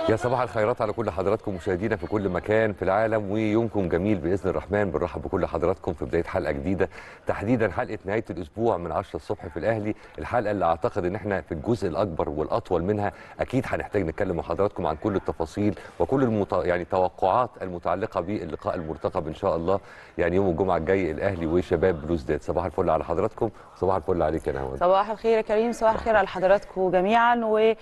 يا صباح الخيرات على كل حضراتكم مشاهدينا في كل مكان في العالم ويومكم جميل باذن الرحمن بنرحب بكل حضراتكم في بدايه حلقه جديده تحديدا حلقه نهايه الاسبوع من 10 الصبح في الاهلي الحلقه اللي اعتقد ان احنا في الجزء الاكبر والاطول منها اكيد هنحتاج نتكلم مع حضراتكم عن كل التفاصيل وكل المت... يعني توقعات المتعلقه باللقاء المرتقب ان شاء الله يعني يوم الجمعه الجاي الاهلي وشباب بلوزداد صباح الفل على حضراتكم صباح الفل عليك يا نهوان صباح الخير يا كريم صباح الخير على حضراتكم جميعا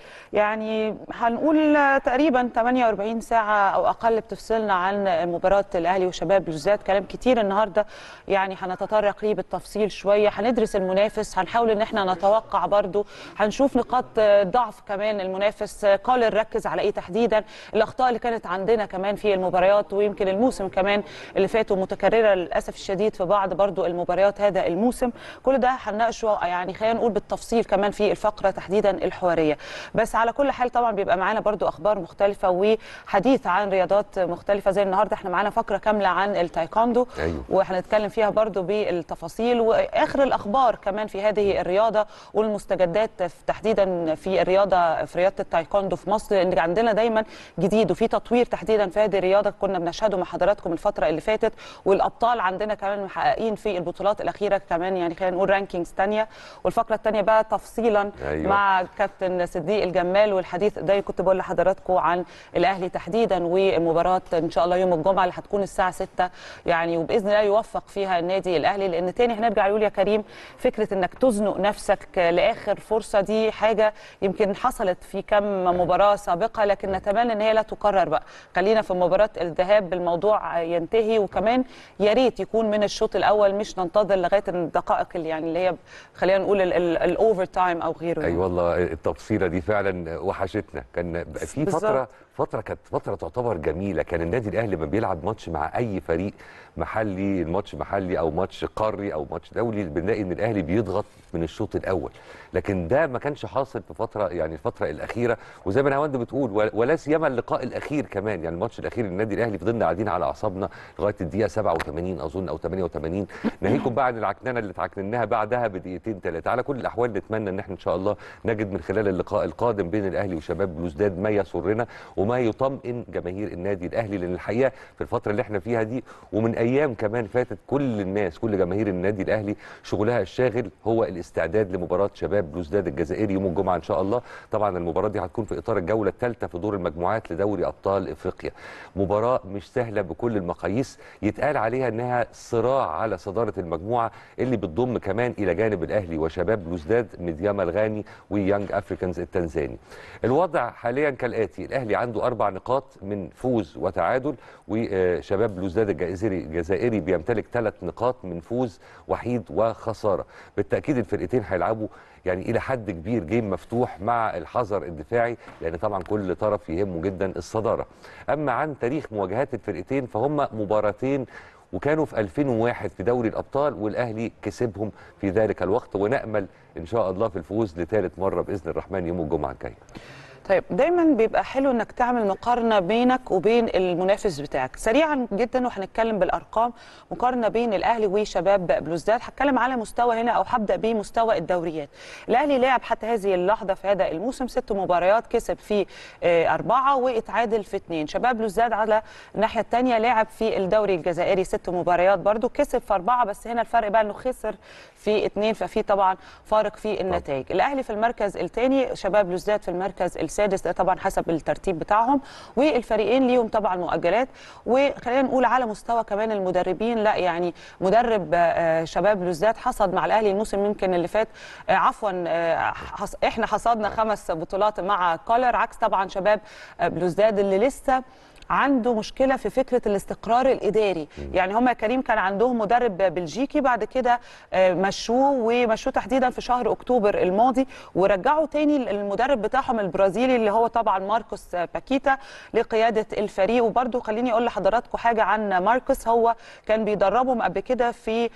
ويعني هنقول تقريبا 48 ساعه او اقل بتفصلنا عن مباراه الاهلي وشباب بلوزداد كلام كتير النهارده يعني هنتطرق ليه بالتفصيل شويه هندرس المنافس هنحاول ان احنا نتوقع برضو هنشوف نقاط ضعف كمان المنافس قال ركز على ايه تحديدا الاخطاء اللي كانت عندنا كمان في المباريات ويمكن الموسم كمان اللي فاتوا متكرره للاسف الشديد في بعض برضو المباريات هذا الموسم كل ده هنناقشه يعني خلينا نقول بالتفصيل كمان في الفقره تحديدا الحواريه بس على كل حال طبعا بيبقى معانا برضو اخبار مختلفه وحديث عن رياضات مختلفه زي النهارده احنا معانا فقره كامله عن التايكوندو أيوة. وهنتكلم فيها برضو بالتفاصيل واخر الاخبار كمان في هذه الرياضه والمستجدات في تحديدا في الرياضه في رياضه التايكوندو في مصر لان عندنا دايما جديد وفي تطوير تحديدا في هذه الرياضه كنا بنشهده مع حضراتكم الفتره اللي فاتت والابطال عندنا كمان محققين في البطولات الاخيره كمان يعني خلينا نقول رانكينجز ثانيه والفقره الثانيه بقى تفصيلا أيوة. مع كابتن صديق الجمال والحديث ده كنت بقول لحضراتكم عن الاهلي تحديدا ومباراه ان شاء الله يوم الجمعه اللي هتكون الساعه 6 يعني وباذن الله يوفق فيها النادي الاهلي لان تاني هنرجع يقول يا كريم فكره انك تزنق نفسك لاخر فرصه دي حاجه يمكن حصلت في كم مباراه سابقه لكن نتمنى ان هي لا تكرر بقى خلينا في مباراه الذهاب بالموضوع ينتهي وكمان يا ريت يكون من الشوط الاول مش ننتظر لغايه الدقائق اللي يعني اللي هي خلينا نقول الاوفر تايم او غيره اي يعني. والله التفصيله دي فعلا وحشتنا كان بقى في فتره بالظبط. فتره كانت فتره تعتبر جميله كان النادي الاهلي لما بيلعب ماتش مع اي فريق محلي الماتش محلي او ماتش قاري او ماتش دولي بنلاقي ان الاهلي بيضغط من الشوط الاول لكن ده ما كانش حاصل في فتره يعني الفتره الاخيره وزي ما نهاوند بتقول ولا- ولا سيما اللقاء الاخير كمان يعني الماتش الاخير النادي الاهلي فضلنا قاعدين على اعصابنا لغايه الدقيقه 87 اظن او 88 ناهيكم بقى عن العكننه اللي اتعكنناها بعدها بدقيقتين ثلاثه على كل الاحوال نتمنى ان احنا ان شاء الله نجد من خلال اللقاء القادم بين الاهلي وشباب بلوزداد ما يسرنا وما يطمئن جماهير النادي الاهلي لان الحقيقه في الفتره اللي احنا فيها دي ومن ايام كمان فاتت كل الناس كل جماهير النادي الاهلي شغلها الشاغل هو الاستعداد لمباراه شباب بلوزداد الجزائري يوم الجمعه ان شاء الله طبعا المباراه دي هتكون في اطار الجوله الثالثه في دور المجموعات لدوري ابطال افريقيا مباراه مش سهله بكل المقاييس يتقال عليها انها صراع على صداره المجموعه اللي بتضم كمان الى جانب الاهلي وشباب بلوزداد مدياما الغاني ويانج افريكانز التنزاني الوضع حاليا كالاتي الاهلي عنده اربع نقاط من فوز وتعادل وشباب بلوزداد الجزائري الجزائري بيمتلك ثلاث نقاط من فوز وحيد وخساره بالتاكيد الفرقتين هيلعبوا يعني الى حد كبير جيم مفتوح مع الحذر الدفاعي لان طبعا كل طرف يهمه جدا الصداره اما عن تاريخ مواجهات الفرقتين فهم مباراتين وكانوا في 2001 في دوري الابطال والاهلي كسبهم في ذلك الوقت ونامل ان شاء الله في الفوز لثالث مره باذن الرحمن يوم الجمعه الجاي طيب دايما بيبقى حلو انك تعمل مقارنه بينك وبين المنافس بتاعك سريعا جدا وهنتكلم بالارقام مقارنه بين الاهلي وشباب بلوزداد هتكلم على مستوى هنا او هبدا بمستوى الدوريات الاهلي لعب حتى هذه اللحظه في هذا الموسم ست مباريات كسب في آه، اربعه واتعادل في اثنين شباب بلوزداد على الناحيه الثانيه لعب في الدوري الجزائري ست مباريات برضو كسب في اربعه بس هنا الفرق بقى انه خسر في اثنين ففي طبعا فارق في النتائج الاهلي في المركز الثاني شباب بلوزداد في المركز السادس ده طبعا حسب الترتيب بتاعهم والفريقين ليهم طبعا مؤجلات وخلينا نقول على مستوى كمان المدربين لا يعني مدرب آه، شباب بلوزداد حصد مع الاهلي الموسم يمكن اللي فات آه، عفوا آه، حص- احنا حصدنا خمس بطولات مع كولر عكس طبعا شباب آه، بلوزداد اللي لسه عنده مشكله في فكره الاستقرار الاداري يعني هم يا كريم كان عندهم مدرب بلجيكي بعد كده آه، مشوه ومشوه تحديدا في شهر اكتوبر الماضي ورجعوا تاني المدرب بتاعهم البرازيلي اللي هو طبعا ماركوس باكيتا لقياده الفريق وبرده خليني اقول لحضراتكم حاجه عن ماركوس هو كان بيدربهم قبل كده في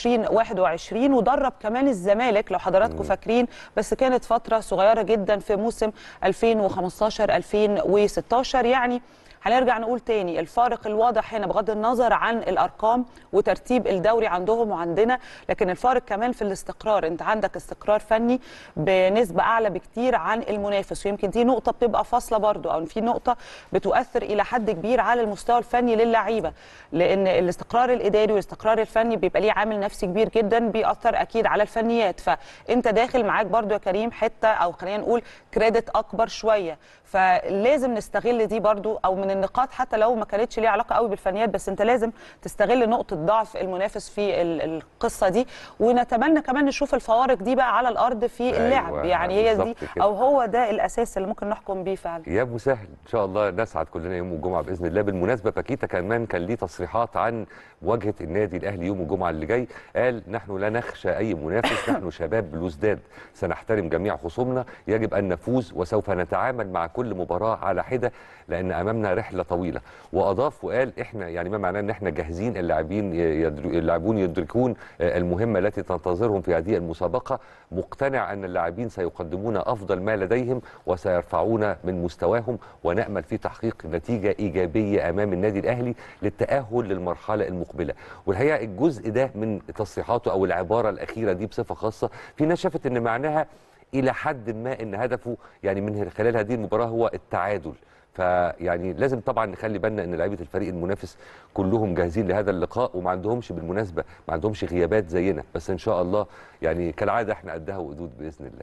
2021 ودرب كمان الزمالك لو حضراتكم فاكرين بس كانت فتره صغيره جدا في موسم 2015 2016 يعني هنرجع نقول تاني الفارق الواضح هنا بغض النظر عن الارقام وترتيب الدوري عندهم وعندنا لكن الفارق كمان في الاستقرار انت عندك استقرار فني بنسبه اعلى بكتير عن المنافس ويمكن دي نقطه بتبقى فاصله برضو او في نقطه بتؤثر الى حد كبير على المستوى الفني للعيبه لان الاستقرار الاداري والاستقرار الفني بيبقى ليه عامل نفسي كبير جدا بيأثر اكيد على الفنيات فانت داخل معاك برضو يا كريم حته او خلينا نقول كريدت اكبر شويه فلازم نستغل دي برضو او من النقاط حتى لو ما كانتش ليها علاقه قوي بالفنيات بس انت لازم تستغل نقطه ضعف المنافس في ال- القصه دي ونتمنى كمان نشوف الفوارق دي بقى على الارض في أيوة، اللعب يعني هي دي بالظبط كده. او هو ده الاساس اللي ممكن نحكم بيه فعلا يا مسهل ان شاء الله نسعد كلنا يوم الجمعه باذن الله بالمناسبه باكيتا كمان كان ليه تصريحات عن مواجهه النادي الاهلي يوم الجمعه اللي جاي قال نحن لا نخشى اي منافس نحن شباب بلوزداد سنحترم جميع خصومنا يجب ان نفوز وسوف نتعامل مع كل مباراه على حده لان امامنا رحله طويله واضاف وقال احنا يعني ما معناه ان احنا جاهزين اللاعبين يدر... اللاعبون يدركون آه، المهمه التي تنتظرهم في هذه المسابقه مقتنع ان اللاعبين سيقدمون افضل ما لديهم وسيرفعون من مستواهم ونامل في تحقيق نتيجه ايجابيه امام النادي الاهلي للتاهل للمرحله المقبله والحقيقه الجزء ده من تصريحاته او العباره الاخيره دي بصفه خاصه في ناس شافت ان معناها الى حد ما ان هدفه يعني من خلال هذه المباراه هو التعادل فيعني لازم طبعا نخلي بالنا ان لعيبه الفريق المنافس كلهم جاهزين لهذا اللقاء وما عندهمش بالمناسبه ما عندهمش غيابات زينا بس ان شاء الله يعني كالعاده احنا قدها وقدود باذن الله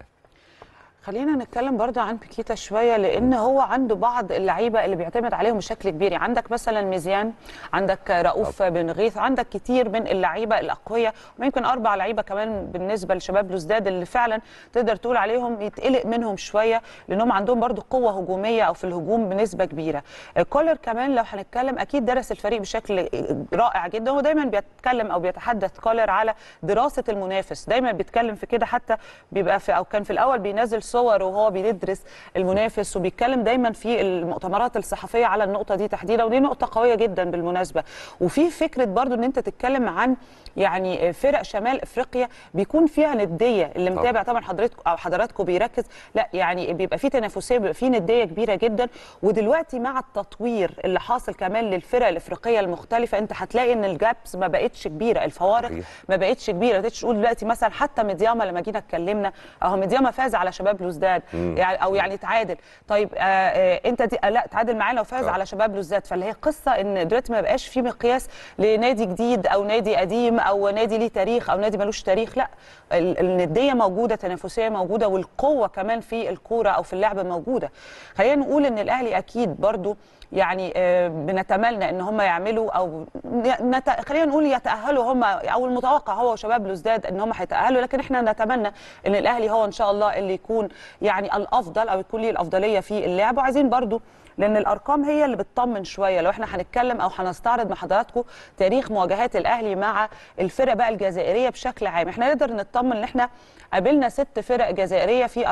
خلينا نتكلم برضه عن بيكيتا شويه لان هو عنده بعض اللعيبه اللي بيعتمد عليهم بشكل كبير يعني عندك مثلا ميزيان عندك رؤوف بن غيث عندك كتير من اللعيبه الاقوياء ويمكن اربع لعيبه كمان بالنسبه لشباب لوزداد اللي فعلا تقدر تقول عليهم يتقلق منهم شويه لانهم عندهم برضه قوه هجوميه او في الهجوم بنسبه كبيره كولر كمان لو هنتكلم اكيد درس الفريق بشكل رائع جدا هو دايما بيتكلم او بيتحدث كولر على دراسه المنافس دايما بيتكلم في كده حتى بيبقى في او كان في الاول بينزل صور وهو بيدرس المنافس وبيتكلم دايما في المؤتمرات الصحفيه على النقطه دي تحديدا ودي نقطه قويه جدا بالمناسبه وفي فكره برضو ان انت تتكلم عن يعني فرق شمال افريقيا بيكون فيها نديه اللي طبعا. متابع طبعا حضرتك او حضراتكم بيركز لا يعني بيبقى في تنافسيه بيبقى في نديه كبيره جدا ودلوقتي مع التطوير اللي حاصل كمان للفرق الافريقيه المختلفه انت هتلاقي ان الجابس ما بقتش كبيره الفوارق صحيح. ما بقتش كبيره تقدرش تقول دلوقتي مثلا حتى مدياما لما جينا اتكلمنا اهو مدياما فاز على شباب لوزداد يعني او يعني تعادل طيب آه آه انت دي آه لا تعادل معانا وفاز آه. على شباب لوزداد فاللي هي قصه ان دلوقتي ما بقاش في مقياس لنادي جديد او نادي قديم او نادي ليه تاريخ او نادي ملوش تاريخ لا ال- النديه موجوده تنافسيه موجوده والقوه كمان في الكوره او في اللعب موجوده خلينا نقول ان الاهلي اكيد برضو يعني آه، بنتمنى ان هم يعملوا او نت... خلينا نقول يتاهلوا هم او المتوقع هو وشباب لوزداد ان هم هيتاهلوا لكن احنا نتمنى ان الاهلي هو ان شاء الله اللي يكون يعني الافضل او يكون ليه الافضليه في اللعب وعايزين برضو لان الارقام هي اللي بتطمن شويه لو احنا هنتكلم او هنستعرض مع حضراتكم تاريخ مواجهات الاهلي مع الفرق بقى الجزائريه بشكل عام احنا نقدر نطمن ان احنا قابلنا ست فرق جزائريه في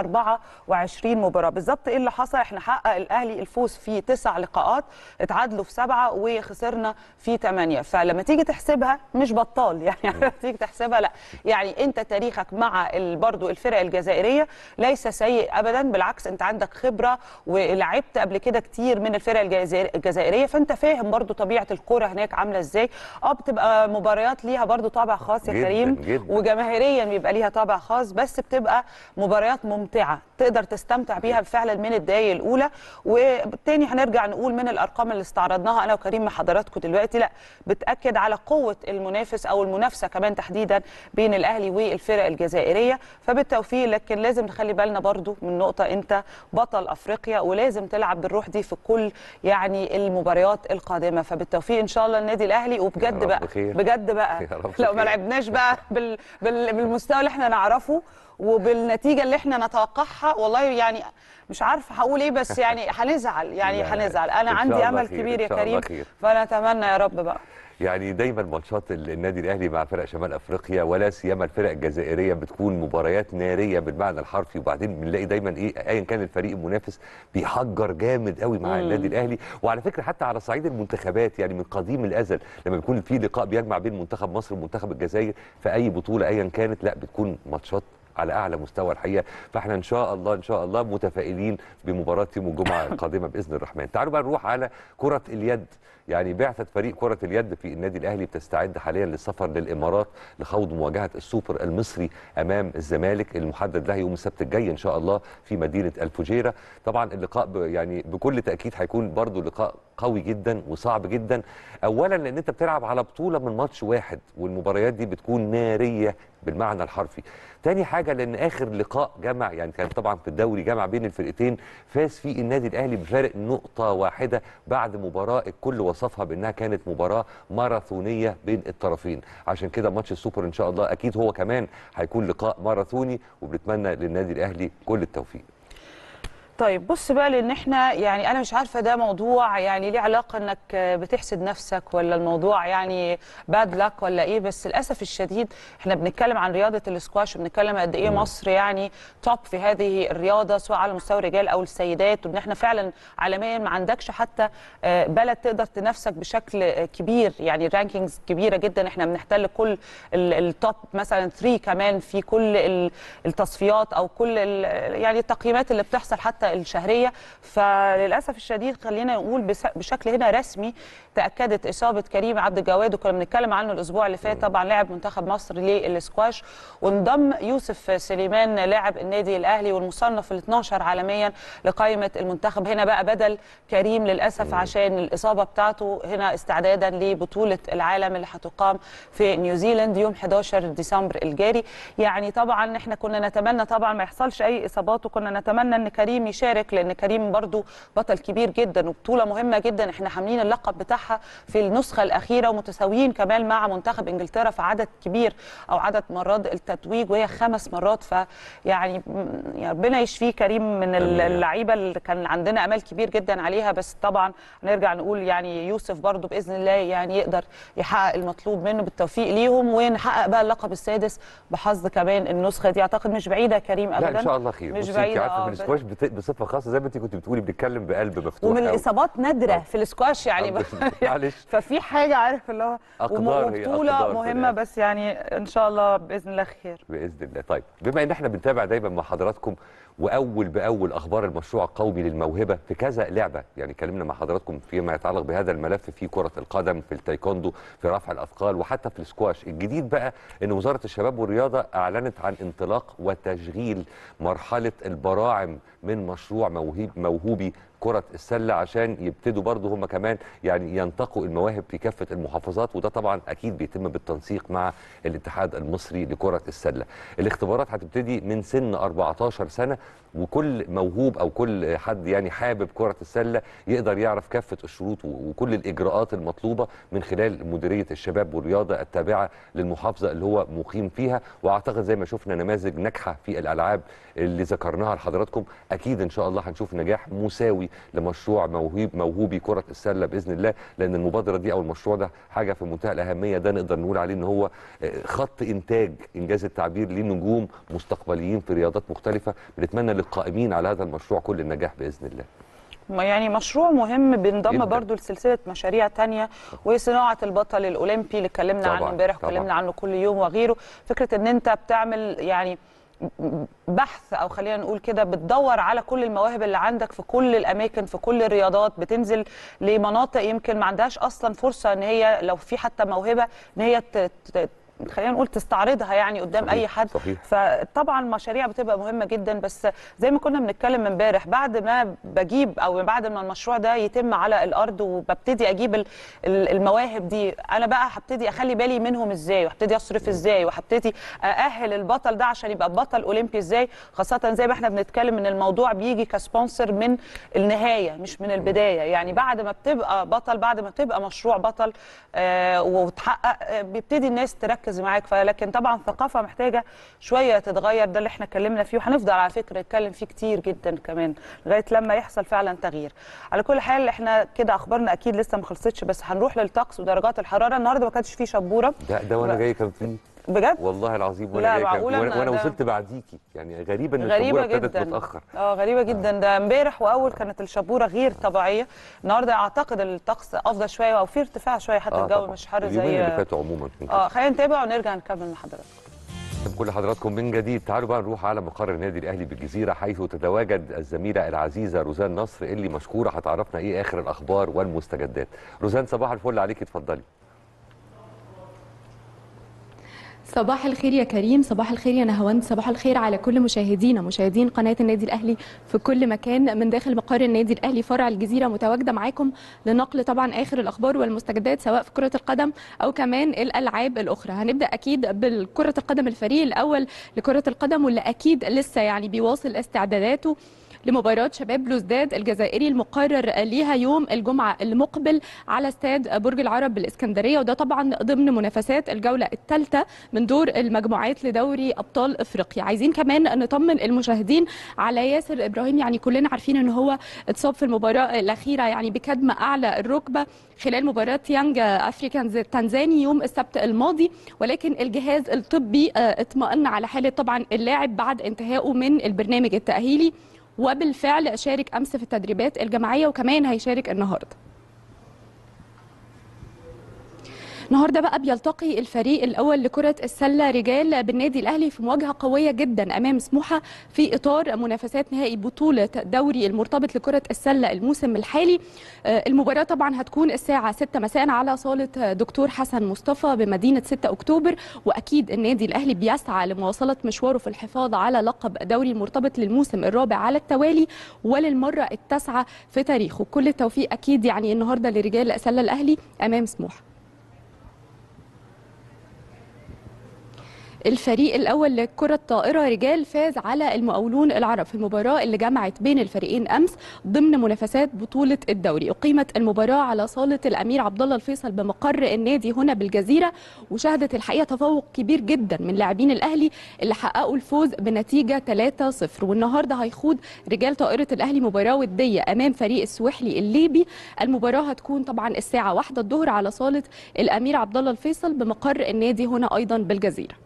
24 مباراه بالظبط ايه اللي حصل احنا حقق الاهلي الفوز في تسع لقاءات اتعادلوا في سبعه وخسرنا في ثمانيه فلما تيجي تحسبها مش بطال يعني لما تيجي تحسبها لا يعني انت تاريخك مع ال- برضو الفرق الجزائريه ليس سيء ابدا بالعكس انت عندك خبره ولعبت قبل كده كتير من الفرق الجزائر- الجزائريه فانت فاهم برضو طبيعه الكوره هناك عامله ازاي اه بتبقى مباريات ليها برضو طابع خاص يا جداً، كريم جداً. وجماهيريا بيبقى ليها طابع خاص بس بتبقى مباريات ممتعه تقدر تستمتع بيها فعلا من الدقايق الاولى وبالتاني هنرجع نقول من الارقام اللي استعرضناها انا وكريم مع حضراتكم دلوقتي لا بتاكد على قوه المنافس او المنافسه كمان تحديدا بين الاهلي والفرق الجزائريه فبالتوفيق لكن لازم نخلي بالنا برضو من نقطه انت بطل افريقيا ولازم تلعب بالروح دي في كل يعني المباريات القادمه فبالتوفيق ان شاء الله النادي الاهلي وبجد رب بقى خير. بجد بقى يا رب لو ما خير. لعبناش بقى بال... بال... بالمستوى اللي احنا نعرفه وبالنتيجه اللي احنا نتوقعها والله يعني مش عارفه هقول ايه بس يعني هنزعل يعني لا، هنزعل انا إن شاء عندي الله امل خير، كبير إن يا شاء الله كريم خير. فنتمنى يا رب بقى يعني دايما ماتشات النادي الاهلي مع فرق شمال افريقيا ولا سيما الفرق الجزائريه بتكون مباريات ناريه بالمعنى الحرفي وبعدين بنلاقي دايما ايه ايا كان الفريق المنافس بيحجر جامد قوي مع مم. النادي الاهلي وعلى فكره حتى على صعيد المنتخبات يعني من قديم الازل لما بيكون في لقاء بيجمع بين منتخب مصر ومنتخب الجزائر في اي بطوله ايا كانت لا بتكون ماتشات على اعلى مستوى الحقيقه فاحنا ان شاء الله ان شاء الله متفائلين بمباراه يوم الجمعه القادمه باذن الرحمن تعالوا بقى نروح على كره اليد يعني بعثة فريق كرة اليد في النادي الأهلي بتستعد حاليا للسفر للإمارات لخوض مواجهة السوبر المصري أمام الزمالك المحدد له يوم السبت الجاي إن شاء الله في مدينة الفجيرة طبعا اللقاء ب يعني بكل تأكيد هيكون برضو لقاء قوي جدا وصعب جدا أولا لأن أنت بتلعب على بطولة من ماتش واحد والمباريات دي بتكون نارية بالمعنى الحرفي تاني حاجة لأن آخر لقاء جمع يعني كان طبعا في الدوري جمع بين الفرقتين فاز فيه النادي الأهلي بفارق نقطة واحدة بعد مباراة الكل وصفها بأنها كانت مباراة ماراثونية بين الطرفين عشان كده ماتش السوبر إن شاء الله أكيد هو كمان هيكون لقاء ماراثوني وبنتمنى للنادي الأهلي كل التوفيق طيب بص بقى لان احنا يعني انا مش عارفه ده موضوع يعني ليه علاقه انك بتحسد نفسك ولا الموضوع يعني باد لك ولا ايه بس للاسف الشديد احنا بنتكلم عن رياضه الاسكواش وبنتكلم قد ايه مصر يعني توب في هذه الرياضه سواء على مستوى الرجال او السيدات وان احنا فعلا عالميا ما عندكش حتى بلد تقدر تنافسك بشكل كبير يعني رانكينجز كبيره جدا احنا بنحتل كل التوب مثلا 3 كمان في كل التصفيات او كل يعني التقييمات اللي بتحصل حتى الشهريه فللاسف الشديد خلينا نقول بشكل هنا رسمي تاكدت اصابه كريم عبد الجواد وكنا بنتكلم عنه الاسبوع اللي فات طبعا لاعب منتخب مصر للسكواش وانضم يوسف سليمان لاعب النادي الاهلي والمصنف ال 12 عالميا لقائمه المنتخب هنا بقى بدل كريم للاسف عشان الاصابه بتاعته هنا استعدادا لبطوله العالم اللي هتقام في نيوزيلاند يوم 11 ديسمبر الجاري يعني طبعا احنا كنا نتمنى طبعا ما يحصلش اي اصابات وكنا نتمنى ان كريم يشارك لان كريم برضو بطل كبير جدا وبطوله مهمه جدا احنا حاملين اللقب بتاعها في النسخه الاخيره ومتساويين كمان مع منتخب انجلترا في عدد كبير او عدد مرات التتويج وهي خمس مرات فيعني ربنا يشفيه كريم من اللعيبه اللي كان عندنا امال كبير جدا عليها بس طبعا نرجع نقول يعني يوسف برضو باذن الله يعني يقدر يحقق المطلوب منه بالتوفيق ليهم ونحقق بقى اللقب السادس بحظ كمان النسخه دي اعتقد مش بعيده كريم ابدا لا ان شاء الله خير مش بصي، بعيده انت عارفه آه، في السكواش بت- بصفه خاصه زي ما انت كنت بتقولي بنتكلم بقلب مفتوح ومن أوي. الاصابات نادره آه. في السكواش يعني ب... معلش ففي حاجه عارف اللي هو أقدار هي وبطوله أقدار في مهمه الآخر. بس يعني ان شاء الله باذن الله خير باذن الله طيب بما ان احنا بنتابع دايما مع حضراتكم واول باول اخبار المشروع القومي للموهبه في كذا لعبه يعني اتكلمنا مع حضراتكم فيما يتعلق بهذا الملف في كره القدم في التايكوندو في رفع الاثقال وحتى في السكواش الجديد بقى ان وزاره الشباب والرياضه اعلنت عن انطلاق وتشغيل مرحله البراعم من مشروع موهوب موهوبي كرة السلة عشان يبتدوا برضه هم كمان يعني ينتقوا المواهب في كافة المحافظات وده طبعا أكيد بيتم بالتنسيق مع الاتحاد المصري لكرة السلة الاختبارات هتبتدي من سن 14 سنة وكل موهوب أو كل حد يعني حابب كرة السلة يقدر يعرف كافة الشروط وكل الإجراءات المطلوبة من خلال مديرية الشباب والرياضة التابعة للمحافظة اللي هو مقيم فيها وأعتقد زي ما شفنا نماذج ناجحة في الألعاب اللي ذكرناها لحضراتكم أكيد إن شاء الله هنشوف نجاح مساوي لمشروع موهوب موهوبي كرة السلة بإذن الله لأن المبادرة دي أو المشروع ده حاجة في منتهى الأهمية ده نقدر نقول عليه إن هو آه، خط إنتاج إنجاز التعبير لنجوم مستقبليين في رياضات مختلفة بنتمنى للقائمين على هذا المشروع كل النجاح بإذن الله ما يعني مشروع مهم بينضم جداً. برضو لسلسله مشاريع تانية وهي صناعه البطل الاولمبي اللي اتكلمنا طبعاً، عنه امبارح طبعاً. واتكلمنا عنه كل يوم وغيره فكره ان انت بتعمل يعني بحث او خلينا نقول كده بتدور على كل المواهب اللي عندك في كل الاماكن في كل الرياضات بتنزل لمناطق يمكن ما عندهاش اصلا فرصه ان هي لو في حتى موهبه ان هي ت- ت- خلينا نقول تستعرضها يعني قدام صحيح، اي حد صحيح. فطبعا مشاريع بتبقى مهمه جدا بس زي ما كنا بنتكلم امبارح بعد ما بجيب او بعد ما المشروع ده يتم على الارض وببتدي اجيب ال- ال- المواهب دي انا بقى هبتدي اخلي بالي منهم ازاي وهبتدي اصرف ازاي وهبتدي ااهل البطل ده عشان يبقى بطل اولمبي ازاي خاصه زي ما احنا بنتكلم ان الموضوع بيجي كسبونسر من النهايه مش من البدايه يعني بعد ما بتبقى بطل بعد ما بتبقى مشروع بطل آه وتحقق آه بيبتدي الناس تركز معاك فلكن طبعا الثقافه محتاجه شويه تتغير ده اللي احنا اتكلمنا فيه وهنفضل على فكره نتكلم فيه كتير جدا كمان لغايه لما يحصل فعلا تغيير على كل حال احنا كده اخبارنا اكيد لسه ما خلصتش بس هنروح للطقس ودرجات الحراره النهارده ما كانش فيه شبوره ده ده وانا لا. جاي كان فيه بجد والله العظيم لا، وانا جاي كان فيه معقولة وانا, أنا وأنا ده- وصلت بعديكي يعني غريبه ان غريبة الشبوره ابتدت جدا متاخر اه غريبة جدا ده امبارح واول كانت الشبورة غير طبيعية النهارده اعتقد الطقس افضل شوية او في ارتفاع شوية حتى آه الجو طبعاً. مش حر اليومين اللي زي فاتوا عموما اه خلينا نتابع ونرجع نكمل مع حضراتكم كل حضراتكم من جديد تعالوا بقى نروح على مقر النادي الاهلي بالجزيره حيث تتواجد الزميله العزيزه روزان نصر اللي مشكوره هتعرفنا ايه اخر الاخبار والمستجدات روزان صباح الفل عليك اتفضلي صباح الخير يا كريم صباح الخير يا نهاوند صباح الخير على كل مشاهدينا مشاهدين قناة النادي الأهلي في كل مكان من داخل مقر النادي الأهلي فرع الجزيرة متواجدة معاكم لنقل طبعا آخر الأخبار والمستجدات سواء في كرة القدم أو كمان الألعاب الأخرى هنبدأ أكيد بالكرة القدم الفريق الأول لكرة القدم واللي أكيد لسه يعني بيواصل استعداداته لمباراة شباب بلوزداد الجزائري المقرر ليها يوم الجمعة المقبل على استاد برج العرب بالإسكندرية وده طبعا ضمن منافسات الجولة الثالثة من دور المجموعات لدوري أبطال أفريقيا عايزين كمان نطمن المشاهدين على ياسر إبراهيم يعني كلنا عارفين أن هو اتصاب في المباراة الأخيرة يعني بكدمة أعلى الركبة خلال مباراة يانج أفريكانز تنزاني يوم السبت الماضي ولكن الجهاز الطبي اطمأن على حالة طبعا اللاعب بعد انتهائه من البرنامج التأهيلي وبالفعل شارك امس في التدريبات الجماعيه وكمان هيشارك النهارده النهارده بقى بيلتقي الفريق الاول لكره السله رجال بالنادي الاهلي في مواجهه قويه جدا امام سموحه في اطار منافسات نهائي بطوله دوري المرتبط لكره السله الموسم الحالي المباراه طبعا هتكون الساعه 6 مساء على صاله دكتور حسن مصطفى بمدينه 6 اكتوبر واكيد النادي الاهلي بيسعى لمواصله مشواره في الحفاظ على لقب دوري المرتبط للموسم الرابع على التوالي وللمره التاسعه في تاريخه كل التوفيق اكيد يعني النهارده لرجال سله الاهلي امام سموحه الفريق الاول لكره طائره رجال فاز على المقاولون العرب في المباراه اللي جمعت بين الفريقين امس ضمن منافسات بطوله الدوري اقيمت المباراه على صاله الامير عبد الله الفيصل بمقر النادي هنا بالجزيره وشهدت الحقيقه تفوق كبير جدا من لاعبين الاهلي اللي حققوا الفوز بنتيجه 3-0 والنهارده هيخوض رجال طائره الاهلي مباراه وديه امام فريق السويحلي الليبي المباراه هتكون طبعا الساعه 1 الظهر على صاله الامير عبد الله الفيصل بمقر النادي هنا ايضا بالجزيره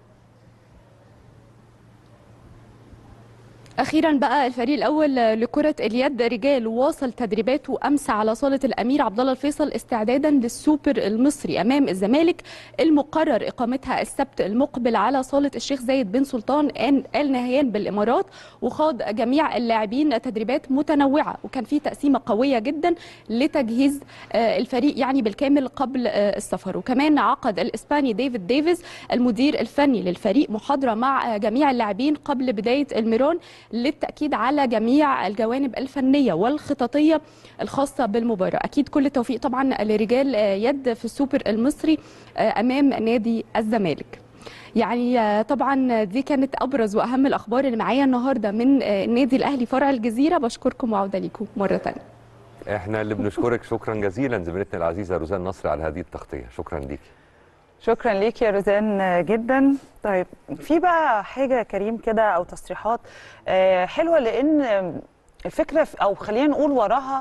اخيرا بقى الفريق الاول لكره اليد رجال واصل تدريباته امس على صاله الامير عبد الله الفيصل استعدادا للسوبر المصري امام الزمالك المقرر اقامتها السبت المقبل على صاله الشيخ زايد بن سلطان ال نهيان بالامارات وخاض جميع اللاعبين تدريبات متنوعه وكان في تقسيمه قويه جدا لتجهيز الفريق يعني بالكامل قبل السفر وكمان عقد الاسباني ديفيد ديفيز المدير الفني للفريق محاضره مع جميع اللاعبين قبل بدايه الميران للتأكيد على جميع الجوانب الفنية والخططية الخاصة بالمباراة أكيد كل التوفيق طبعا لرجال يد في السوبر المصري أمام نادي الزمالك يعني طبعا دي كانت ابرز واهم الاخبار اللي معايا النهارده من النادي الاهلي فرع الجزيره بشكركم وعوده ليكم مره ثانيه احنا اللي بنشكرك شكرا جزيلا زميلتنا العزيزه روزان نصر على هذه التغطيه شكرا ليكي شكرا ليك يا روزان جدا طيب في بقى حاجه كريم كده او تصريحات حلوه لان الفكره او خلينا نقول وراها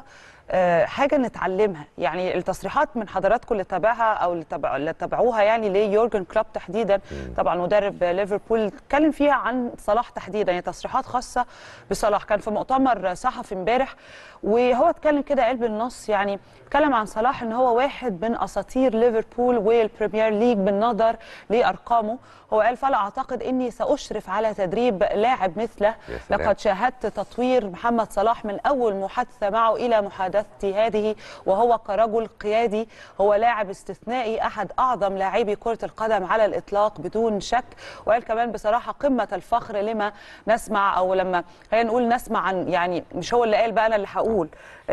حاجه نتعلمها يعني التصريحات من حضراتكم اللي تابعها او اللي, تابع اللي تابعوها يعني ليورجن كلوب تحديدا طبعا مدرب ليفربول اتكلم فيها عن صلاح تحديدا يعني تصريحات خاصه بصلاح كان في مؤتمر صحفي امبارح وهو اتكلم كده قلب النص يعني اتكلم عن صلاح ان هو واحد من اساطير ليفربول والبريمير ليج بالنظر لارقامه هو قال فلا اعتقد اني ساشرف على تدريب لاعب مثله لقد شاهدت تطوير محمد صلاح من اول محادثه معه الى محادثتي هذه وهو كرجل قيادي هو لاعب استثنائي احد اعظم لاعبي كره القدم على الاطلاق بدون شك وقال كمان بصراحه قمه الفخر لما نسمع او لما خلينا نقول نسمع عن يعني مش هو اللي قال بقى انا اللي هقول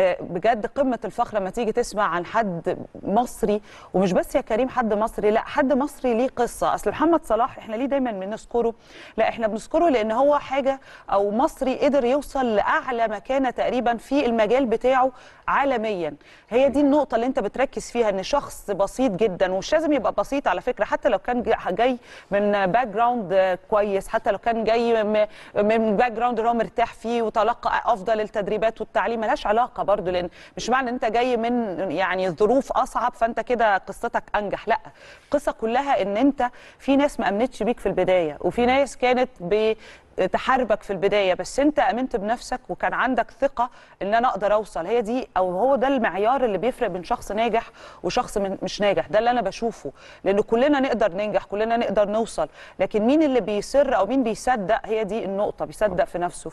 بجد قمه الفخر لما تيجي تسمع عن حد مصري ومش بس يا كريم حد مصري لا حد مصري ليه قصه اصل محمد صلاح احنا ليه دايما بنذكره لا احنا بنذكره لان هو حاجه او مصري قدر يوصل لاعلى مكانه تقريبا في المجال بتاعه عالميا هي دي النقطه اللي انت بتركز فيها ان شخص بسيط جدا ومش لازم يبقى بسيط على فكره حتى لو كان جاي من باك جراوند كويس حتى لو كان جاي من باك جراوند اللي هو مرتاح فيه وتلقى افضل التدريبات والتعليم ملهاش علاقه برضو لان مش معنى ان انت جاي من يعني ظروف اصعب فانت كده قصتك انجح لا القصه كلها ان انت في ناس ما امنتش بيك في البدايه وفي ناس كانت ب تحاربك في البدايه بس انت امنت بنفسك وكان عندك ثقه ان انا اقدر اوصل هي دي او هو ده المعيار اللي بيفرق بين شخص ناجح وشخص من مش ناجح ده اللي انا بشوفه لان كلنا نقدر ننجح كلنا نقدر نوصل لكن مين اللي بيصر او مين بيصدق هي دي النقطه بيصدق في نفسه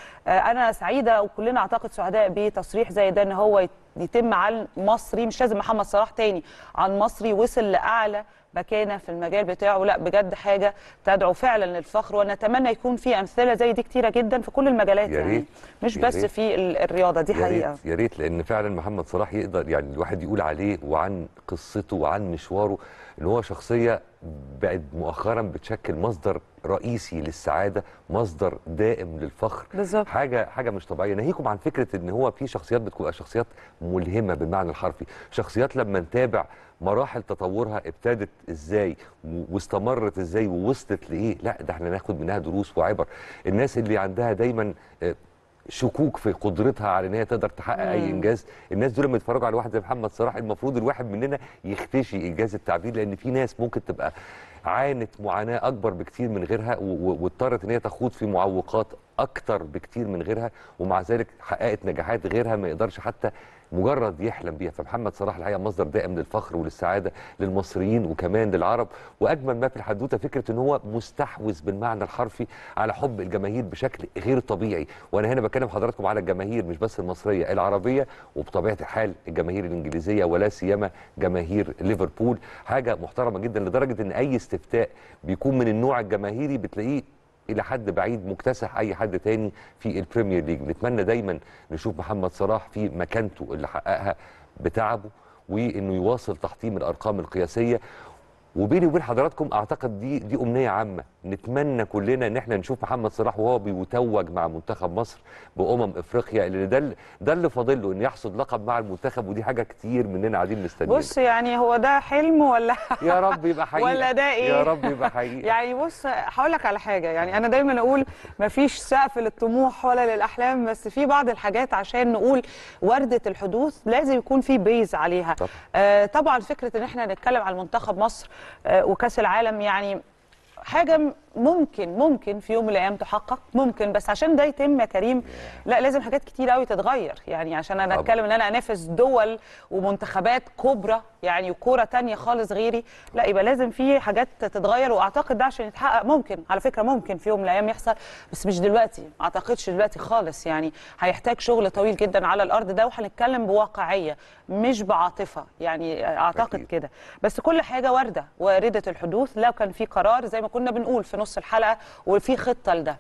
فانا سعيده وكلنا اعتقد سعداء بتصريح زي ده ان هو يت- يتم عن مصري مش لازم محمد صلاح تاني عن مصري وصل لاعلى مكانه في المجال بتاعه لا بجد حاجه تدعو فعلا للفخر ونتمنى يكون في امثله زي دي كتيره جدا في كل المجالات يا يعني ريت، مش يا بس ريت. في ال- الرياضه دي يا حقيقه ريت يا ريت لان فعلا محمد صلاح يقدر يعني الواحد يقول عليه وعن قصته وعن مشواره ان هو شخصيه بقت مؤخرا بتشكل مصدر رئيسي للسعاده مصدر دائم للفخر بالظبط. حاجه حاجه مش طبيعيه ناهيكم عن فكره ان هو في شخصيات بتبقى شخصيات ملهمه بالمعنى الحرفي شخصيات لما نتابع مراحل تطورها ابتدت ازاي و- واستمرت ازاي ووصلت لايه لا ده احنا ناخد منها دروس وعبر الناس اللي عندها دايما آه، شكوك في قدرتها على ان هي تقدر تحقق اي انجاز الناس دول لما يتفرجوا على واحد زي محمد صلاح المفروض الواحد مننا يختشي انجاز التعبير لان في ناس ممكن تبقى عانت معاناه اكبر بكتير من غيرها و- و- واضطرت ان هي تخوض في معوقات اكتر بكتير من غيرها ومع ذلك حققت نجاحات غيرها ما يقدرش حتى مجرد يحلم بيها فمحمد صلاح الحقيقه مصدر دائم للفخر وللسعاده للمصريين وكمان للعرب واجمل ما في الحدوته فكره ان هو مستحوذ بالمعنى الحرفي على حب الجماهير بشكل غير طبيعي وانا هنا بكلم حضراتكم على الجماهير مش بس المصريه العربيه وبطبيعه الحال الجماهير الانجليزيه ولا سيما جماهير ليفربول حاجه محترمه جدا لدرجه ان اي استفتاء بيكون من النوع الجماهيري بتلاقيه الى حد بعيد مكتسح اي حد تاني في البريمير ليج نتمنى دايما نشوف محمد صلاح في مكانته اللي حققها بتعبه وانه يواصل تحطيم الارقام القياسيه وبيني وبين حضراتكم اعتقد دي دي امنيه عامه نتمنى كلنا ان احنا نشوف محمد صلاح وهو بيتوج مع منتخب مصر بامم افريقيا اللي ده ال- ده اللي فاضل له ان يحصد لقب مع المنتخب ودي حاجه كتير مننا قاعدين مستنيين بص يعني هو ده حلم ولا يا رب يبقى حقيقه ولا ده ايه يا رب يبقى حقيقه يعني بص هقول لك على حاجه يعني انا دايما اقول مفيش سقف للطموح ولا للاحلام بس في بعض الحاجات عشان نقول ورده الحدوث لازم يكون في بيز عليها طبعا. آه طبعا فكره ان احنا نتكلم عن منتخب مصر آه وكاس العالم يعني حاجه م- ممكن ممكن في يوم من الايام تحقق ممكن بس عشان ده يتم يا كريم لا لازم حاجات كتير قوي تتغير يعني عشان انا طبعا. اتكلم ان انا انافس دول ومنتخبات كبرى يعني وكوره تانية خالص غيري لا يبقى لازم في حاجات تتغير واعتقد ده عشان يتحقق ممكن على فكره ممكن في يوم من الايام يحصل بس مش دلوقتي ما اعتقدش دلوقتي خالص يعني هيحتاج شغل طويل جدا على الارض ده وهنتكلم بواقعيه مش بعاطفه يعني اعتقد أكيد. كده بس كل حاجه وارده وارده الحدوث لو كان في قرار زي ما كنا بنقول في نص الحلقه وفي خطه لده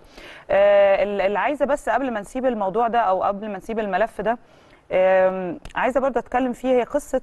آه، اللي عايزه بس قبل ما نسيب الموضوع ده او قبل ما نسيب الملف ده آم، عايزه برضه اتكلم فيه هي قصه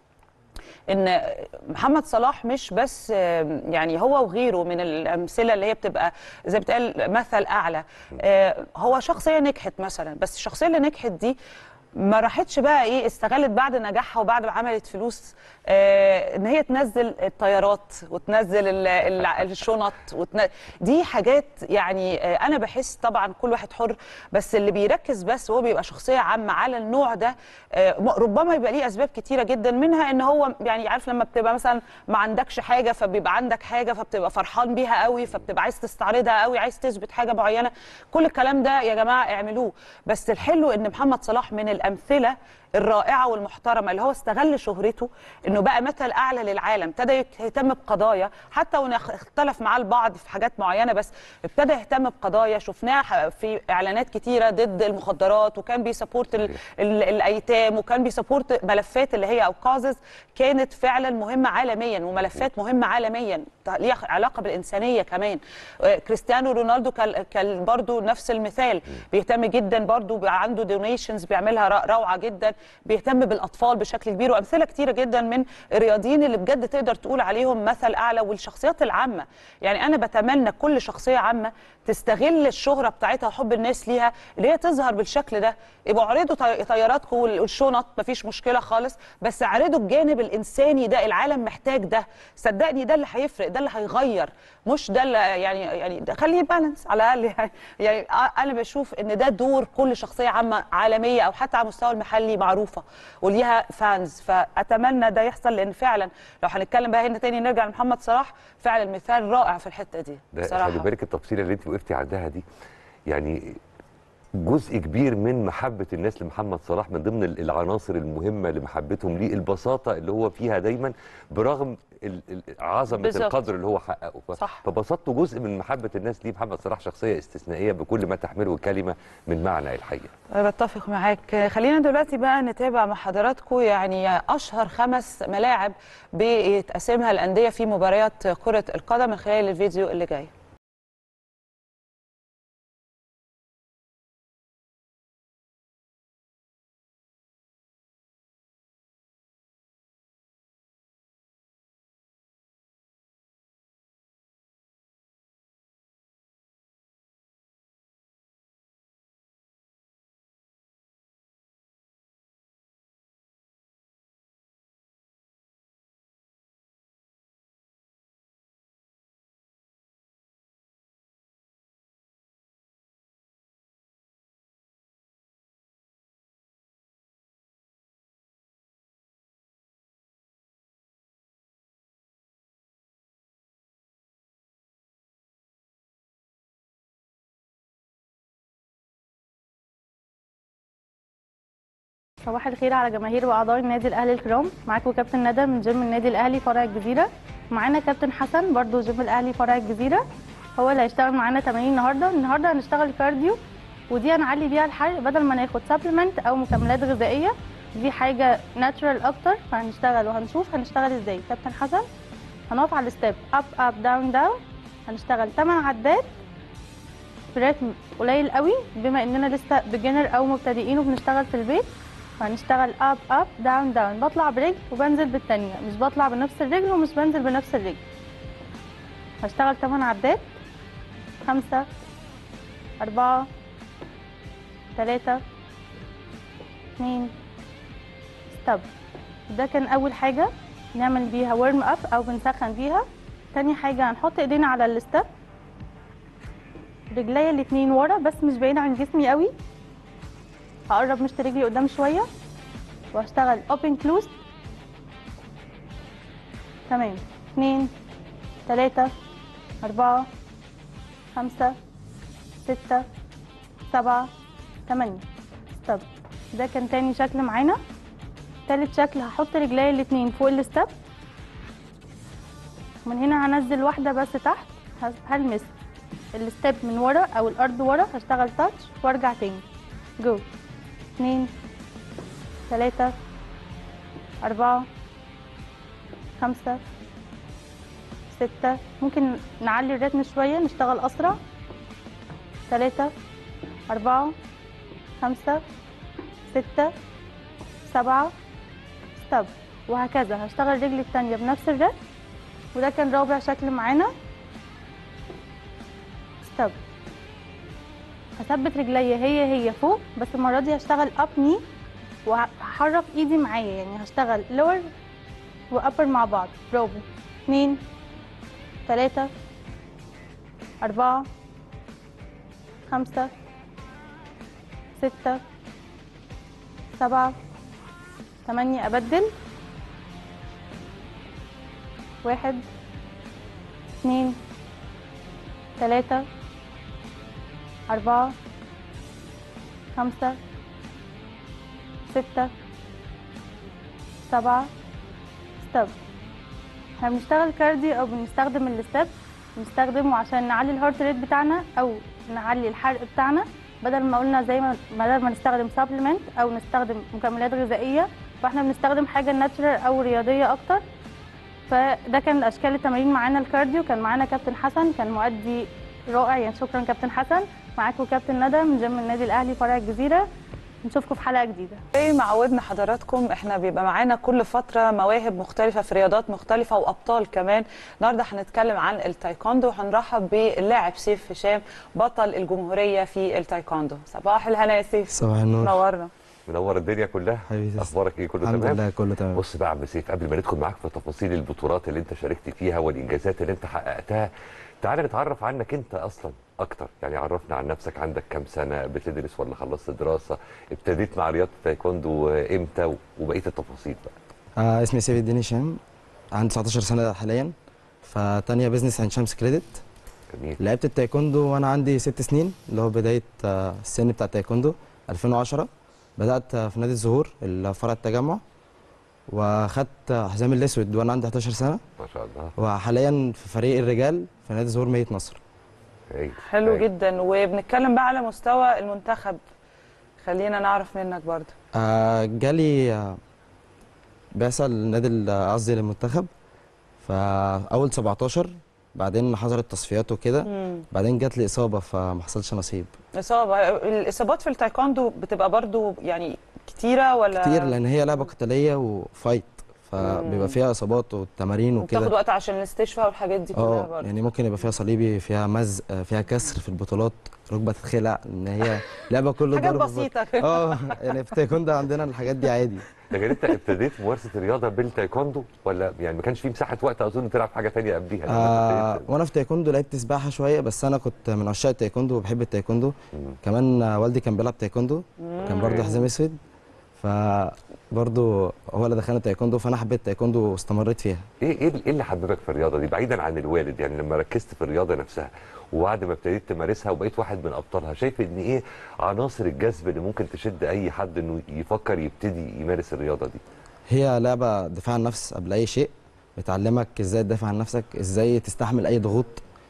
ان محمد صلاح مش بس آم، يعني هو وغيره من الامثله اللي هي بتبقى زي بتقال مثل اعلى آه، هو شخصيه نجحت مثلا بس الشخصيه اللي نجحت دي ما راحتش بقى ايه استغلت بعد نجاحها وبعد ما عملت فلوس آه ان هي تنزل الطيارات وتنزل ال- ال- الشنط وتن... دي حاجات يعني آه انا بحس طبعا كل واحد حر بس اللي بيركز بس هو بيبقى شخصيه عامه على النوع ده آه م- ربما يبقى ليه اسباب كتيره جدا منها ان هو يعني عارف لما بتبقى مثلا ما عندكش حاجه فبيبقى عندك حاجه فبتبقى فرحان بيها قوي فبتبقى عايز تستعرضها قوي عايز تثبت حاجه معينه كل الكلام ده يا جماعه اعملوه بس الحلو ان محمد صلاح من الامثله الرائعه والمحترمه اللي هو استغل شهرته انه بقى مثل اعلى للعالم ابتدى يهتم بقضايا حتى وان اختلف معاه البعض في حاجات معينه بس ابتدى يهتم بقضايا شفناها في اعلانات كتيره ضد المخدرات وكان بيسابورت ال ال الايتام وكان بيسابورت ملفات اللي هي او كازز كانت فعلا مهمه عالميا وملفات مهمه عالميا ليها علاقه بالانسانيه كمان آه، كريستيانو رونالدو كان كان برضو نفس المثال بيهتم جدا برضو بقى عنده دونيشنز بيعملها ر- روعه جدا بيهتم بالاطفال بشكل كبير وامثله كتيره جدا من الرياضيين اللي بجد تقدر تقول عليهم مثل اعلى والشخصيات العامه يعني انا بتمنى كل شخصيه عامه تستغل الشهره بتاعتها وحب الناس ليها اللي هي تظهر بالشكل ده يبقوا اعرضوا طي- طياراتكم وال- والشنط مفيش مشكله خالص بس اعرضوا الجانب الانساني ده العالم محتاج ده صدقني ده اللي هيفرق ده اللي هيغير مش ده اللي يعني يعني ده خليه بالانس على الاقل يعني, يعني انا بشوف ان ده دور كل شخصيه عامه عالميه او حتى على المستوى المحلي معروفه وليها فانز فاتمنى ده يحصل لان فعلا لو هنتكلم بقى هنا تاني نرجع لمحمد صلاح فعلا مثال رائع في الحته دي ده خلي بصراحه بالك التفصيله اللي انت وقفتي عندها دي يعني جزء كبير من محبه الناس لمحمد صلاح من ضمن ال- العناصر المهمه لمحبتهم ليه البساطه اللي هو فيها دايما برغم ال- ال- عظمه بالظبط. القدر اللي هو حققه ف- صح. فبسطته جزء من محبه الناس ليه محمد صلاح شخصيه استثنائيه بكل ما تحمله الكلمه من معنى الحقيقه بتفق معاك خلينا دلوقتي بقى نتابع مع حضراتكم يعني اشهر خمس ملاعب بيتقسمها الانديه في مباريات كره القدم من خلال الفيديو اللي جاي صباح الخير على جماهير واعضاء النادي الاهلي الكرام معاكم كابتن ندى من جيم النادي الاهلي فرع الجزيره معانا كابتن حسن برضو جيم الاهلي فرع الجزيره هو اللي هيشتغل معانا تمارين النهارده النهارده هنشتغل كارديو ودي هنعلي بيها الحرق بدل ما ناخد سبلمنت او مكملات غذائيه دي حاجه ناتشرال اكتر فهنشتغل وهنشوف هنشتغل ازاي كابتن حسن هنقف على الستيب اب اب داون داون هنشتغل 8 عدات في رتم قليل قوي بما اننا لسه بيجنر او مبتدئين وبنشتغل في البيت هنشتغل اب اب داون داون بطلع برجل وبنزل بالتانية مش بطلع بنفس الرجل ومش بنزل بنفس الرجل هشتغل 8 عدات خمسة أربعة تلاتة اتنين ستوب ده كان أول حاجة نعمل بيها ورم اب أو بنسخن بيها تاني حاجة هنحط ايدينا على الستep رجليا الاتنين ورا بس مش بعيد عن جسمي قوي هقرب مشط رجلي قدام شويه وهشتغل open close تمام اتنين تلاتة أربعة خمسة ستة سبعة تمانية طب ده كان تاني شكل معانا تالت شكل هحط رجلي الاتنين فوق الستep من هنا هنزل واحدة بس تحت هس- هلمس الستيب من ورا او الارض ورا هشتغل تاتش وارجع تاني جو اتنين تلاتة أربعة خمسة ستة ممكن نعلي الريتم شوية نشتغل أسرع تلاتة أربعة خمسة ستة سبعة ستوب وهكذا هشتغل رجلي التانية بنفس الريتم وده كان رابع شكل معانا ستوب هثبت رجليا هي هي فوق بس المره دي هشتغل اب ني وهحرك ايدي معايا يعني هشتغل لور وابر مع بعض برافو اتنين تلاتة أربعة خمسة ستة سبعة تمانية أبدل واحد اتنين تلاتة أربعة خمسة ستة سبعة ستوب احنا بنشتغل كارديو أو بنستخدم الستيب بنستخدمه عشان نعلي الهارت ريت بتاعنا أو نعلي الحرق بتاعنا بدل ما قلنا زي ما بدل ما نستخدم سبلمنت أو نستخدم مكملات غذائية فاحنا بنستخدم حاجة ناتشرال أو رياضية أكتر فده كان اشكال التمارين معانا الكارديو كان معانا كابتن حسن كان مؤدي رائع يعني شكرا كابتن حسن معاكم كابتن ندى من جيم النادي الاهلي فرع الجزيره نشوفكم في حلقه جديده زي ما عودنا حضراتكم احنا بيبقى معانا كل فتره مواهب مختلفه في رياضات مختلفه وابطال كمان النهارده هنتكلم عن التايكوندو وهنرحب باللاعب سيف هشام بطل الجمهوريه في التايكوندو صباح الهنا يا سيف صباح النور نورنا منور الدنيا كلها حبيبي تسلم. اخبارك ايه كله الحمد تمام لله كله تمام بص بقى يا عم سيف قبل ما ندخل معاك في تفاصيل البطولات اللي انت شاركت فيها والانجازات اللي انت حققتها تعالى نتعرف عنك انت اصلا اكتر يعني عرفنا عن نفسك عندك كام سنه بتدرس ولا خلصت دراسه ابتديت مع رياضه التايكوندو امتى وبقيه التفاصيل بقى آه اسمي سيف الدين هشام عندي 19 سنه حاليا فتانية بزنس عين شمس كريدت جميل لعبت التايكوندو وانا عندي ست سنين اللي هو بدايه آه، السن بتاع التايكوندو 2010 بدات آه، في نادي الزهور الفرع التجمع واخدت آه، حزام الاسود وانا عندي 11 سنه ما شاء الله وحاليا في فريق الرجال في نادي الزهور ميت نصر هايل. حلو هايل. جدا وبنتكلم بقى على مستوى المنتخب خلينا نعرف منك برضو آه، جالي آه، بعثه للنادي ال- قصدي للمنتخب فاول 17 بعدين حصلت تصفيات وكده مم. بعدين جات لي اصابه فما حصلش نصيب اصابه الاصابات في التايكوندو بتبقى برضو يعني كتيره ولا كتير لان هي لعبه قتاليه وفايت فبيبقى فيها اصابات والتمارين وبتاخد وكده وقت عشان الاستشفاء والحاجات دي كلها اه برضو يعني ممكن يبقى فيها صليبي فيها مزق آه، فيها كسر في البطولات ركبه تتخلع ان هي لعبه كله حاجات ضرب في- بسيطه كده اه يعني في التايكوندو عندنا الحاجات دي عادي لكن انت ابتديت ممارسه الرياضه بالتايكوندو ولا يعني ما كانش في مساحه وقت اظن تلعب حاجه تانية قبليها لما آه ابتديت؟ وانا في تايكوندو لعبت سباحه شويه بس انا كنت من عشاق التايكوندو وبحب التايكوندو مم. كمان آه، والدي كان بيلعب تايكوندو كان برضه حزام اسود فبرضه هو اللي دخلني تايكوندو فانا حبيت تايكوندو واستمريت فيها ايه ايه ايه اللي حببك في الرياضه دي بعيدا عن الوالد يعني لما ركزت في الرياضه نفسها وبعد ما ابتديت تمارسها وبقيت واحد من ابطالها شايف ان ايه عناصر الجذب اللي ممكن تشد اي حد انه يفكر يبتدي يمارس الرياضه دي هي لعبه دفاع عن النفس قبل اي شيء بتعلمك ازاي تدافع عن نفسك ازاي تستحمل اي ضغوط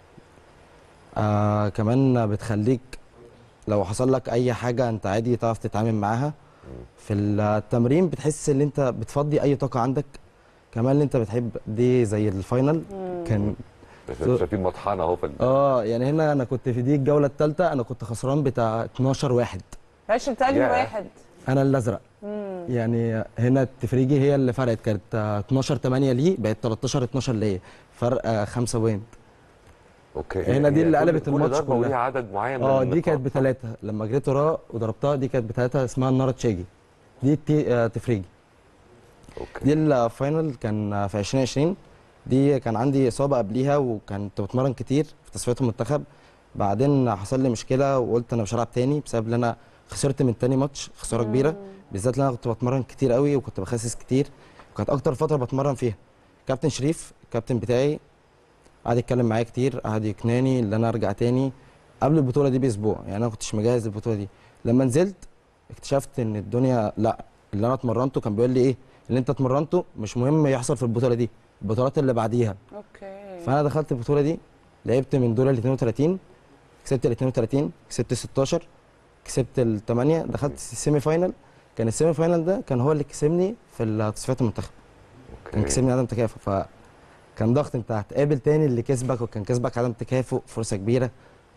آه كمان بتخليك لو حصل لك اي حاجه انت عادي تعرف تتعامل معاها في التمرين بتحس ان انت بتفضي اي طاقه عندك كمان اللي انت بتحب دي زي الفاينل كان بس شايفين مطحنه اهو في ال- اه يعني هنا انا كنت في دي الجوله الثالثه انا كنت خسران بتاع 12 واحد معلش بتقلي ياه. واحد انا الازرق يعني هنا التفريجي هي اللي فرقت كانت آه، 12 8 ليه بقت 13 12 ليا فرق 5 بوينت اوكي هنا دي هي اللي كل- قلبت كل الماتش ضربة كلها. وليها عدد معين من اه دي النقاط، كانت صح؟ بثلاثه لما جريت وراها وضربتها دي كانت بثلاثه اسمها النار تشيجي دي التي- آه، تفريجي اوكي دي الفاينل كان آه، في 2020 دي كان عندي اصابه قبليها وكنت بتمرن كتير في تصفيات المنتخب بعدين حصل لي مشكله وقلت انا مش هلعب تاني بسبب ان انا خسرت من تاني ماتش خساره كبيره بالذات ان انا كنت بتمرن كتير قوي وكنت بخسس كتير وكانت اكتر فتره بتمرن فيها كابتن شريف الكابتن بتاعي قعد يتكلم معايا كتير قعد يقنعني ان انا ارجع تاني قبل البطوله دي باسبوع يعني انا ما كنتش مجهز للبطوله دي لما نزلت اكتشفت ان الدنيا لا اللي انا اتمرنته كان بيقول لي ايه اللي انت اتمرنته مش مهم يحصل في البطوله دي البطولات اللي بعديها اوكي فانا دخلت البطوله دي لعبت من دور ال 32 كسبت ال 32 كسبت 16 كسبت ال 8 دخلت السيمي فاينل كان السيمي فاينل ده كان هو اللي كسبني في تصفيات المنتخب كان اوكي كسبني عدم تكافؤ فكان ضغط انت هتقابل تاني اللي كسبك وكان كسبك عدم تكافؤ فرصه كبيره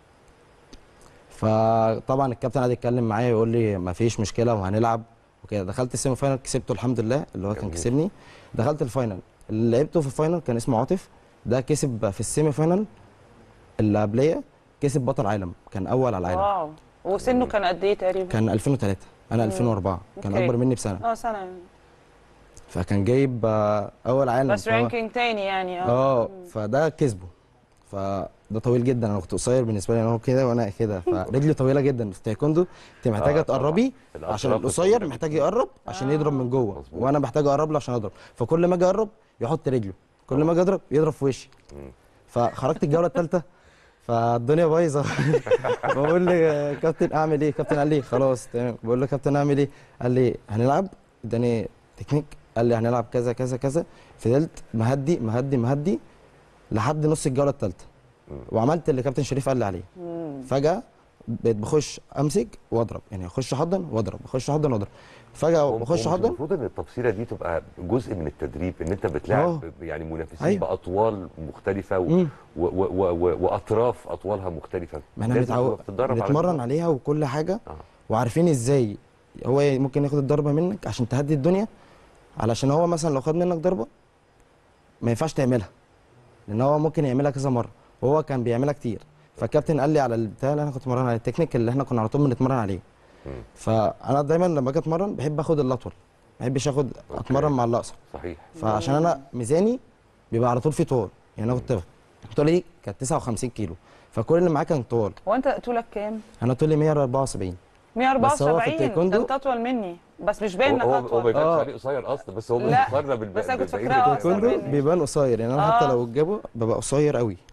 فطبعا الكابتن قعد يتكلم معايا يقول لي ما فيش مشكله وهنلعب وكده دخلت السيمي فاينل كسبته الحمد لله اللي هو كان جميل. كسبني دخلت الفاينل اللي لعبته في الفاينل كان اسمه عاطف ده كسب في السيمي فاينل اللي قبليه كسب بطل عالم كان اول على العالم واو وسنه كان قد ايه تقريبا؟ كان 2003 انا 2004 كان أوكي. اكبر مني بسنه اه سنه فكان جايب آه، اول عالم بس فهو- رانكينج تاني يعني اه فده كسبه فده طويل جدا انا كنت قصير بالنسبه لي انا هو كده وانا كده فرجلي طويله جدا في التايكوندو انت محتاجه آه، طبعاً. تقربي الأطراف عشان بتبقى القصير جميلة محتاج جداً. يقرب عشان يضرب من جوه مظبوط. وانا محتاج اقرب له عشان اضرب فكل ما اجي اقرب يحط رجله كل ما اجي اضرب يضرب في وشي مم. فخرجت الجوله الثالثه فالدنيا بايظه بقول لي كابتن اعمل ايه كابتن قال لي خلاص تمام بقول له كابتن اعمل ايه قال لي هنلعب اداني تكنيك قال لي هنلعب كذا كذا كذا فضلت مهدي مهدي مهدي لحد نص الجوله الثالثه وعملت اللي كابتن شريف قال لي عليه فجاه بقيت بخش امسك واضرب يعني اخش احضن واضرب اخش احضن واضرب فجاه هو- بخش هو مش احضن المفروض ان التفصيله دي تبقى جزء من التدريب ان انت بتلاعب آه. يعني منافسين أيوة. باطوال مختلفه و... مم. و... و... و... واطراف اطوالها مختلفه ما احنا لازم بنتعود تبقى بتتدرب على بنتمرن كده. عليها وكل حاجه آه. وعارفين ازاي هو ممكن ياخد الضربه منك عشان تهدي الدنيا علشان هو مثلا لو خد منك ضربه ما ينفعش تعملها لان هو ممكن يعملها كذا مره وهو كان بيعملها كتير فالكابتن قال لي على البتاع اللي انا كنت بتمرن عليه التكنيك اللي احنا كنا على طول بنتمرن عليه مم. فانا دايما لما اجي اتمرن بحب اخد الاطول ما بحبش اخد أوكي. اتمرن مع الاقصر صحيح فعشان انا ميزاني بيبقى على طول في طول يعني انا كنت طولي دي كانت 59 كيلو فكل اللي معايا كان طول هو انت طولك كام؟ انا طولي 174 بس هو في 174 التايكوندو- ده انت اطول مني بس مش باين هو انك هو هو ما اطول يبانش آه. عليه قصير اصلا بس هو لا، مقارنه بالب... بس أنا كنت بالباقيين فاكراه اللي أقصر بيتمرنوا. التايكوندو مني. بيبان قصير يعني انا آه. حتى لو جابه ببقى قصير قوي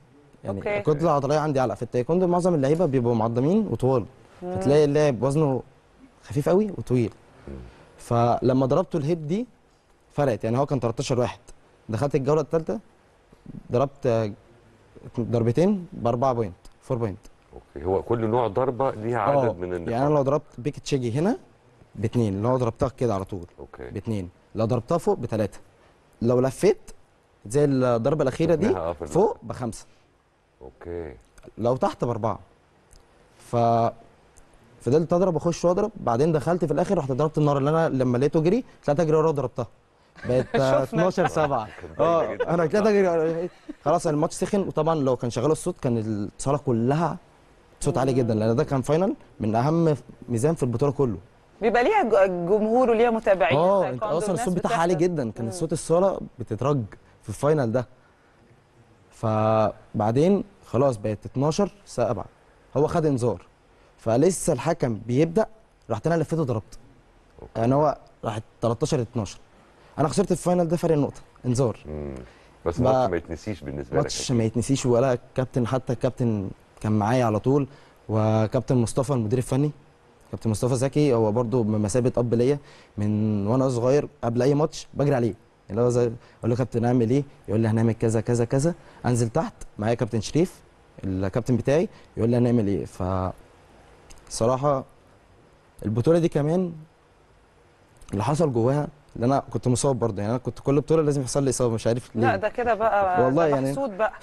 يعني أوكي. الكتله العضليه عندي اعلى في التايكوندو معظم اللعيبه بيبقوا معضمين وطوال فتلاقي اللاعب وزنه خفيف قوي وطويل فلما ضربته الهيب دي فرقت يعني هو كان 13 واحد دخلت الجوله الثالثه ضربت آه، ضربتين باربعه بوينت 4 بوينت اوكي هو كل نوع ضربه ليها اه عدد من النقاط يعني انا لو ضربت بيك تشيجي هنا باثنين اللي هو ضربتها كده على طول اوكي باثنين لو ضربتها فوق بثلاثه لو لفيت زي الضربه الاخيره دي شفناها، آه، في ال- فوق بخمسه اوكي لو تحت باربعه ف فضلت اضرب اخش واضرب بعدين دخلت في الاخر رحت ضربت النار اللي انا لما لقيته جري طلعت اجري وراه وضربتها بقت آه، 12 7 كانت باينة اه جداً. انا طلعت اجري وراه. خلاص الماتش سخن وطبعا لو كان شغال الصوت كان الصاله كلها صوت عالي جدا لان ده كان فاينل من اهم ميزان في البطوله كله بيبقى ليها ج- جمهور وليها متابعين اه زي انت كوندو، اصلا الناس الصوت بتاعها عالي بتحضر. جدا كان صوت الصاله بتترج في الفاينل ده فبعدين خلاص بقت 12 7 هو خد انذار فلسه الحكم بيبدا رحت انا لفيته ضربت يعني هو راح 13 12 انا خسرت الفاينل ده فرق نقطه انذار مم. بس بقى- ماتش ما يتنسيش بالنسبه لك ماتش ما يتنسيش ولا الكابتن حتى الكابتن كان معايا على طول وكابتن مصطفى المدير الفني كابتن مصطفى زكي هو برضو بمثابه اب ليا من وانا صغير قبل اي ماتش بجري عليه اللي هو زي اقول له يا كابتن اعمل ايه يقول لي هنعمل كذا كذا كذا انزل تحت معايا كابتن شريف الكابتن بتاعي يقول لي هنعمل ايه ف صراحه البطوله دي كمان اللي حصل جواها اللي انا كنت مصاب برضه يعني انا كنت كل بطوله لازم يحصل لي اصابه مش عارف ليه لا ده كده بقى والله ده يعني- محسود بقى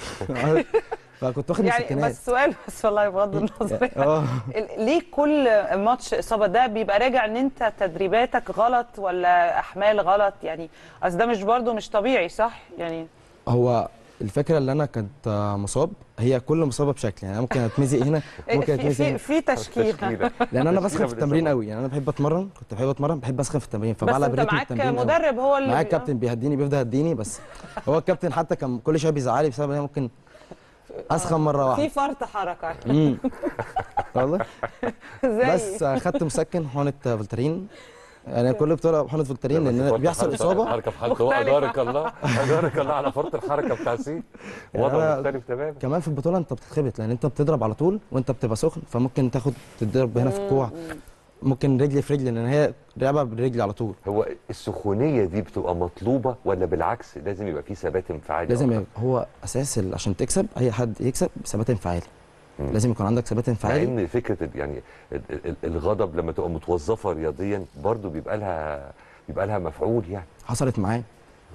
فكنت واخد يعني مسكنات بس سؤال بس والله بغض النظر اه ال- ليه كل ماتش اصابه ده بيبقى راجع ان انت تدريباتك غلط ولا احمال غلط يعني اصل ده مش برضه مش طبيعي صح يعني هو الفكره اللي انا كنت آه، مصاب هي كل مصابه بشكل يعني أنا ممكن اتمزق هنا ممكن في اتمزق في, هنا في تشكيله تشكيله لان انا تشكيلة بسخن في التمرين بالإصابة. قوي يعني انا بحب اتمرن كنت بحب اتمرن بحب اسخن في التمرين بس فبعلى انت بريتم معاك التمرين قوي. مدرب هو اللي معايا بي- كابتن بيهديني بيفضل يهديني بس هو الكابتن حتى كان كل شويه بيزعلي بسبب ان انا ممكن اسخن مره في واحده فرط حركه امم والله زي بس آه، خدت مسكن حقنه فولترين يعني كل بطوله حقنه فولترين لان بيحصل اصابه حركه في حالته مختلفة. ادارك الله ادارك الله على فرط الحركه بتاع سي يعني وضع أنا- مختلف تماما كمان في البطوله انت بتتخبط لان انت بتضرب على طول وانت بتبقى سخن فممكن تاخد تضرب هنا في الكوع ممكن رجلي في رجلي لان هي لعبه بالرجل على طول هو السخونيه دي بتبقى مطلوبه ولا بالعكس لازم يبقى في ثبات انفعالي لازم أكتر؟ يبقى هو اساس ال- عشان تكسب اي حد يكسب ثبات انفعالي مم. لازم يكون عندك ثبات مع انفعالي ان فكره ال- يعني ال- ال- الغضب لما تبقى متوظفه رياضيا برضو بيبقى لها بيبقى لها مفعول يعني حصلت معايا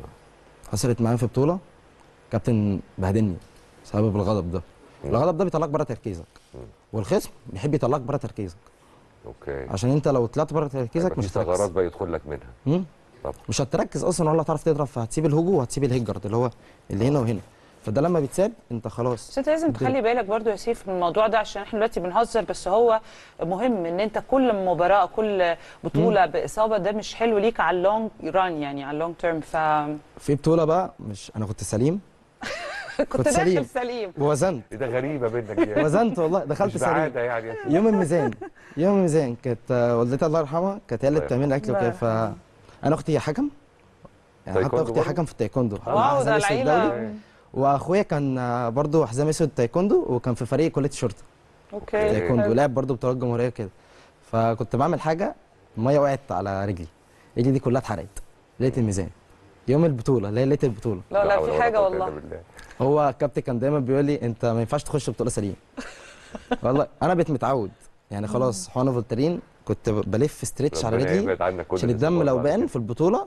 حصلت معايا في بطوله كابتن بهدلني بسبب الغضب ده مم. الغضب ده بيطلعك بره تركيزك مم. والخصم بيحب يطلعك بره تركيزك اوكي عشان انت لو طلعت بره يبقى تركيزك في مش ثغرات هتركز بقى يدخل لك منها مم. طب مش هتركز اصلا ولا هتعرف تضرب فهتسيب الهجو وهتسيب الهيجرد اللي هو اللي هنا وهنا فده لما بيتساب انت خلاص بس انت لازم تخلي بالك برضو يا سيف من الموضوع ده عشان احنا دلوقتي بنهزر بس هو مهم ان انت كل مباراه كل بطوله باصابه ده مش حلو ليك على اللونج ران يعني على اللونج تيرم ف في بطوله بقى مش انا كنت سليم كنت كنت داخل سليم. سليم ووزنت إيه ده غريبه منك دي يعني. وزنت والله دخلت مش سليم بعاده يعني يا سيدي. يوم الميزان يوم الميزان كانت آه، والدتي الله يرحمها كانت هي اللي الله بتعمل لي اكل الله وكده فانا اختي حكم يعني حتى تايكوندو اختي برضه؟ حكم في التايكوندو واو حزام ده أسود العيله دولي. واخويا كان آه، برضه حزام اسود تايكوندو وكان في فريق كليه الشرطه اوكي تايكوندو حلو. لعب برضه بطولات جمهوريه كده فكنت بعمل حاجه الميه وقعت على رجلي رجلي دي كلها اتحرقت ليله الميزان يوم البطوله اللي هي ليله البطوله لا لا حول في ولا حاجه قوة إلا والله بالله. هو الكابتن كان دايما بيقول لي انت ما ينفعش تخش بطوله سليم والله انا بقيت متعود يعني خلاص حقنه فولترين كنت ب- بلف ستريتش على ربنا رجلي يبعد عنك كل عشان الدم الإصابات لو بعد بان كده. في البطوله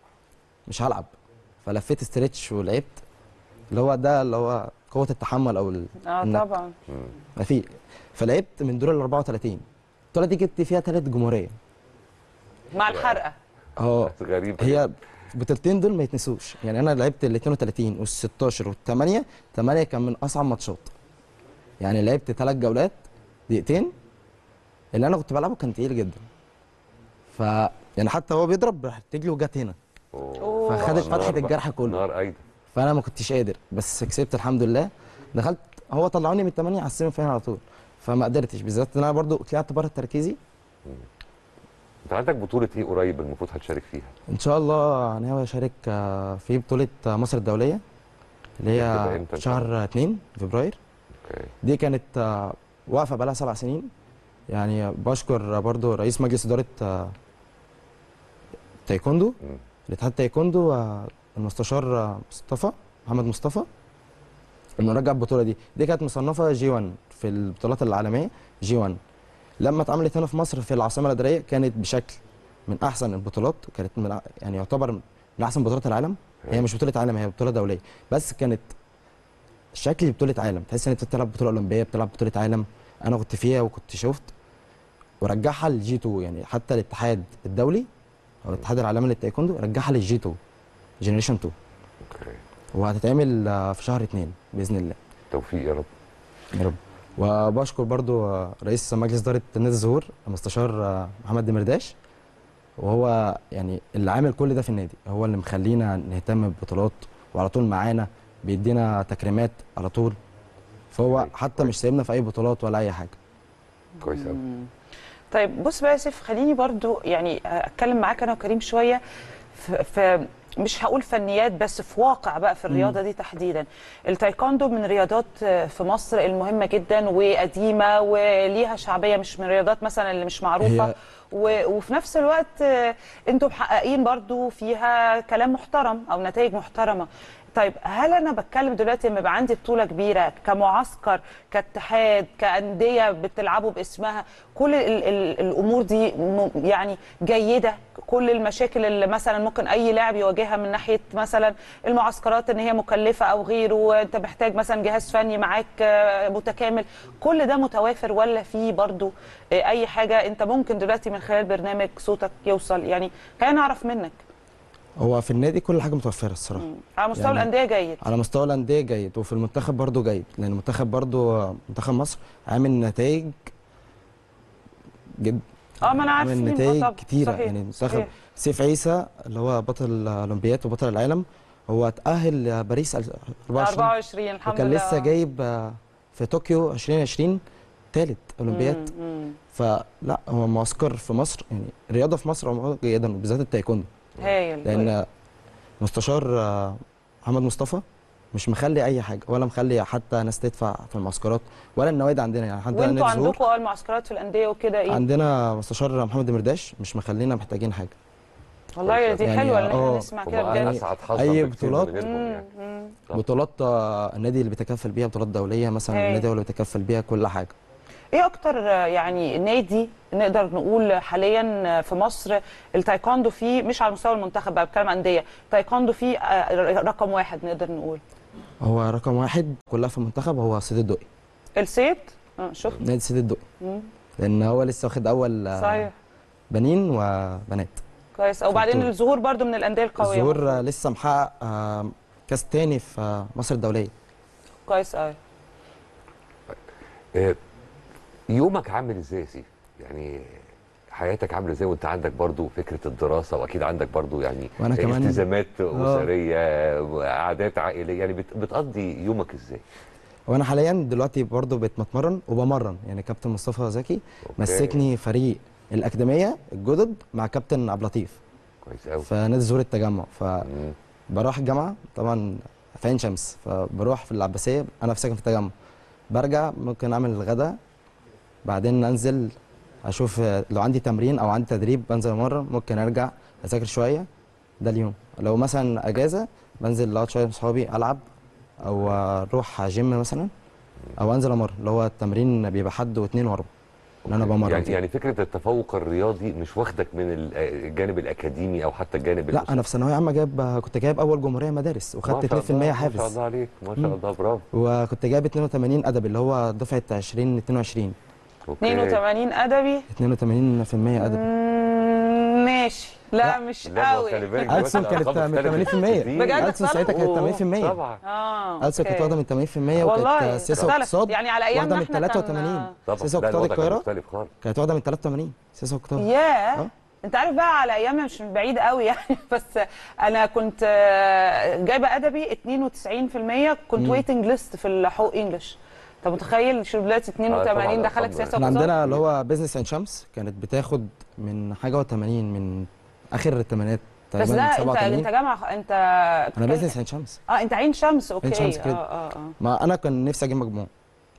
مش هلعب فلفيت ستريتش ولعبت اللي هو ده اللي هو قوه التحمل او ال... اه إنك- طبعا ما في فلعبت من دور ال 34 البطوله دي جبت فيها ثلاث جمهوريه مع الحرقه اه غريبه هي البطولتين دول ما يتنسوش يعني انا لعبت ال 32 وال 16 وال 8 8 كان من اصعب ماتشات يعني لعبت ثلاث جولات دقيقتين اللي انا كنت بلعبه كان تقيل جدا ف يعني حتى هو بيضرب راحت رجلي وجت هنا أوه. فخدت نار فتحه بقى. الجرح كله نار ايضا فانا ما كنتش قادر بس كسبت الحمد لله دخلت هو طلعوني من الثمانيه على السيمي فاينل على طول فما قدرتش بالذات ان انا برضو طلعت بره تركيزي انت عندك بطوله ايه قريب المفروض هتشارك فيها ان شاء الله ناوي اشارك آه، في بطوله آه، مصر الدوليه اللي هتبقى هي إمتى إن شاء شهر 2 فبراير اوكي دي كانت آه، واقفه بقالها سبع سنين يعني بشكر برضو رئيس مجلس اداره آه، تايكوندو مم. الاتحاد تايكوندو آه، المستشار آه، مصطفى محمد مصطفى انه رجع البطوله دي دي كانت مصنفه جي 1 في البطولات العالميه جي 1 لما اتعملت هنا في مصر في العاصمه الاداريه كانت بشكل من احسن البطولات كانت من أ- يعني يعتبر من احسن بطولات العالم هي مش بطوله عالم هي بطوله دوليه بس كانت شكل بطوله عالم تحس ان انت بتلعب بطوله اولمبيه بتلعب بطوله عالم انا كنت فيها وكنت شفت ورجعها للجي 2 يعني حتى الاتحاد الدولي او الاتحاد العالمي للتايكوندو رجعها للجي 2 جنريشن 2 اوكي وهتتعمل آه، في شهر 2 باذن الله توفيق يا رب يا رب وبشكر برضو آه، رئيس مجلس اداره نادي الزهور المستشار آه، محمد دمرداش وهو يعني اللي عامل كل ده في النادي هو اللي مخلينا نهتم بالبطولات وعلى طول معانا بيدينا تكريمات على طول فهو كويس، حتى كويس. مش سايبنا في اي بطولات ولا اي حاجه كويس قوي طيب بص بقى يا سيف خليني برضو يعني اتكلم معاك انا وكريم شويه في, في مش هقول فنيات بس في واقع بقى في الرياضه دي تحديدا التايكوندو من الرياضات في مصر المهمه جدا وقديمه وليها شعبيه مش من الرياضات مثلا اللي مش معروفه هي- و- وفي نفس الوقت آه، انتم محققين برضو فيها كلام محترم او نتائج محترمه طيب هل انا بتكلم دلوقتي لما يبقى عندي بطوله كبيره كمعسكر كاتحاد كانديه بتلعبوا باسمها كل ال ال الامور دي م- يعني جيده كل المشاكل اللي مثلا ممكن اي لاعب يواجهها من ناحيه مثلا المعسكرات ان هي مكلفه او غيره انت محتاج مثلا جهاز فني معاك آه، متكامل كل ده متوافر ولا في برضو آه، اي حاجه انت ممكن دلوقتي من خلال برنامج صوتك يوصل يعني خلينا نعرف منك هو في النادي كل حاجه متوفره الصراحه على مستوى يعني الانديه جيد على مستوى الانديه جيد وفي المنتخب برضو جيد لان المنتخب برضو منتخب مصر عامل نتائج جد اه ما انا عامل عارفين نتائج آه طبعاً. كتيره صحيح. يعني منتخب صحيح. سيف عيسى اللي هو بطل الاولمبياد وبطل العالم هو اتاهل لباريس 24 24 الحمد وكان لله لسه جايب آه، في طوكيو 2020 ثالث اولمبياد مم، مم. فلا هو معسكر في مصر يعني الرياضه في مصر عموما جيدا وبالذات التايكوندو هايل لان مستشار آه، محمد مصطفى مش مخلي اي حاجه ولا مخلي حتى ناس تدفع في المعسكرات ولا النوادي عندنا يعني حتى وانتوا نادي الزهور عندكم اه المعسكرات في الانديه وكده ايه عندنا مستشار محمد دمرداش مش مخلينا محتاجين حاجه والله دي يعني حلوه ان احنا اه نسمع هم كده بجد اسعد حظا أي بكتير بطولات؟ من غيرهم مم، يعني مم. صح. بطولات آه، النادي اللي بيتكفل بيها بطولات دوليه مثلا هاي. النادي هو اللي بيتكفل بيها كل حاجه ايه اكتر آه، يعني نادي نقدر نقول حاليا آه، في مصر التايكوندو فيه مش على مستوى المنتخب بقى بتكلم انديه تايكوندو فيه آه، رقم واحد نقدر نقول هو رقم واحد كلها في المنتخب هو سيد الدقي السيد اه شفت نادي سيد الدقي مم. لان هو لسه واخد اول آه، صحيح بنين وبنات كويس وبعدين البطولة. الظهور برضو من الانديه القويه الظهور آه، لسه محقق آه، كاس تاني في آه، مصر الدوليه كويس قوي آه، يومك عامل ازاي يا سيف؟ يعني حياتك عامله ازاي وانت عندك برضو فكره الدراسه واكيد عندك برضو يعني وأنا كمان- التزامات اسريه عادات عائليه يعني بت- بتقضي يومك ازاي؟ وانا حاليا دلوقتي برضو بتمرن وبمرن يعني كابتن مصطفى زكي أوكي. مسكني فريق الاكاديميه الجدد مع كابتن عبد اللطيف كويس قوي في نادي الزهور التجمع فبروح الجامعه طبعا في عين شمس فبروح في العباسيه انا في ساكن في التجمع برجع ممكن اعمل الغداء بعدين انزل اشوف لو عندي تمرين او عندي تدريب بنزل امرن ممكن ارجع اذاكر شويه ده اليوم لو مثلا اجازه بنزل اقعد شويه مع اصحابي العب او اروح جيم مثلا او انزل امرن اللي هو التمرين بيبقى حد واثنين واربعه اللي انا بمرن يعني, فيه. يعني فكره التفوق الرياضي مش واخدك من ال- الجانب الاكاديمي او حتى الجانب لا انا في ثانويه عامه جايب كنت جايب اول جمهوريه مدارس وخدت 2% ما شاء حافز الله عليك ما شاء مم. الله برافو وكنت جايب 82 ادبي اللي هو دفعه 2022 أوكي. 82 ادبي 82% ادبي مم، ماشي لا, لا، مش لا، ما هو قوي خلي بالك دلوقتي ألسن كانت الأرقام من اختلفت 80%. كتير. بجد ألسن ساعتها كانت أوه، 80% طبعا اه ألسن كانت أوكي. واخده من 80% والله وكانت سياسه اختلف. واقتصاد يعني على ايامنا واخده من احنا كان- 83 طبعا سياسه لا واقتصاد الوضع كان القاهره مختلف خالص كانت واخده من 83 سياسه واقتصاد ياه آه. انت عارف بقى على ايامنا مش من بعيد قوي يعني بس انا كنت آه، جايبه ادبي 92% كنت مم. ويتنج ليست في الحقوق انجلش انت متخيل شوف دلوقتي 82 طبعاً دخلك الأرقام سياسه احنا واقتصاد عندنا اللي هو بيزنس عين شمس كانت بتاخد من حاجه و80 من اخر الثمانينات بس ده تقريبا انت 87 انت جامعه انت انا بيزنس عين شمس اه انت عين شمس اوكي شمس كده. اه اه اه ما انا كان نفسي اجيب مجموع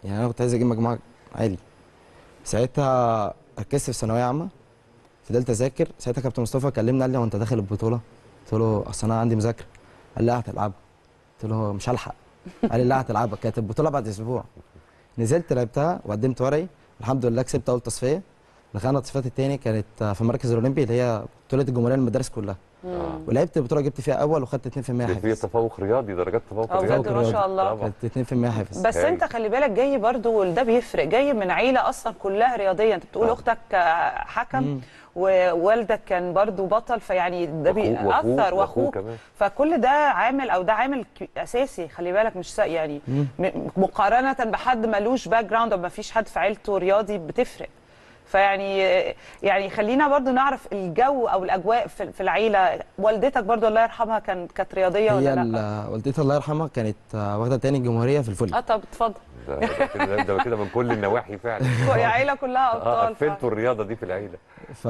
يعني انا كنت عايز اجيب مجموعه عالي ساعتها ركزت في ثانويه عامه فضلت اذاكر ساعتها كابتن مصطفى كلمني قال لي هو انت داخل البطوله قلت له اصل انا عندي مذاكره قال لي لا هتلعبها قلت له مش هلحق قال لي لا هتلعبها كانت البطوله بعد اسبوع نزلت لعبتها وقدمت ورقي الحمد لله كسبت اول تصفيه دخلنا التصفيات التاني كانت في المركز الاولمبي اللي هي بطوله الجمهوريه للمدارس كلها آه. ولعبت البطوله جبت فيها اول وخدت 2% في حافز تفوق رياضي درجات تفوق اه رياضي بجد ما شاء الله طبعا كانت 2% حافز بس هايل. انت خلي بالك جاي برضو وده بيفرق جاي من عيله اصلا كلها رياضيه انت بتقول آه. اختك آه، حكم مم. ووالدك كان برضو بطل فيعني ده وأخوه- بيأثر وأخوه واخوك كمان. فكل ده عامل او ده عامل ك- اساسي خلي بالك مش سا- يعني مم. م- مقارنه بحد ملوش باك جراوند او ما فيش حد في عيلته رياضي بتفرق فيعني يعني خلينا برضو نعرف الجو او الاجواء في في العيله والدتك برضو الله يرحمها كان كانت رياضيه هي ولا لا ال- والدتي الله يرحمها كانت آه، واخده تاني الجمهوريه في الفولي اه طب اتفضل ده ده كده ده كده من كل النواحي فعلا يا عيله كلها اه ابطال فعلا. قفلتوا الرياضه دي في العيله ف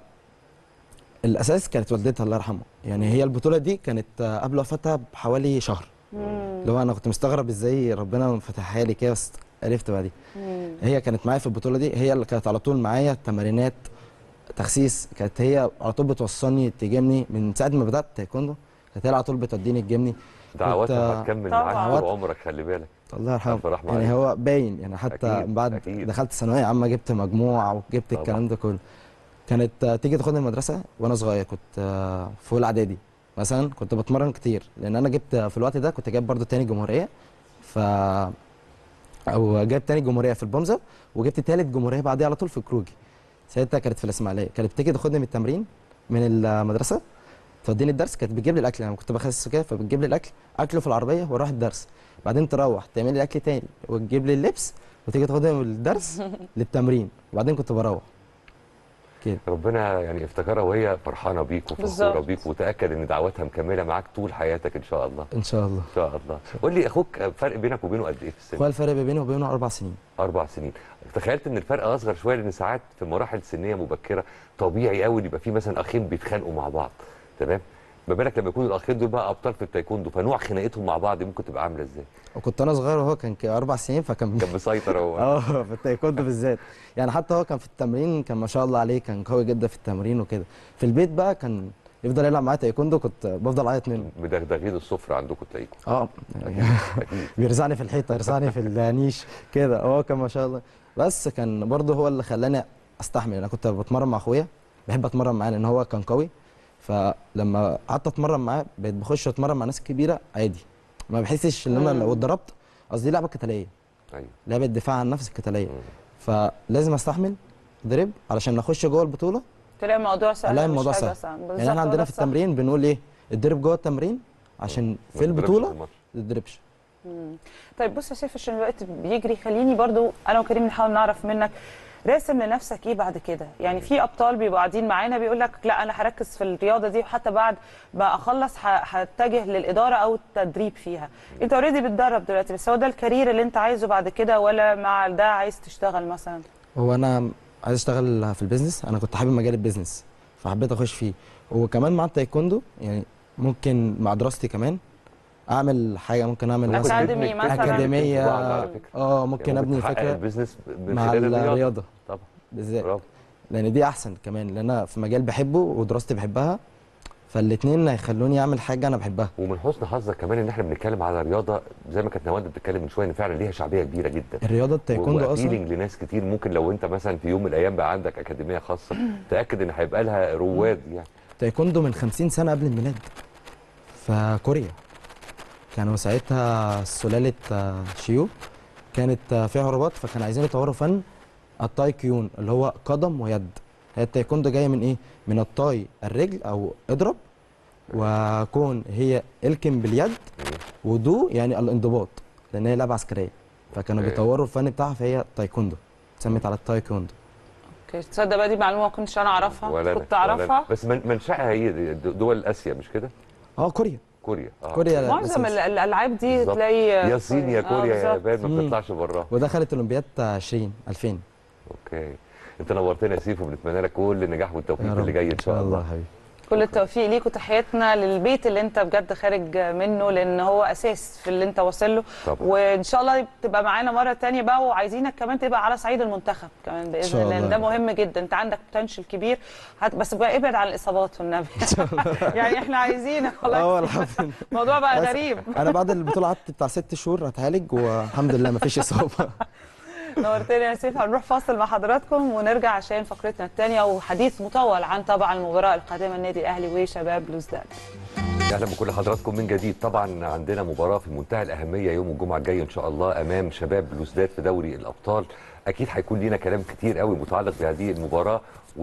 الاساس كانت والدتها الله يرحمها يعني هي البطوله دي كانت آه، قبل وفاتها بحوالي شهر اللي هو انا كنت مستغرب ازاي ربنا فتحها لي كده بس عرفت بعدين هي كانت معايا في البطوله دي هي اللي كانت على طول معايا تمارينات تخسيس كانت هي على طول بتوصلني تجيبني من ساعه ما بدات تايكوندو كانت هي على طول بتوديني تجيبني دعواتها كنت- هتكمل طبعاً. معاك طول دعوات- عمرك خلي بالك الله ألف يرحمه رحمة يعني عليه. هو باين يعني حتى أكيد، بعد أكيد. دخلت ثانويه عامه جبت مجموع وجبت طبعا. الكلام ده كله كانت آه، تيجي تاخدني المدرسه وانا صغير كنت آه، في اولى اعدادي مثلا كنت بتمرن كتير لان انا جبت في الوقت ده كنت جايب برضو تاني جمهوريه ف او جايب تاني جمهوريه في البومزه وجبت تالت جمهوريه بعديها على طول في كروجي ساعتها كانت في الاسماعيليه كانت بتيجي تاخدني من التمرين من المدرسه توديني الدرس كانت بتجيب لي الاكل انا كنت بخسس كده فبتجيب لي الاكل اكله في العربيه واروح الدرس بعدين تروح تعمل لي اكل تاني وتجيب لي اللبس وتيجي تاخدني من الدرس للتمرين وبعدين كنت بروح كده ربنا يعني افتكرها وهي فرحانه بيك وفخوره بالظبط. بيك وتاكد ان دعواتها مكمله معاك طول حياتك ان شاء الله ان شاء الله ان شاء الله قول لي اخوك فرق بينك وبينه قد ايه في السن هو الفرق بيني وبينه اربع سنين اربع سنين تخيلت ان الفرق اصغر شويه لان ساعات في مراحل سنيه مبكره طبيعي قوي ان يبقى في مثلا اخين بيتخانقوا مع بعض تمام ما بالك لما يكونوا الاخين دول بقى ابطال في التايكوندو فنوع خناقتهم مع بعض ممكن تبقى عامله ازاي وكنت انا صغير وهو كان ك- اربع سنين فكان كان مسيطر هو اه في التايكوندو بالذات يعني حتى هو كان في التمرين كان ما شاء الله عليه كان قوي جدا في التمرين وكده في البيت بقى كان يفضل يلعب معايا تايكوندو كنت بفضل اعيط منه مدغدغين السفره عندكم تلاقيكم اه يعني اكيد بيرزعني في الحيطه يرزعني في النيش كده هو كان ما شاء الله بس كان برضه هو اللي خلاني استحمل انا كنت بتمرن مع اخويا بحب اتمرن معاه لان هو كان قوي فلما قعدت اتمرن معاه بقيت بخش اتمرن مع ناس كبيره عادي ما بحسش ان انا لو اتضربت قصدي لعبه قتاليه ايوه لعبه دفاع عن النفس القتاليه مم. فلازم استحمل ضرب علشان اخش جوه البطوله تلاقي الموضوع سهل الاقي مش الموضوع حاجة سهل بالظبط، يعني احنا هو عندنا ده في الصح. التمرين بنقول ايه الضرب جوه التمرين عشان ما في تضربش البطوله الماتش. ما تضربش طيب بص يا سيف عشان الوقت بيجري خليني برضو انا وكريم نحاول نعرف منك راسم لنفسك ايه بعد كده يعني في ابطال بيبقوا قاعدين معانا بيقول لك لا انا هركز في الرياضه دي وحتى بعد ما اخلص ه- هتجه للاداره او التدريب فيها انت اوريدي بتدرب دلوقتي بس هو ده الكارير اللي انت عايزه بعد كده ولا مع ده عايز تشتغل مثلا هو انا عايز اشتغل في البيزنس انا كنت حابب مجال البيزنس فحبيت اخش فيه وكمان مع التايكوندو يعني ممكن مع دراستي كمان اعمل حاجه ممكن اعمل ممكن مثلا أكاديمي تبني فكرة مثلاً. اكاديميه في بعض على فكرة. اه ممكن يعني ابني تحقق فكره البيزنس من مع خلال الرياضه الرياضه طبعا بالذات برافو لان دي احسن كمان لان انا في مجال بحبه ودراستي بحبها فالاثنين هيخلوني اعمل حاجه انا بحبها ومن حسن حظك كمان ان احنا بنتكلم على رياضه زي ما كانت نواد بتتكلم من شويه ان فعلا ليها شعبيه كبيره جدا الرياضه التايكوندو اصلا وابيلينج لناس كتير ممكن لو انت مثلا في يوم من الايام بقى عندك اكاديميه خاصه تاكد ان هيبقى لها رواد يعني تايكوندو من 50 سنه قبل الميلاد في كوريا كانوا ساعتها سلالة آه، شيو كانت آه، فيها هربات فكانوا عايزين يطوروا فن التاي كيون اللي هو قدم ويد هي التايكوندو جايه من ايه؟ من التاي الرجل او اضرب وكون هي الكم باليد ودو يعني الانضباط لان هي لعبه عسكريه فكانوا أوكي. بيطوروا الفن بتاعها فهي تايكوندو اتسمت على التايكوندو اوكي تصدق بقى دي معلومه ما كنتش انا اعرفها ولا أنا- كنت ولا أنا. اعرفها بس من منشأها هي د- دول اسيا مش كده؟ اه كوريا كوريا اه كوريا لا، معظم بس- ال- الالعاب دي بالظبط. تلاقي يا صين يا آه، كوريا يا بالظبط. يابان ما مم. بتطلعش براها ودخلت اولمبياد 20 2000 اوكي انت نورتنا يا سيف وبنتمنى لك كل النجاح والتوفيق يا في اللي رب جاي ان شاء الله حبيبي كل التوفيق ليك وتحياتنا للبيت اللي انت بجد خارج منه لان هو اساس في اللي انت واصل له طبعا. وان شاء الله تبقى معانا مره تانية بقى وعايزينك كمان تبقى على صعيد المنتخب كمان باذن شاء الله لان الله. ده مهم جدا انت عندك بوتنشال كبير هت بس بقى ابعد عن الاصابات والنبي يعني احنا عايزينك اه والله الحمد لله الموضوع بقى بس غريب انا بعد البطوله قعدت بتاع ست شهور اتعالج والحمد لله مفيش اصابه نورتني يا سيف هنروح فاصل مع حضراتكم ونرجع عشان فقرتنا الثانيه وحديث مطول عن طبعا المباراه القادمه النادي الاهلي وشباب بلوزداد اهلا بكل حضراتكم من جديد طبعا عندنا مباراه في منتهى الاهميه يوم الجمعه الجاي ان شاء الله امام شباب بلوزداد في دوري الابطال اكيد هيكون لينا كلام كتير قوي متعلق بهذه المباراه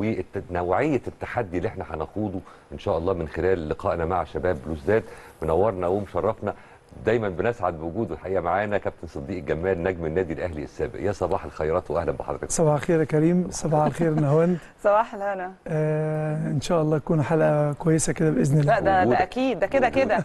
ونوعيه التحدي اللي احنا هنخوضه ان شاء الله من خلال لقائنا مع شباب بلوزداد منورنا ومشرفنا دايما بنسعد بوجوده الحقيقه معانا كابتن صديق الجمال نجم النادي الاهلي السابق يا صباح الخيرات واهلا بحضرتك صباح الخير يا كريم صباح الخير نهاوند صباح الهنا آه ان شاء الله تكون حلقه كويسه كده باذن لا الله ده وجودك. ده اكيد ده كده كده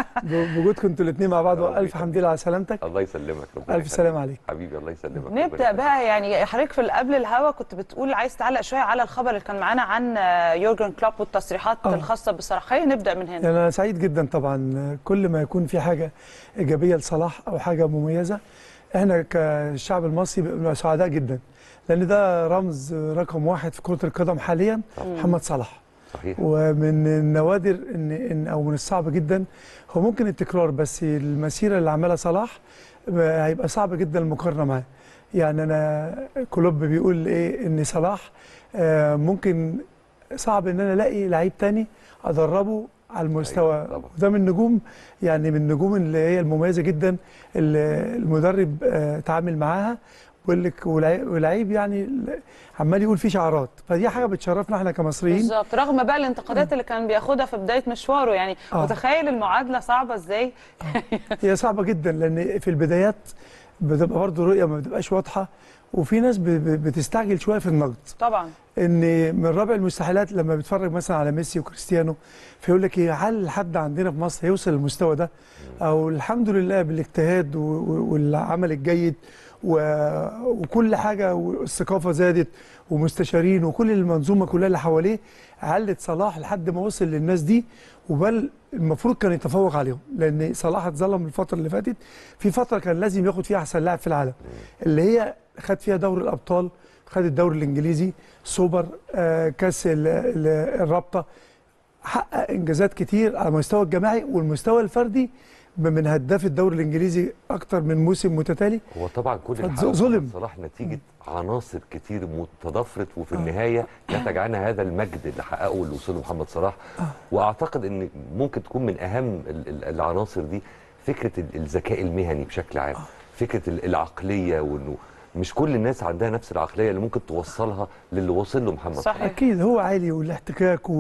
ب- بوجودكم انتوا الاثنين مع بعض ربنا والف حمد لله على سلامتك الله يسلمك ربنا الف يخليك. سلام عليك حبيبي الله يسلمك ربنا نبدا يخليك. بقى يعني حضرتك في قبل الهوا كنت بتقول عايز تعلق شويه على الخبر اللي كان معانا عن آه، يورجن كلوب والتصريحات آه. الخاصه بصلاح خلينا نبدا من هنا يعني انا سعيد جدا طبعا كل ما يكون في حاجه ايجابيه لصلاح او حاجه مميزه احنا كالشعب المصري بنبقى سعداء جدا لان ده رمز رقم واحد في كره القدم حاليا محمد صلاح صحيح ومن النوادر ان ان او من الصعب جدا هو ممكن التكرار بس المسيره اللي عملها صلاح آه، هيبقى صعب جدا المقارنه معاه يعني انا كلوب بيقول ايه ان صلاح آه، ممكن صعب ان انا الاقي لعيب تاني ادربه على المستوى أيوة، طبعا. وده من النجوم يعني من النجوم اللي هي المميزه جدا اللي المدرب آه، تعامل معاها بيقول لك ولعي- ولعيب يعني عمال يقول فيه شعارات فدي حاجه بتشرفنا احنا كمصريين بالظبط رغم بقى الانتقادات اللي كان بياخدها في بدايه مشواره يعني آه. متخيل المعادله صعبه ازاي هي صعبه جدا لان في البدايات بتبقى برضه رؤيه ما بتبقاش واضحه وفي ناس ب- ب- بتستعجل شويه في النقد طبعا ان من رابع المستحيلات لما بيتفرج مثلا على ميسي وكريستيانو فيقول لك ايه هل حد عندنا في مصر هيوصل للمستوى ده او الحمد لله بالاجتهاد و- و- والعمل الجيد و- وكل حاجه والثقافه زادت ومستشارين وكل المنظومه كلها اللي حواليه علت صلاح لحد ما وصل للناس دي وبل المفروض كان يتفوق عليهم لان صلاح اتظلم الفتره اللي فاتت في فتره كان لازم ياخد فيها احسن لاعب في العالم اللي هي خد فيها دوري الابطال خد الدوري الانجليزي سوبر آه كاس ال- ال- الرابطه حقق انجازات كتير على المستوى الجماعي والمستوى الفردي من هداف الدوري الانجليزي اكتر من موسم متتالي هو طبعا كل اللي فظ- حققه ظلم. محمد صلاح نتيجه عناصر كتير تضافرت وفي النهايه نتج عنها هذا المجد اللي حققه اللي وصله محمد صلاح واعتقد ان ممكن تكون من اهم ال- ال- العناصر دي فكره ال- الذكاء المهني بشكل عام فكره ال- العقليه وانه مش كل الناس عندها نفس العقليه اللي ممكن توصلها للي وصل له محمد صلاح صحيح اكيد هو عالي والاحتكاك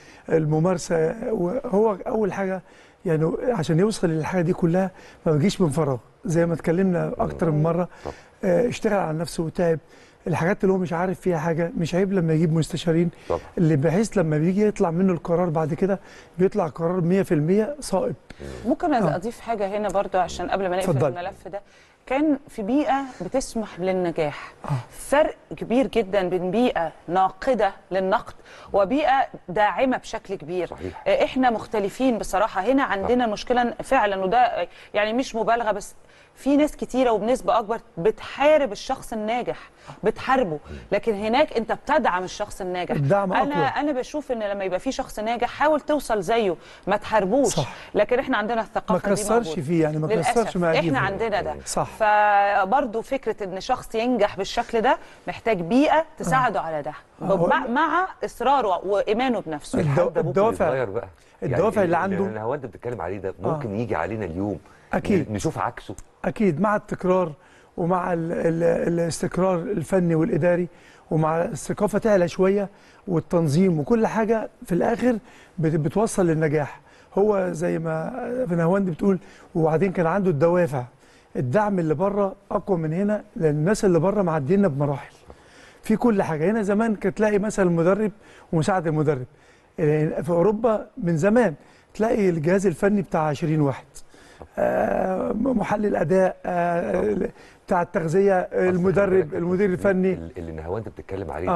والممارسه هو اول حاجه يعني عشان يوصل للحاجه دي كلها ما بيجيش من فراغ زي ما اتكلمنا اكتر من مره طبعا. آه، اشتغل على نفسه وتعب الحاجات اللي هو مش عارف فيها حاجه مش عيب لما يجيب مستشارين طبعا اللي بحيث لما بيجي يطلع منه القرار بعد كده بيطلع قرار 100% صائب ممكن آه. اضيف حاجه هنا برضو عشان قبل ما نقفل اتفضل. الملف ده كان في بيئه بتسمح للنجاح آه. فرق كبير جدا بين بيئه ناقده للنقد وبيئه داعمه بشكل كبير صحيح. آه، احنا مختلفين بصراحه هنا عندنا مشكله فعلا وده يعني مش مبالغه بس في ناس كتيرة وبنسبة أكبر بتحارب الشخص الناجح بتحاربه لكن هناك أنت بتدعم الشخص الناجح الدعم أنا أقوى. أنا بشوف إن لما يبقى في شخص ناجح حاول توصل زيه ما تحاربوش صح. لكن إحنا عندنا الثقافة ما دي كسرش موجودة. فيه يعني ما للأسف كسرش مقاديفه احنا عندنا ده صح. فبرضه فكره ان شخص ينجح بالشكل ده محتاج بيئه تساعده على ده هو- مع, مع اصراره وايمانه بنفسه الدو- الحال ده ممكن الدوافع- يتغير بقى الدوافع اللي عنده- اللي هو انت بتتكلم عليه ده ممكن يجي علينا اليوم أكيد. ن- نشوف عكسه اكيد مع التكرار ومع ال ال الاستقرار الفني والاداري ومع الثقافه تعلى شويه والتنظيم وكل حاجه في الاخر بت- بتوصل للنجاح هو زي ما فنهواند بتقول وبعدين كان عنده الدوافع الدعم اللي بره اقوى من هنا لان الناس اللي بره معدينا بمراحل في كل حاجه هنا زمان كانت تلاقي مثلا المدرب ومساعد المدرب في اوروبا من زمان تلاقي الجهاز الفني بتاع 20 واحد آه، محلل اداء آه، بتاع التغذيه المدرب أصل المدير الفني ال- اللي نهاوند بتتكلم عليه آه. ده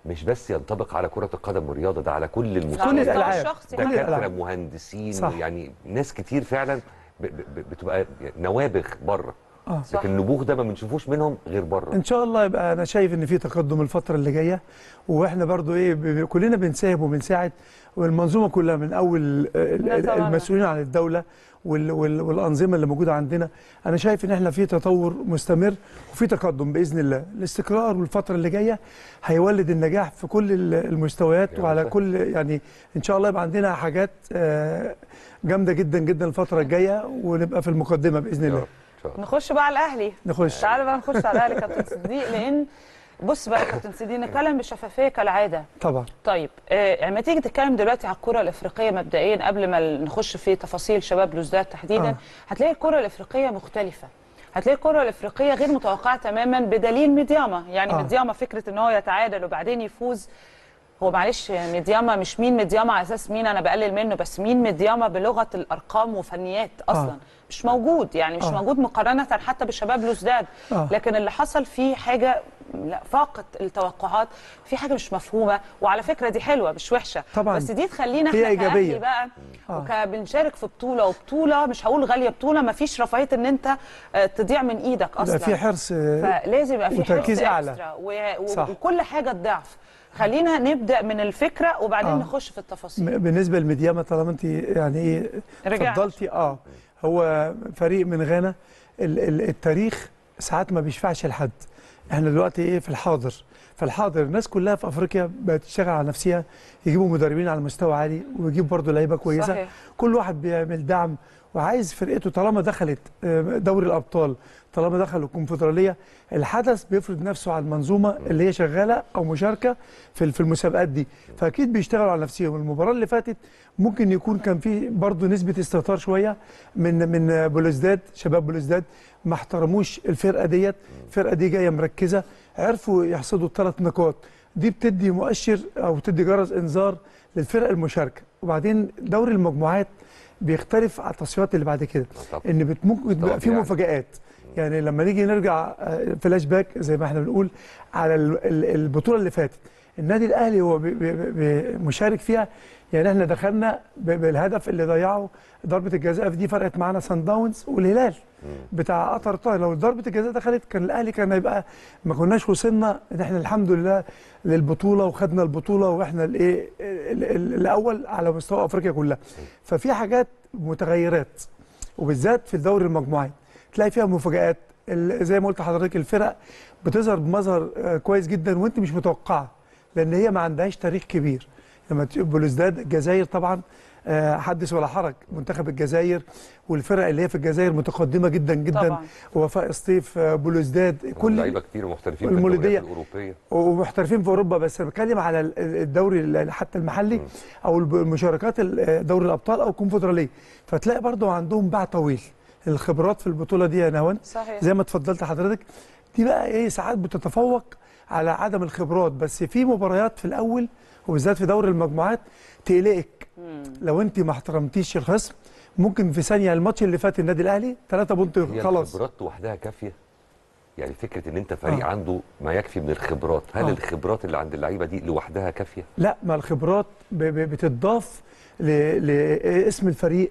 مش بس ينطبق على كره القدم والرياضه ده على كل على المستويات كل المستوى الألعاب. الشخصي كل كمان. الألعاب. دكاتره مهندسين صح. يعني ناس كتير فعلا ب- ب- بتبقى نوابغ بره اه صح. لكن النبوغ ده ما بنشوفوش منهم غير بره ان شاء الله يبقى انا شايف ان في تقدم الفتره اللي جايه واحنا برضو ايه ب- ب- كلنا بنساهم وبنساعد والمنظومه كلها من اول ال- ال- نتمنى. المسؤولين عن الدوله وال- وال- والانظمه اللي موجوده عندنا انا شايف ان احنا في تطور مستمر وفي تقدم باذن الله الاستقرار والفتره اللي جايه هيولد النجاح في كل ال- المستويات يا وعلى مسهل. كل يعني ان شاء الله يبقى عندنا حاجات آه، جامده جدا جدا الفتره الجايه ونبقى في المقدمه باذن يا الله رب إن شاء الله. نخش بقى على الاهلي نخش تعالى بقى نخش على الاهلي كابتن صديق لان بص بقى يا كابتن صديق نتكلم بشفافيه كالعاده طبعا طيب آه، لما تيجي تتكلم دلوقتي على الكره الافريقيه مبدئيا قبل ما نخش في تفاصيل شباب لوزداد تحديدا آه. هتلاقي الكره الافريقيه مختلفه هتلاقي الكره الافريقيه غير متوقعه تماما بدليل ميدياما يعني آه. ميدياما فكره ان هو يتعادل وبعدين يفوز هو معلش ميدياما مش مين ميدياما على اساس مين انا بقلل منه بس مين ميدياما بلغه الارقام وفنيات اصلا آه. مش موجود يعني مش آه. موجود مقارنه حتى بشباب لوزداد آه. لكن اللي حصل فيه حاجه لا فاقت التوقعات في حاجه مش مفهومه وعلى فكره دي حلوه مش وحشه طبعا. بس دي تخلينا هي احنا إيجابية. كأهلي بقى آه. وكبنشارك في بطوله وبطوله مش هقول غاليه بطوله ما فيش رفاهيه ان انت آه، تضيع من ايدك اصلا يبقى في حرص آه، فلازم يبقى في وتركيز حرص أعلى. إكسترا و... و... صح. وكل حاجه تضعف خلينا نبدا من الفكره وبعدين آه. نخش في التفاصيل م- بالنسبه للميدياما طالما انت يعني ايه رجعنا. فضلتي اه هو فريق من غانا ال- ال- التاريخ ساعات ما بيشفعش لحد احنا دلوقتي ايه في الحاضر في الحاضر الناس كلها في افريقيا بقت تشتغل على نفسها يجيبوا مدربين على مستوى عالي ويجيبوا برضه لعيبه كويسه صحيح. كل واحد بيعمل دعم وعايز فرقته طالما دخلت آه، دوري الابطال طالما دخلوا الكونفدراليه الحدث بيفرض نفسه على المنظومه اللي هي شغاله او مشاركه في في المسابقات دي فاكيد بيشتغلوا على نفسهم المباراه اللي فاتت ممكن يكون كان في برضه نسبه استهتار شويه من من بلوزداد شباب بلوزداد ما احترموش الفرقه ديت الفرقه دي جايه مركزه عرفوا يحصدوا الثلاث نقاط دي بتدي مؤشر او بتدي جرس انذار للفرق المشاركه وبعدين دوري المجموعات بيختلف على التصفيات اللي بعد كده طبعا. ان بت- ممكن تبقى في يعني. مفاجآت يعني لما نيجي نرجع آه، فلاش باك زي ما احنا بنقول على ال- ال- البطوله اللي فاتت النادي الاهلي هو بي- بي- بي- مشارك فيها يعني احنا دخلنا ب- بالهدف اللي ضيعه ضربه الجزاء في دي فرقت معانا سان داونز والهلال بتاع قطر طاهر لو ضربه الجزاء دخلت كان الاهلي كان هيبقى ما كناش وصلنا ان احنا الحمد لله للبطوله وخدنا البطوله واحنا الايه ال- ال- الاول على مستوى افريقيا كلها ففي حاجات متغيرات وبالذات في دوري المجموعات تلاقي فيها مفاجآت ال- زي ما قلت لحضرتك الفرق بتظهر بمظهر آه، كويس جدا وانت مش متوقعه لان هي ما عندهاش تاريخ كبير لما تشوف بلوزداد الجزائر طبعا آه، حدث ولا حرج منتخب الجزائر والفرق اللي هي في الجزائر متقدمه جدا جدا طبعا. وفاء سطيف آه، بلوزداد كل لعيبه كل كتير محترفين في المولودية. الدوريات الاوروبيه ومحترفين في اوروبا بس انا بتكلم على ال- الدوري ال- حتى المحلي او الب- المشاركات ال- دوري الابطال او الكونفدراليه فتلاقي برضه عندهم باع طويل الخبرات في البطوله دي يا نهوان صحيح زي ما اتفضلت حضرتك دي بقى ايه ساعات بتتفوق على عدم الخبرات بس في مباريات في الاول وبالذات في دوري المجموعات تقلقك لو انت ما احترمتيش الخصم ممكن في ثانيه الماتش اللي فات النادي الاهلي 3 بونت هي خلاص الخبرات لوحدها كافيه يعني فكره ان انت فريق آه. عنده ما يكفي من الخبرات هل آه. الخبرات اللي عند اللعيبه دي لوحدها كافيه لا ما الخبرات ب- ب- بتضاف ل- لاسم الفريق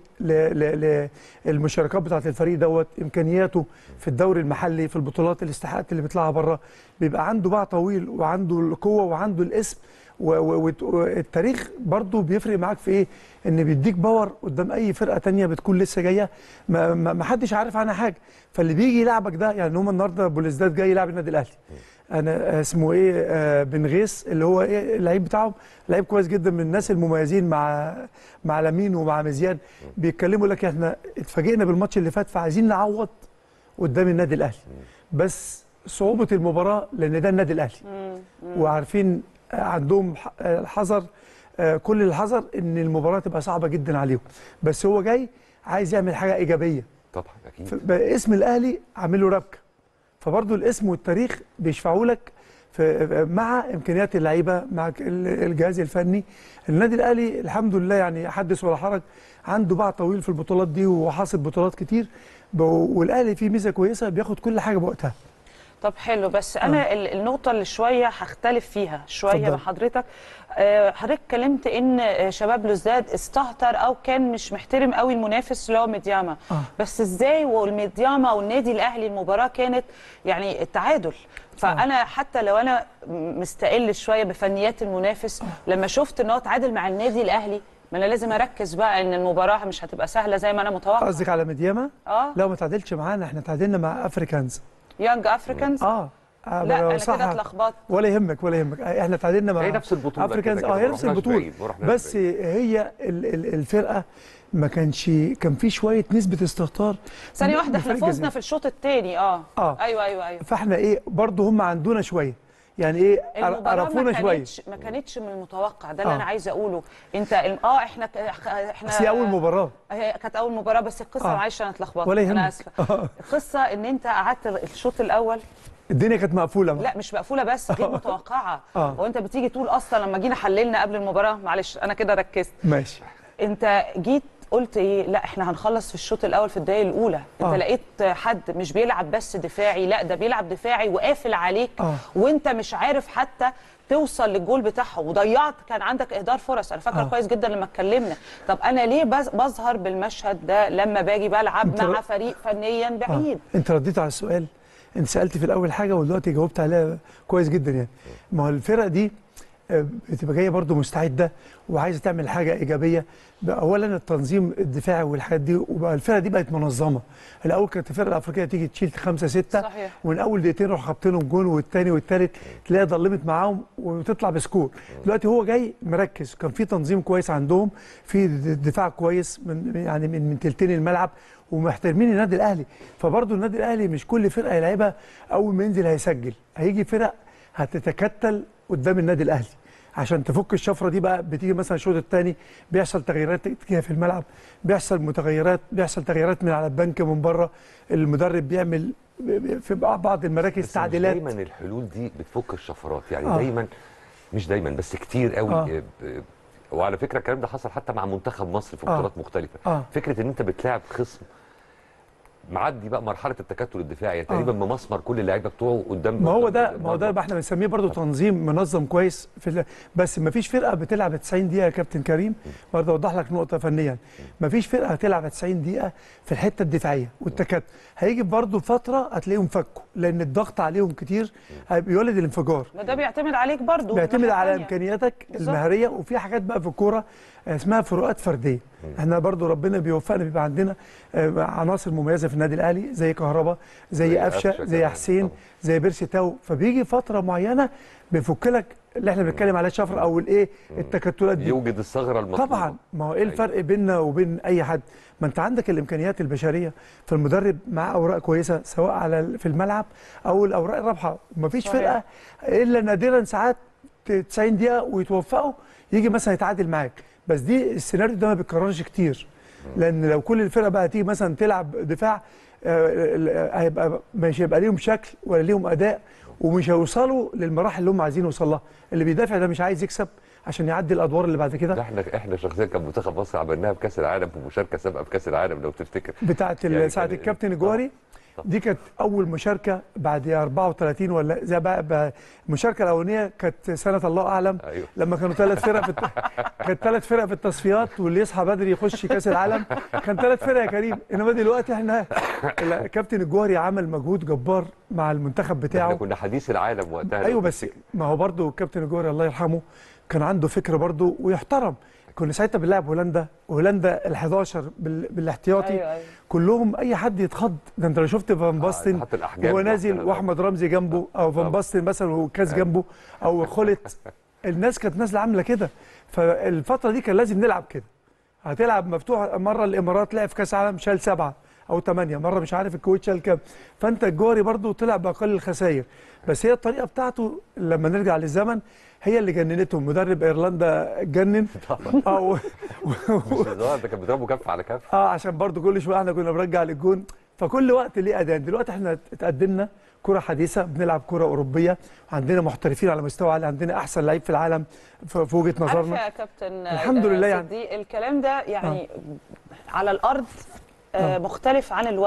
للمشاركات بتاعه الفريق دوت امكانياته في الدوري المحلي في البطولات الاستحقاقات اللي بيطلعها بره بيبقى عنده باع طويل وعنده القوه وعنده الاسم و- و- وت- والتاريخ برضه بيفرق معاك في ايه ان بيديك باور قدام اي فرقه تانية بتكون لسه جايه ما, ما ما حدش عارف عنها حاجه فاللي بيجي يلعبك ده يعني هم النهارده بوليزداد جاي يلعب النادي الاهلي انا اسمه ايه آه بن غيث اللي هو ايه اللعيب بتاعهم لعيب كويس جدا من الناس المميزين مع مع لامين ومع مزيان بيتكلموا لك احنا اتفاجئنا بالماتش اللي فات فعايزين نعوض قدام النادي الاهلي بس صعوبه المباراه لان ده النادي الاهلي وعارفين آه، عندهم ح- آه، الحذر آه، كل الحذر ان المباراه تبقى صعبه جدا عليهم بس هو جاي عايز يعمل حاجه ايجابيه طبعا اكيد ف- بقى اسم الاهلي عامل له ربكه فبرضه الاسم والتاريخ بيشفعوا لك في مع امكانيات اللعيبه مع ك- ال- الجهاز الفني النادي الاهلي الحمد لله يعني حدث ولا حرج عنده باع طويل في البطولات دي وحاصل بطولات كتير ب- والاهلي فيه ميزه كويسه بياخد كل حاجه بوقتها طب حلو بس انا ال- النقطه اللي شويه هختلف فيها شويه اتفضل. مع حضرتك آه، حضرتك اتكلمت ان آه، شباب لوزداد استهتر او كان مش محترم قوي المنافس اللي هو ميدياما آه. بس ازاي والميدياما والنادي الاهلي المباراه كانت يعني التعادل فانا حتى لو انا مستقل شويه بفنيات المنافس لما شفت ان هو تعادل مع النادي الاهلي ما انا لازم اركز بقى ان المباراه مش هتبقى سهله زي ما انا متوقع قصدك على مدياما اه لا ما تعادلش معانا احنا تعادلنا مع افريكانز يانج افريكانز اه آه، لا لو انا صح- كده اتلخبطت ولا يهمك ولا يهمك احنا تعادلنا مع هي نفس البطولة افريكانز كده كده، اه هي ما نفس رحناش البطوله بعيد، ما رحناش بس هي ال- ال- الفرقه ما كانش كان في شويه نسبه استهتار ثانيه من- واحده من احنا فريق فزنا الجزيرة. في الشوط الثاني اه آه. ايوه ايوه ايوه فاحنا ايه برضه هم عندنا شويه يعني ايه المباراة قرفونا ما شويه كانتش ما كانتش من المتوقع ده اللي آه. انا عايزه اقوله انت الم- اه احنا ك- احنا بس هي اول مباراه هي كانت اول مباراه بس القصه آه. معلش انا اتلخبطت ولا انا يهمك. اسفه آه. القصه ان انت قعدت الشوط الاول الدنيا كانت مقفوله لا مش مقفوله بس غير متوقعه آه. هو انت بتيجي تقول اصلا لما جينا حللنا قبل المباراه معلش انا كده ركزت ماشي انت جيت قلت ايه لا احنا هنخلص في الشوط الاول في الدقايق الاولى انت آه. لقيت حد مش بيلعب بس دفاعي لا ده بيلعب دفاعي وقافل عليك آه. وانت مش عارف حتى توصل للجول بتاعه وضيعت كان عندك اهدار فرص انا فاكره آه. كويس جدا لما اتكلمنا طب انا ليه بز- بظهر بالمشهد ده لما باجي بلعب انت مع ر- فريق فنيا بعيد آه. انت رديت على السؤال انت سالت في الاول حاجه ودلوقتي جاوبت عليها كويس جدا يعني ما هو الفرق دي آه، بتبقى جايه برضو مستعده وعايزه تعمل حاجه ايجابيه بقى اولا التنظيم الدفاعي والحاجات دي وبقى الفرقه دي بقت منظمه الاول كانت الفرقه الافريقيه تيجي تشيل خمسه سته صحيح. ومن اول دقيقتين يروح خابطين لهم جون والثاني والثالث تلاقيها ضلمت معاهم وتطلع بسكور دلوقتي هو جاي مركز كان في تنظيم كويس عندهم في د- دفاع كويس من يعني من من تلتين الملعب ومحترمين النادي الاهلي فبرضه النادي الاهلي مش كل فرقه يلعبها اول ما ينزل هيسجل هيجي فرق هتتكتل قدام النادي الاهلي عشان تفك الشفره دي بقى بتيجي مثلا الشوط الثاني بيحصل تغييرات تكتيكيه في الملعب بيحصل متغيرات بيحصل تغييرات من على البنك من بره المدرب بيعمل في بعض المراكز بس مش تعديلات دايما الحلول دي بتفك الشفرات يعني آه. دايما مش دايما بس كتير قوي آه. آه. ب- وعلى فكره الكلام ده حصل حتى مع منتخب مصر في آه. بطولات مختلفه آه. فكره ان انت بتلاعب خصم معدي بقى مرحله التكتل الدفاعي يعني تقريبا ممسمر كل اللعيبه بتوعه قدام ما هو قدام ده ما هو ده المرمى. ما احنا بنسميه برضو تنظيم منظم كويس في ال- بس ما فيش فرقه بتلعب 90 دقيقه يا كابتن كريم برضه اوضح لك نقطه فنيا ما فيش فرقه هتلعب 90 دقيقه في الحته الدفاعيه والتكتل هيجي برضه فتره هتلاقيهم فكوا لان الضغط عليهم كتير بيولد الانفجار ما ده بيعتمد عليك برضو بيعتمد ناحية على تانية. امكانياتك بالظبط. المهريه وفي حاجات بقى في الكوره اسمها فروقات فرديه احنا برضو ربنا بيوفقنا بيبقى عندنا آه، عناصر مميزه في النادي الاهلي زي كهربا زي زي قفشه قفشة زي كمان، حسين طبعا. زي بيرسي تاو فبيجي فتره معينه بيفك لك اللي احنا بنتكلم عليه شفر او الايه التكتلات دي يوجد الثغره المطلوبه طبعا ما هو ايه الفرق بيننا وبين اي حد ما انت عندك الامكانيات البشريه فالمدرب معاه اوراق كويسه سواء على ال- في الملعب او الاوراق الرابحه ما فيش صحيح. فرقه الا نادرا ساعات ت- 90 دقيقه ويتوفقوا يجي مثلا يتعادل معاك بس دي السيناريو ده ما بيتكررش كتير لان لو كل الفرقه بقى تيجي مثلا تلعب دفاع آه، ال- هيبقى مش هيبقى ليهم شكل ولا ليهم اداء ومش هيوصلوا للمراحل اللي هم عايزين يوصل لها اللي بيدافع ده مش عايز يكسب عشان يعدي الادوار اللي بعد ده كده احنا احنا شخصيا كمنتخب مصر عملناها في كاس العالم في مشاركه سابقه في كاس العالم لو تفتكر بتاعه يعني يعني ساعه كان- الكابتن الجوهري طبعا. دي كانت اول مشاركه بعد 34 ولا زي بقى, بقى المشاركه الاولانيه كانت سنه الله اعلم ايوه لما كانوا ثلاث فرق في الت... كانت ثلاث فرق في التصفيات واللي يصحى بدري يخش كاس العالم كان ثلاث فرق يا كريم انما دلوقتي احنا الكابتن الجوهري عمل مجهود جبار مع المنتخب احنا بتاعه كنا حديث العالم وقتها لو ايوه بس تفتكر. ما هو برضه الكابتن الجوهري الله يرحمه كان عنده فكر برضه ويحترم كنا ساعتها بنلعب هولندا وهولندا ال11 بال... بالاحتياطي ايوه ايوه كلهم اي حد يتخض ده انت لو شفت فان باستن حتى الأحجام وهو نازل لوحدها. واحمد رمزي جنبه او فان طبعا. باستن مثلا وكاس جنبه او خلت الناس كانت نازله عامله كده فالفتره دي كان لازم نلعب كده هتلعب مفتوح مره الامارات لعب في كاس عالم شال سبعه او ثمانيه مره مش عارف الكويت شال كام فانت الجوهري برضو طلع باقل الخسائر بس هي الطريقه بتاعته لما نرجع للزمن هي اللي جننتهم مدرب ايرلندا اتجنن اه و- مش هزار ده كان بيضربوا كف على كف اه عشان برضو كل شويه احنا كنا بنرجع للجون فكل وقت ليه اذان دلوقتي احنا اتقدمنا كره حديثه بنلعب كره اوروبيه عندنا محترفين على مستوى عالي عندنا احسن لعيب في العالم في في وجهه عارف نظرنا يا كابتن الحمد آه، لله يعني. صديق الكلام ده يعني على الارض آه. مختلف عن الورق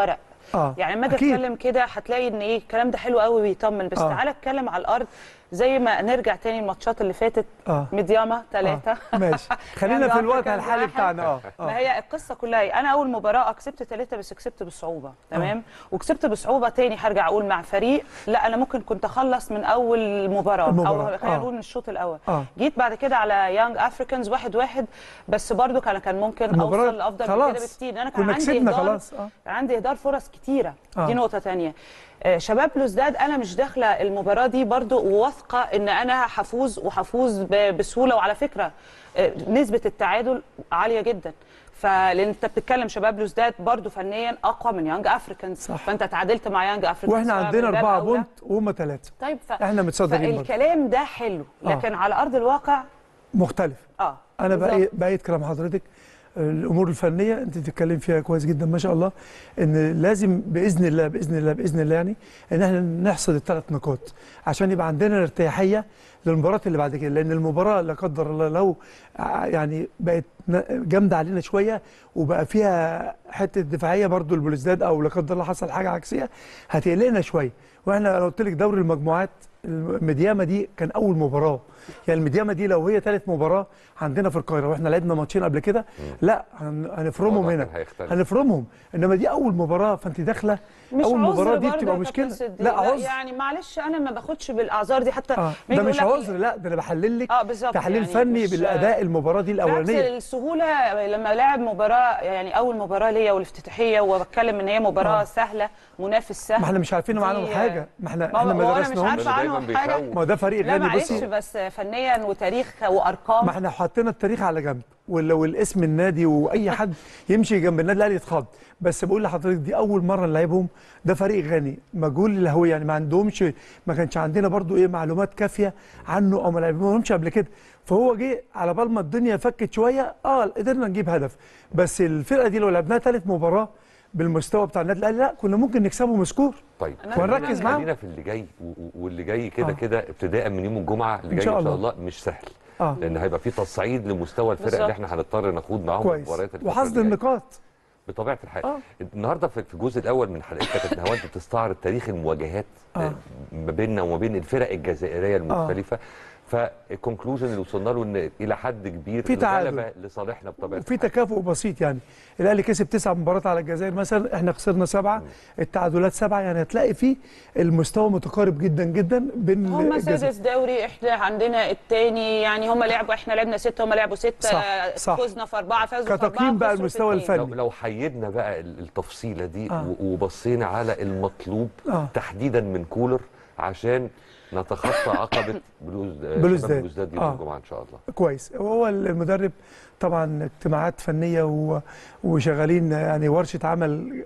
آه، يعني لما اجي أكيد. اتكلم كده هتلاقي ان ايه الكلام ده حلو قوي ويطمن بس آه. تعالى اتكلم على الارض زي ما نرجع تاني الماتشات اللي فاتت اه مدياما ثلاثه آه. ماشي خلينا يعني في الوقت أفريقيا الحالي واحد. بتاعنا اه ما اه هي القصه كلها إيه؟ انا اول مباراه كسبت ثلاثه بس كسبت بصعوبه تمام وكسبت بصعوبه تاني هرجع اقول مع فريق لا انا ممكن كنت اخلص من اول مباراه, المباراة، او خلينا آه. نقول من الشوط الاول آه. جيت بعد كده على يانج افريكانز واحد واحد بس برضو كان كان ممكن المباراة اوصل لافضل من كده خلاص. بكتير انا كان كنا عندي كسبنا إهدار- خلاص اه كان عندي اهدار فرص كتيره آه. دي نقطه تانية آه، شباب بلوزداد انا مش داخله المباراه دي برضو وواثقه ان انا هفوز وهفوز ب- بسهوله وعلى فكره آه، نسبه التعادل عاليه جدا فلان انت بتتكلم شباب بلوزداد برضو فنيا اقوى من يانج افريكانز صح. فانت تعادلت مع يانج افريكانز واحنا عندنا فمن باب أربعة أولى. بونت وهم ثلاثة طيب ف... احنا متصدرين برضه فالكلام ده حلو آه. لكن على ارض الواقع مختلف اه انا بالظبط. بأي- بايد كلام حضرتك الامور الفنيه انت بتتكلم فيها كويس جدا ما شاء الله ان لازم باذن الله باذن الله باذن الله يعني ان احنا نحصد الثلاث نقاط عشان يبقى عندنا ارتياحيه للمباراه اللي بعد كده لان المباراه لا قدر الله لو ع- يعني بقت ن- جامده علينا شويه وبقى فيها حته دفاعيه برضو البلوزداد او لا قدر الله حصل حاجه عكسيه هتقلقنا شويه واحنا انا قلت لك دوري المجموعات المديامه دي كان اول مباراه يعني المديامه دي لو هي ثالث مباراه عندنا في القاهره واحنا لعبنا ماتشين قبل كده لا هن- هنفرمهم الموضوع هنا كان هيختلف. هنفرمهم انما دي اول مباراه فانت داخله مش اول عذر مباراه دي برضه بتبقى يا مشكله كابتن صديق. لا عذر يعني معلش انا ما باخدش بالاعذار دي حتى اه بيجي ده مش يقول لك عذر لا ده انا بحلل لك اه بالظبط تحليل يعني فني مش- بالاداء المباراه دي بالعكس الاولانيه السهوله لما لاعب مباراه يعني اول مباراه ليا والافتتاحيه وبتكلم ان هي مباراه آه. سهله منافس سهل ما احنا مش عارفين عنهم دي- حاجه ما احنا ما احنا هو ما انا مش درسناهمش عارفه ده دايما عنهم حاجه بيخوف. ما هو ده فريق لا غني معلش بصي بس فنيا وتاريخ وارقام ما احنا حطينا التاريخ على جنب ولو الاسم النادي واي حد يمشي جنب النادي الاهلي يتخض بس بقول لحضرتك دي اول مره نلعبهم ده فريق غني مجهول الهويه يعني ما عندهمش ما كانش عندنا برضو ايه معلومات كافيه عنه او ما لعبناهمش قبل كده فهو جه على بال ما الدنيا فكت شويه اه قدرنا نجيب هدف بس الفرقه دي لو لعبناها ثالث مباراه بالمستوى بتاع النادي الاهلي لا كنا ممكن نكسبهم سكور طيب أنا ونركز خلينا- معاهم. خلينا في اللي جاي و- و- واللي جاي كده آه. كده ابتداء من يوم الجمعه اللي إن جاي شاء ان شاء الله. الله مش سهل اه لان هيبقى في تصعيد لمستوى الفرق بالظبط. اللي احنا هنضطر نخوض معاهم كويس المباريات الفترة وحصد اللي جاية. النقاط بطبيعه الحال آه. النهارده في في الجزء الاول من حلقتك يا كابتن هوند بتستعرض تاريخ المواجهات آه. آه. ما بيننا وما بين الفرق الجزائريه المختلفه فالكونكلوجن اللي وصلنا له ان الى حد كبير في تعادل. الغلبه لصالحنا بطبيعه وفي الحال. تكافؤ بسيط يعني الاهلي كسب تسع مباريات على الجزائر مثلا احنا خسرنا سبعه التعادلات سبعه يعني هتلاقي في المستوى متقارب جدا جدا بين هم الجزائر سادس دوري احنا عندنا الثاني يعني هم لعبوا احنا لعبنا سته هم لعبوا سته صح، صح. فزنا في اربعه فازوا في اربعه كتقييم بقى خسروا في المستوى اتنين. الفني. لو لو حيدنا بقى ال- التفصيله دي آه. و- وبصينا على المطلوب آه. تحديدا من كولر عشان نتخطى عقبه بلوز بلوزداد. شباب بلوزداد يوم آه. الجمعه ان شاء الله كويس وهو المدرب طبعا اجتماعات فنيه و- وشغالين يعني ورشه عمل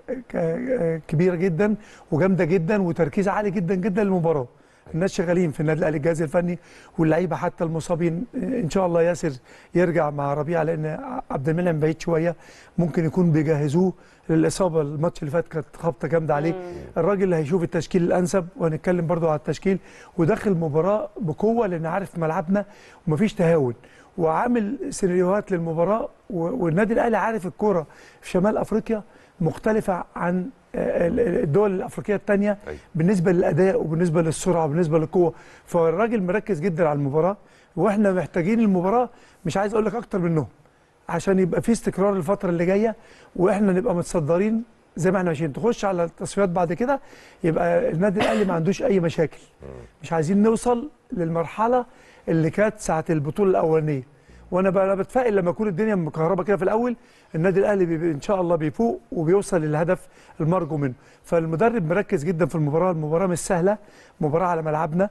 ك- كبيره جدا وجامده جدا وتركيز عالي جدا جدا للمباراه الناس شغالين في النادي الاهلي الجهاز الفني واللعيبه حتى المصابين ان شاء الله ياسر يرجع مع ربيعه لان عبد المنعم بعيد شويه ممكن يكون بيجهزوه للاصابه الماتش اللي فات كانت خبطه جامده عليه الراجل اللي هيشوف التشكيل الانسب وهنتكلم برضو على التشكيل وداخل المباراه بقوه لان عارف ملعبنا ومفيش تهاون وعامل سيناريوهات للمباراه و- والنادي الاهلي عارف الكوره في شمال افريقيا مختلفه عن آه، ال- ال- الدول الافريقيه الثانيه أيوة. بالنسبه للاداء وبالنسبه للسرعه وبالنسبه للقوه فالراجل مركز جدا على المباراه واحنا محتاجين المباراه مش عايز اقول لك اكتر منهم عشان يبقى في استقرار الفتره اللي جايه واحنا نبقى متصدرين زي ما احنا ماشيين تخش على التصفيات بعد كده يبقى النادي الاهلي ما عندوش اي مشاكل مش عايزين نوصل للمرحله اللي كانت ساعه البطوله الاولانيه وانا بقى انا بتفائل لما يكون الدنيا مكهربه كده في الاول النادي الاهلي بي ان شاء الله بيفوق وبيوصل للهدف المرجو منه فالمدرب مركز جدا في المباراه المباراه مش سهله مباراه على ملعبنا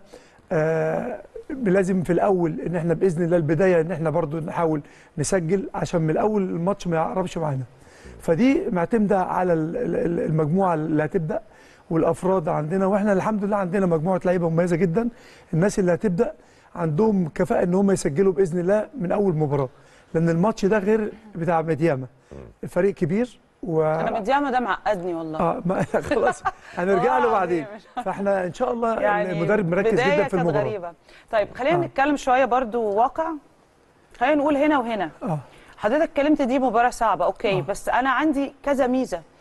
آه لازم في الاول ان احنا باذن الله البدايه ان احنا برضو نحاول نسجل عشان من الاول الماتش ما يقربش معانا فدي معتمده على ال- ال- المجموعه اللي هتبدا والافراد عندنا واحنا الحمد لله عندنا مجموعه لعيبه مميزه جدا الناس اللي هتبدا عندهم كفاءه ان هم يسجلوا باذن الله من اول مباراه لان الماتش ده غير بتاع مدياما الفريق كبير و انا مديامه ده معقدني والله اه ما خلاص هنرجع له آه، بعدين مش- فاحنا ان شاء الله يعني المدرب مركز بداية جدا في كانت المباراه غريبة. طيب خلينا آه. نتكلم شويه برضو واقع خلينا نقول هنا وهنا اه حضرتك اتكلمت دي مباراه صعبه اوكي آه. بس انا عندي كذا ميزه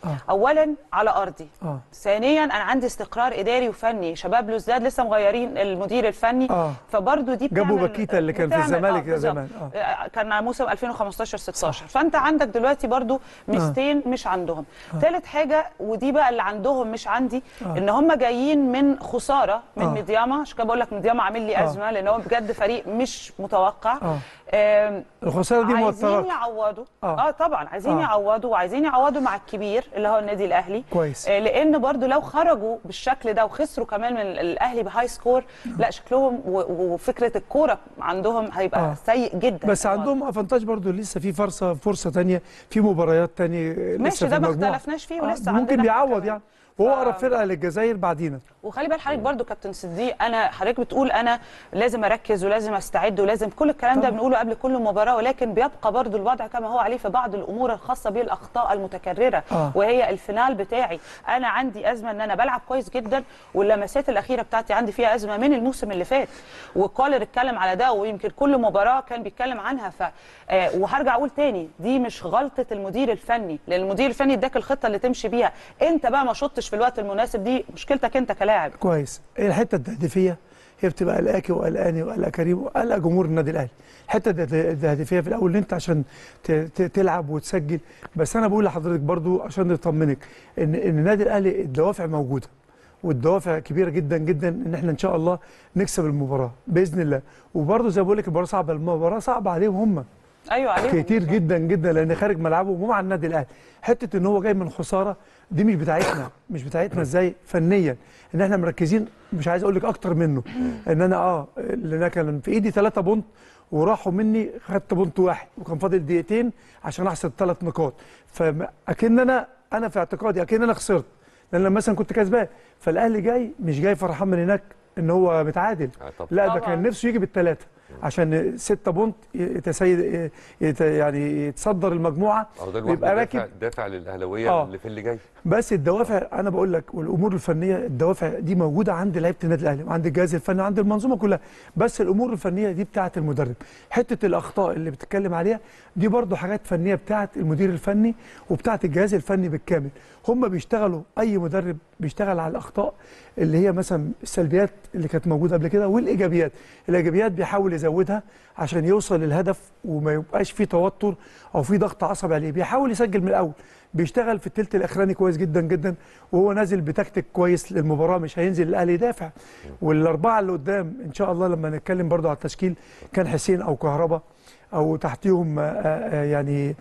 آه. اولا على ارضي اه ثانيا انا عندي استقرار اداري وفني شباب لوزداد لسه مغيرين المدير الفني آه. فبرضه دي جابوا بتعمل- باكيتا اللي كان في بتعمل- الزمالك بالظبط. زمان. آه. آه، كان موسم 2015 16 فانت عندك دلوقتي برضو ميزتين مش عندهم ثالث حاجه ودي بقى اللي عندهم مش عندي آه. ان هم جايين من خساره من آه. ميدياما عشان كده بقول لك ميدياما عامل لي آه. ازمه لان هو بجد فريق مش متوقع آه. آم، الخساره دي عايزين موتراك يعوضوا آه. اه, طبعا عايزين آه. يعوضوا وعايزين يعوضوا مع الكبير اللي هو النادي الاهلي كويس. آه لان برضو لو خرجوا بالشكل ده وخسروا كمان من الاهلي بهاي سكور لا شكلهم و- وفكره الكوره عندهم هيبقى آه. سيء جدا بس الموضوع. عندهم افانتاج برضو لسه في فرصه فرصه تانية في مباريات تانية لسه ماشي في ده ما المجموعة. اختلفناش فيه آه، ولسه ممكن عندنا بيعوض كمان. يعني وهو ف- اقرب فرقه للجزائر بعدينا وخلي بال حضرتك برضو كابتن صديق انا حضرتك بتقول انا لازم اركز ولازم استعد ولازم كل الكلام ده طبعا. بنقوله قبل كل مباراه ولكن بيبقى برضو الوضع كما هو عليه في بعض الامور الخاصه بالاخطاء المتكرره آه. وهي الفينال بتاعي انا عندي ازمه ان انا بلعب كويس جدا واللمسات الاخيره بتاعتي عندي فيها ازمه من الموسم اللي فات وكولر اتكلم على ده ويمكن كل مباراه كان بيتكلم عنها ف آه، وهرجع اقول تاني دي مش غلطه المدير الفني لان المدير الفني اداك الخطه اللي تمشي بيها انت بقى ما شطتش في الوقت المناسب دي مشكلتك انت كلاعب كويس هي الحته التهديفيه هي بتبقى قلقاكي وقلقاني وقلق كريم وقلق جمهور النادي الاهلي الحته الت- التهديفيه في الاول ان انت عشان ت- ت- تلعب وتسجل بس انا بقول لحضرتك برضو عشان نطمنك ان ان النادي الاهلي الدوافع موجوده والدوافع كبيره جدا جدا ان احنا ان شاء الله نكسب المباراه باذن الله وبرضو زي ما بقول لك المباراه صعبه المباراه صعبه عليهم هم ايوه عليهم كتير جدا جدا لان خارج ملعبهم ومع النادي الاهلي حته ان هو جاي من خساره دي مش بتاعتنا مش بتاعتنا ازاي فنيا ان احنا مركزين مش عايز اقول لك اكتر منه ان انا اه اللي انا كان في ايدي ثلاثة بونت وراحوا مني خدت بونت واحد وكان فاضل دقيقتين عشان احسب ثلاث نقاط فاكن انا انا في اعتقادي اكن انا خسرت لان لما مثلا كنت كسبان فالاهلي جاي مش جاي فرحان من هناك ان هو متعادل آه، طبعا. لا ده طبعاً. كان نفسه يجي بالثلاثه عشان ستة بونت يتسيد يت يعني يتصدر المجموعه اهو ده بيبقى لوحده دافع, راكب دافع للاهلاويه آه. اللي في اللي جاي بس الدوافع انا بقول لك والامور الفنيه الدوافع دي موجوده عند لعيبه النادي الاهلي وعند الجهاز الفني وعند المنظومه كلها بس الامور الفنيه دي بتاعه المدرب حته الاخطاء اللي بتتكلم عليها دي برضو حاجات فنيه بتاعه المدير الفني وبتاعه الجهاز الفني بالكامل هم بيشتغلوا اي مدرب بيشتغل على الاخطاء اللي هي مثلا السلبيات اللي كانت موجوده قبل كده والايجابيات الايجابيات بيحاول يزودها عشان يوصل للهدف وما يبقاش فيه توتر او في ضغط عصبي عليه بيحاول يسجل من الاول بيشتغل في الثلث الاخراني كويس جدا جدا وهو نازل بتكتيك كويس للمباراه مش هينزل الاهلي يدافع والاربعه اللي قدام ان شاء الله لما نتكلم برضو على التشكيل كان حسين او كهربا او تحتيهم آه، آه، يعني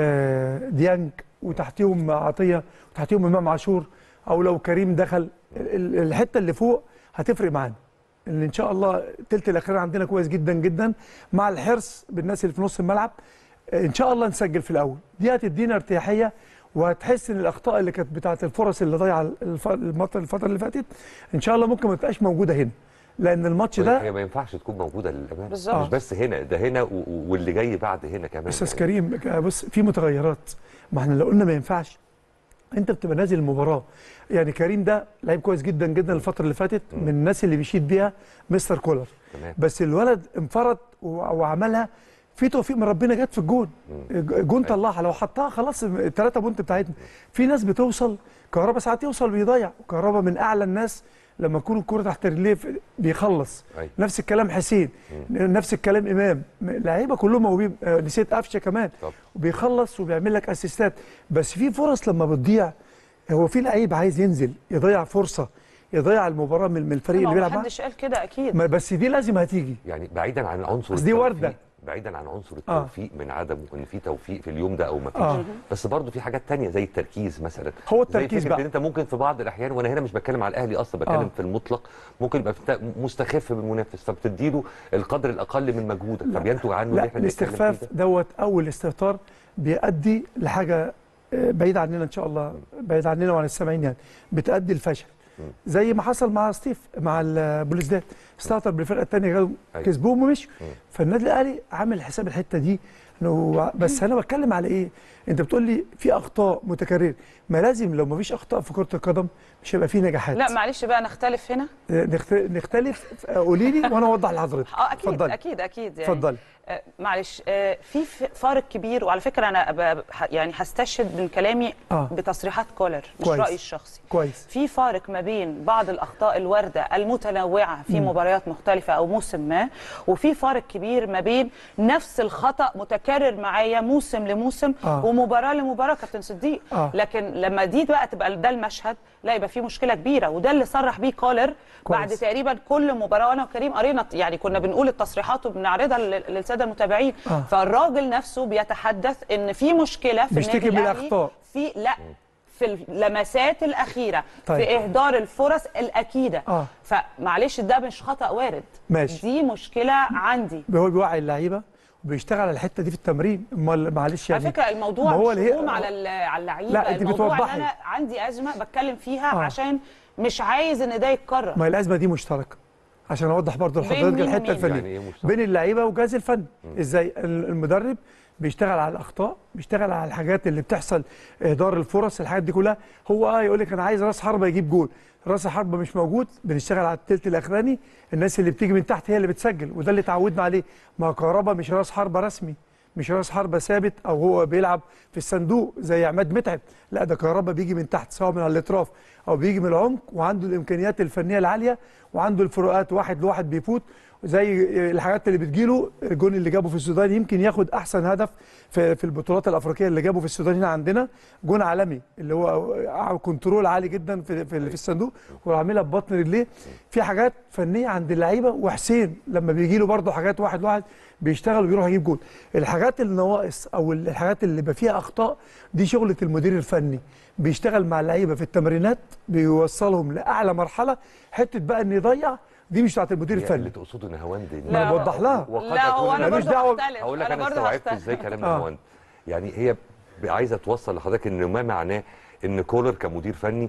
آه، ديانج وتحتيهم عطيه وتحتيهم امام عاشور او لو كريم دخل ال- ال- الحته اللي فوق هتفرق معانا ان ان شاء الله الثلث الاخير عندنا كويس جدا جدا مع الحرص بالناس اللي في نص الملعب ان شاء الله نسجل في الاول دي هتدينا ارتياحيه وهتحس ان الاخطاء اللي كانت بتاعه الفرص اللي ضايعه الف- المط- الفتره اللي فاتت ان شاء الله ممكن ما تبقاش موجوده هنا لان الماتش ده هي ما ينفعش تكون موجوده للامانه بالظبط. مش بس هنا ده هنا و- و- واللي جاي بعد هنا كمان استاذ يعني. كريم بص في متغيرات ما احنا لو قلنا ما ينفعش انت بتبقى نازل المباراه يعني كريم ده لعيب كويس جدا جدا الفتره اللي فاتت من الناس اللي بيشيد بيها مستر كولر تمام. بس الولد انفرد و- وعملها في توفيق من ربنا جت في الجون الجون طلعها لو حطها خلاص الثلاثه بونت بتاعتنا في ناس بتوصل كهربا ساعات يوصل بيضيع وكهربا من اعلى الناس لما تكون الكوره تحت رجليه في- بيخلص أيوة. نفس الكلام حسين نفس الكلام امام م- لعيبه كلهم موهوبين آه، نسيت قفشه كمان طب. وبيخلص وبيعمل لك اسيستات بس في فرص لما بتضيع هو في لعيب عايز ينزل يضيع فرصه يضيع المباراه من من الفريق اللي ما بيلعب معاه حدش قال كده اكيد ما- بس دي لازم هتيجي يعني بعيدا عن عنصر بس دي التوفيق- وردة. بعيدا عن عنصر آه. التوفيق من عدمه ان في توفيق في اليوم ده او ما فيش آه. بس برضه في حاجات تانية زي التركيز مثلا هو زي التركيز فكرة بقى. ان انت ممكن في بعض الاحيان وانا هنا مش بتكلم على الاهلي اصلا بتكلم آه. في المطلق ممكن يبقى انت مستخف بالمنافس فبتديله القدر الاقل من مجهودك فبينتج عنه اللي لا احنا بنتكلم فيه الاستخفاف ده. دوت اول استهتار بيؤدي لحاجه آه، بعيد عننا ان شاء الله بعيد عننا وعن السامعين يعني بتؤدي الفشل زي ما حصل مع ستيف مع البوليسداد استهتر بالفرقه الثانيه أيوة. كسبوهم ومشوا فالنادي الاهلي عامل حساب الحته دي إنه بس انا بتكلم على ايه انت بتقول لي في اخطاء متكرره ما لازم لو ما فيش اخطاء في كره القدم مش هيبقى فيه نجاحات لا معلش بقى نختلف هنا نخت- نختلف قولي لي وانا اوضح لحضرتك اه اكيد اتفضلي. اكيد اكيد يعني اتفضلي آه، معلش آه، في ف- فارق كبير وعلى فكره انا ب- ح- يعني هستشهد من كلامي آه. بتصريحات كولر مش كويس. رايي الشخصي كويس في فارق ما بين بعض الاخطاء الوارده المتنوعه في مباريات مختلفه او موسم ما وفي فارق كبير ما بين نفس الخطا متكرر معايا موسم لموسم آه. ومباراه لمباراه كابتن صديق آه. لكن لما دي بقى تبقى ده المشهد لا يبقى في مشكله كبيره وده اللي صرح بيه كولر كويس. بعد تقريبا كل مباراه وانا وكريم قرينا يعني كنا بنقول التصريحات وبنعرضها لل- للساده المتابعين آه. فالراجل نفسه بيتحدث ان في مشكله في بيشتكي النادي من الأهلي الأخطاء. في لا في اللمسات الاخيره طيب. في اهدار الفرص الاكيده آه. فمعلش ده مش خطا وارد ماشي. دي مشكله عندي هو بيوعي اللعيبه وبيشتغل على الحته دي في التمرين امال معلش يعني على فكره الموضوع ما هو مش اللي هي- هجوم على ال- على اللعيبه لا، أنت الموضوع ان بتوضحي. انا عندي ازمه بتكلم فيها آه. عشان مش عايز ان ده يتكرر ما هي الازمه دي مشتركه عشان اوضح برضه بين لحضرتك مين الحته ومين؟ الفنيه يعني إيه مشترك؟ بين اللعيبه والجهاز الفني ازاي ال- المدرب بيشتغل على الاخطاء بيشتغل على الحاجات اللي بتحصل اهدار الفرص الحاجات دي كلها هو اه يقول لك انا عايز راس حربه يجيب جول راس الحربه مش موجود بنشتغل على الثلث الاخراني الناس اللي بتيجي من تحت هي اللي بتسجل وده اللي اتعودنا عليه ما كهربا مش راس حربه رسمي مش راس حربه ثابت او هو بيلعب في الصندوق زي عماد متعب لا ده كهربا بيجي من تحت سواء من على الاطراف او بيجي من العمق وعنده الامكانيات الفنيه العاليه وعنده الفروقات واحد لواحد بيفوت زي الحاجات اللي بتجيله الجون اللي جابه في السودان يمكن ياخد احسن هدف في في البطولات الافريقيه اللي جابه في السودان هنا عندنا جون عالمي اللي هو كنترول عالي جدا في في, في الصندوق وعاملها ببطن رجليه في حاجات فنيه عند اللعيبه وحسين لما بيجي له برده حاجات واحد واحد بيشتغل ويروح يجيب جول الحاجات النواقص او الحاجات اللي بيبقى فيها اخطاء دي شغله المدير الفني بيشتغل مع اللعيبه في التمرينات بيوصلهم لاعلى مرحله حته بقى ان يضيع دي مش بتاعت المدير هي اللي الفني تقصده نهاوند دي ما انا لا، بوضح لها وقد لا هو أكون انا ملوش برضه دعوة. هختلف هقول لك انا انا برضه استوعبت هختلف ازاي كلام آه. نهاوند يعني هي ب- عايزه توصل لحضرتك ان ما معناه ان كولر كمدير فني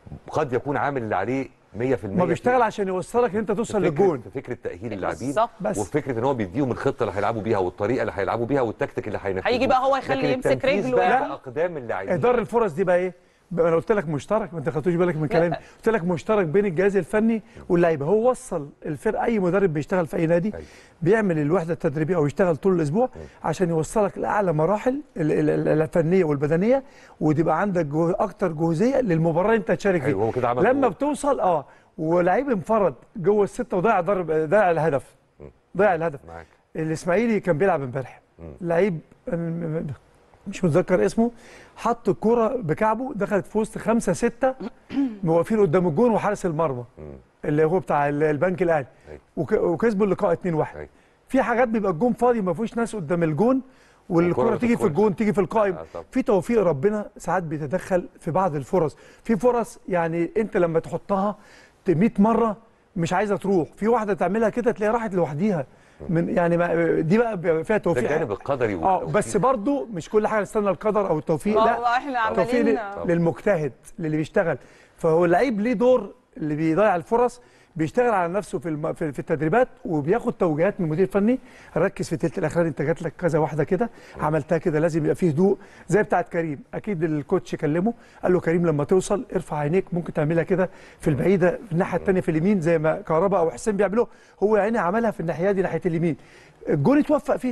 قد يكون عامل اللي عليه 100% ما بيشتغل عشان يوصلك ان انت توصل في فكرة- للجون في فكره تاهيل اللاعبين بالظبط. بس. وفكره ان هو بيديهم الخطه اللي هيلعبوا بيها والطريقه اللي هيلعبوا بيها والتكتيك اللي هينفذوه هيجي بقى هو يخلي لكن يمسك التنفيذ رجله بقى يعني. باقدام اللاعبين اهدار الفرص دي بقى ايه؟ بقى انا قلت لك مشترك ما انت خدتوش بالك من كلامي قلت لك مشترك بين الجهاز الفني واللعيبه هو وصل الفرقه اي مدرب بيشتغل في اي نادي أيوة. بيعمل الوحده التدريبيه او يشتغل طول الاسبوع عشان يوصلك لاعلى مراحل ال- ال- ال- الفنيه والبدنيه وتبقى عندك جو اكتر جهوزيه للمباراه اللي انت هتشارك أيوة، هو كده فيها عمل لما جول. بتوصل اه ولعيب انفرد جوه السته وضيع ضرب ضيع الهدف ضيع الهدف معاك الاسماعيلي كان بيلعب امبارح لعيب أنا مش متذكر اسمه حط الكرة بكعبه دخلت في وسط خمسة ستة واقفين قدام الجون وحارس المرمى اللي هو بتاع ال- البنك الاهلي أيوة. وك- وكسبوا اللقاء 2-1 أيوة. في حاجات بيبقى الجون فاضي ما فيهوش ناس قدام الجون والكرة والكرة ما تيجي في تدخلش. الجون تيجي في القائم آه، طبعا. في توفيق ربنا ساعات بيتدخل في بعض الفرص في فرص يعني انت لما تحطها 100 مره مش عايزه تروح في واحده تعملها كده تلاقيها راحت لوحديها من يعني ما دي بقى بيبقى فيها ده توفيق الجانب القدري اه والتوفيق. بس برضو مش كل حاجه نستنى القدر او التوفيق ما لا هو احنا توفيق عمالين لل- للمجتهد للي بيشتغل فهو اللعيب ليه دور اللي بيضيع الفرص بيشتغل على نفسه في الم... في في التدريبات وبياخد توجيهات من المدير الفني ركز في التلت الاخراني انت جات لك كذا واحده كده عملتها كده لازم يبقى فيه هدوء زي بتاعت كريم اكيد الكوتش كلمه قال له كريم لما توصل ارفع عينيك ممكن تعملها كده في البعيده في الناحيه الثانيه في اليمين زي ما كهربا او حسين بيعملوا هو يا عيني عملها في الناحيه دي ناحيه اليمين الجون اتوفق فيها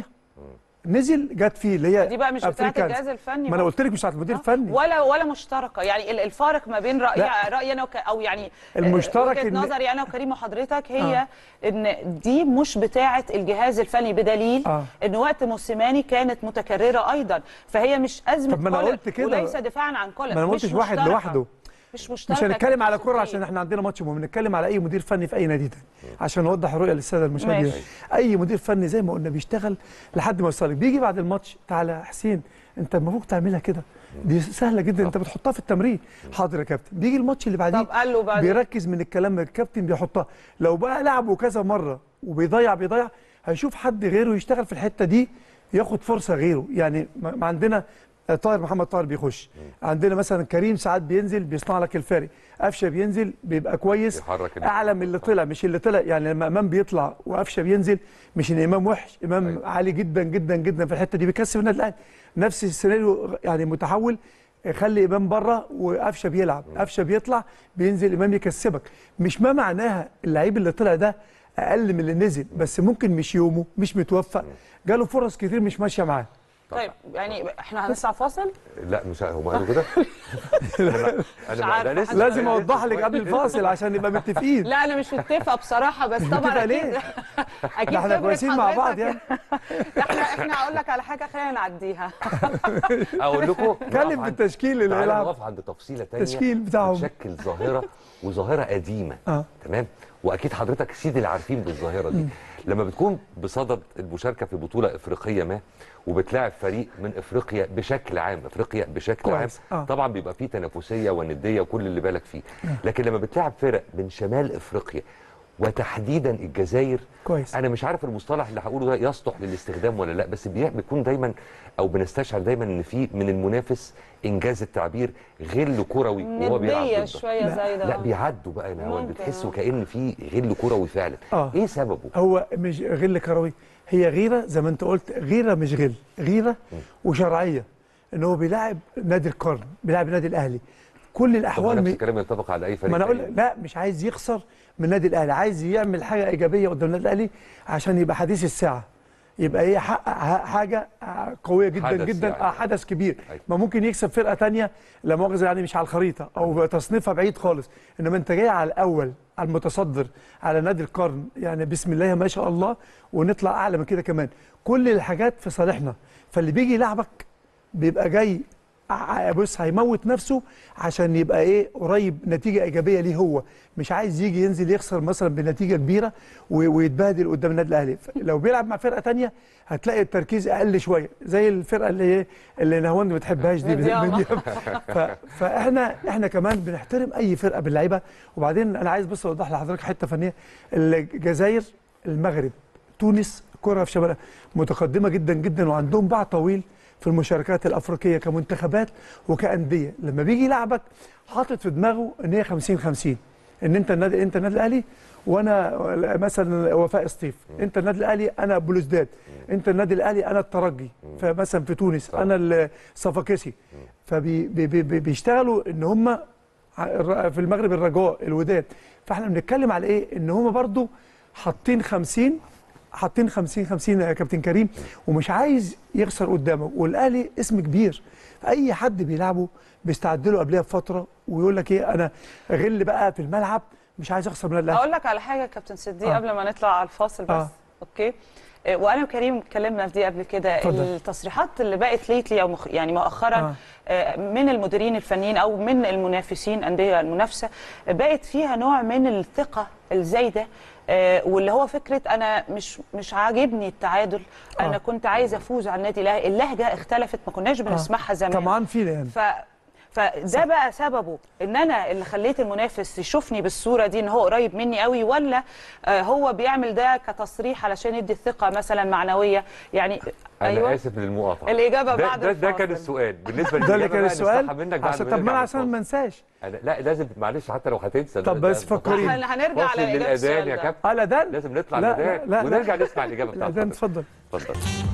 نزل جت فيه اللي هي دي بقى مش بتاعت أفريكانز. الجهاز الفني ما انا بقى. قلت لك مش بتاعت المدير الفني ولا ولا مشتركه يعني ال- الفارق ما بين رايي لا. رايي انا وك او يعني المشترك وجهه إن- نظري انا وكريم وحضرتك هي ان دي مش بتاعه الجهاز الفني بدليل آه. ان وقت موسيماني كانت متكرره ايضا فهي مش ازمه طب ما أنا كولر قلت كده. وليس دفاعا عن كولر ما انا ما مش قلتش واحد مشتركة. لوحده مش مشتركه مش هنتكلم على كابتن كوره صديق. عشان احنا عندنا ماتش مهم بنتكلم على اي مدير فني في اي نادي تاني عشان نوضح الرؤيه للساده المشاهدين ماشي. اي مدير فني زي ما قلنا بيشتغل لحد ما يوصلك بيجي بعد الماتش تعالى يا حسين انت المفروض تعملها كده دي سهله جدا انت بتحطها في التمرين حاضر يا كابتن بيجي الماتش اللي بعديه طب قال له بعدين بيركز من الكلام الكابتن بيحطها لو بقى لعبه كذا مره وبيضيع بيضيع هيشوف حد غيره يشتغل في الحته دي ياخد فرصه غيره يعني ما ما عندنا طاهر محمد طاهر بيخش عندنا مثلا كريم ساعات بينزل بيصنع لك الفارق قفشه بينزل بيبقى كويس يحرك ال- اعلى من اللي طلع مش اللي طلع يعني لما امام بيطلع وقفشه بينزل مش ان امام وحش امام أيوة. عالي جدا جدا جدا في الحته دي بيكسب النادي الاهلي نفس السيناريو يعني متحول خلي امام بره وقفشه بيلعب قفشه بيطلع بينزل امام يكسبك مش ما معناها اللعيب اللي طلع ده اقل من اللي نزل بس ممكن مش يومه مش متوفق جاله فرص كتير مش ماشيه معاه طيب يعني احنا هنطلع فاصل لا مش هم قالوا كده انا مش انا عارفة. أنا لسه لازم أنا اوضح لسه لك قبل شوية- الفاصل عشان نبقى متفقين لا انا مش متفقه بصراحه بس طبعا كده اكيد ليه؟ اكيد ده احنا خبرة كويسين مع بعض حضرتك- يعني احنا احنا هقول لك على حاجه خلينا نعديها اقول لكم اتكلم نقف عند- بالتشكيل اللي تعالى هيلعب نقف عند تفصيله ثانيه التشكيل بتاعهم. بتشكل ظاهره وظاهره قديمه اه تمام واكيد حضرتك سيد اللي عارفين بالظاهره دي لما بتكون بصدد المشاركه في بطوله افريقيه ما وبتلاعب فريق من افريقيا بشكل عام افريقيا بشكل عام كويس. آه. طبعا بيبقى فيه تنافسيه ونديه وكل اللي بالك فيه لكن لما بتلاعب فرق من شمال افريقيا وتحديدا الجزائر كويس انا مش عارف المصطلح اللي هقوله ده يصلح للاستخدام ولا لا بس بي- بيكون دايما او بنستشعر دايما ان في من المنافس انجاز التعبير غل كروي وهو بيلعب نديه ضدك شويه زي ده لا بيعدوا بقى يا نهاوند ممكن، بتحسوا آه. كأن في غل كروي فعلا آه. ايه سببه هو مش غل كروي هي غيره زي ما انت قلت غيره مش غل غيره وشرعيه ان هو بيلاعب نادي القرن بيلاعب النادي الاهلي كل طب الاحوال نفس م... الكلام ينطبق على اي فريق ما انا اقول تاني. لا مش عايز يخسر من النادي الاهلي عايز يعمل حاجه ايجابيه قدام النادي الاهلي عشان يبقى حديث الساعه يبقى ايه حقق حاجه قويه جدا حدث جدا يعني. آه حدث كبير أيوة. ما ممكن يكسب فرقه تانية لا مؤاخذه يعني مش على الخريطه او تصنيفها بعيد خالص انما انت جاي على الاول على المتصدر على نادي القرن يعني بسم الله ما شاء الله ونطلع اعلى من كده كمان كل الحاجات في صالحنا فاللي بيجي يلعبك بيبقى جاي ع- بص هيموت نفسه عشان يبقى ايه قريب نتيجه ايجابيه ليه هو مش عايز يجي ينزل يخسر مثلا بنتيجه كبيره و- ويتبهدل قدام النادي الاهلي ف- لو بيلعب مع فرقه تانية هتلاقي التركيز اقل شويه زي الفرقه اللي ايه اللي نهوان ما بتحبهاش دي مدياما. ف... فاحنا احنا كمان بنحترم اي فرقه باللعيبه وبعدين انا عايز بس اوضح لحضرتك حته فنيه الجزائر المغرب تونس كره في شمال متقدمه جدا جدا وعندهم باع طويل في المشاركات الافريقيه كمنتخبات وكانديه لما بيجي يلعبك حاطط في دماغه ان هي 50 50 ان انت النادي انت النادي الاهلي وانا مثلا وفاء سطيف انت النادي الاهلي انا بلوزداد انت النادي الاهلي انا الترجي فمثلا في تونس طبعا. انا الصفاقسي فبيشتغلوا ان هم في المغرب الرجاء الوداد فاحنا بنتكلم على ايه ان هم برضو حاطين 50 حاطين 50 50 يا كابتن كريم ومش عايز يخسر قدامه والاهلي اسم كبير اي حد بيلعبه بيستعد له قبلها بفتره ويقول لك ايه انا غل بقى في الملعب مش عايز اخسر من الاهلي اقول لك على حاجه يا كابتن صديق آه. قبل ما نطلع على الفاصل بس آه. اوكي آه، وانا وكريم اتكلمنا في دي قبل كده اتفضل. التصريحات اللي بقت ليتلي او مخ... يعني مؤخرا آه. آه. من المديرين الفنيين او من المنافسين انديه المنافسه آه، بقت فيها نوع من الثقه الزايده آه، واللي هو فكره انا مش مش عاجبني التعادل انا آه. كنت عايز افوز على النادي الاهلي اللهجه اختلفت ما كناش بنسمعها زمان طمعان فينا يعني ف فده بقى سببه ان انا اللي خليت المنافس يشوفني بالصوره دي ان هو قريب مني قوي ولا آه هو بيعمل ده كتصريح علشان يدي الثقه مثلا معنويه يعني انا ايوه اسف للمقاطعه الاجابه ده بعد ده, ده كان الفاصل. السؤال بالنسبه ده اللي للإجابة كان بقى السؤال نسمعها منك بعد عشان ما طب ما نرجع أنا من عشان ما الفاصل. انساش أنا لا لازم معلش حتى لو هتنسى طب ده- بس ده- فكريني. هن- هنرجع فاصل على اجابه للاذان السؤال يا ده. كابتن اه لا ده لازم نطلع لا، الاذان لا، لا. ونرجع نسمع الاجابه لا بتاعتك ده اتفضل اتفضل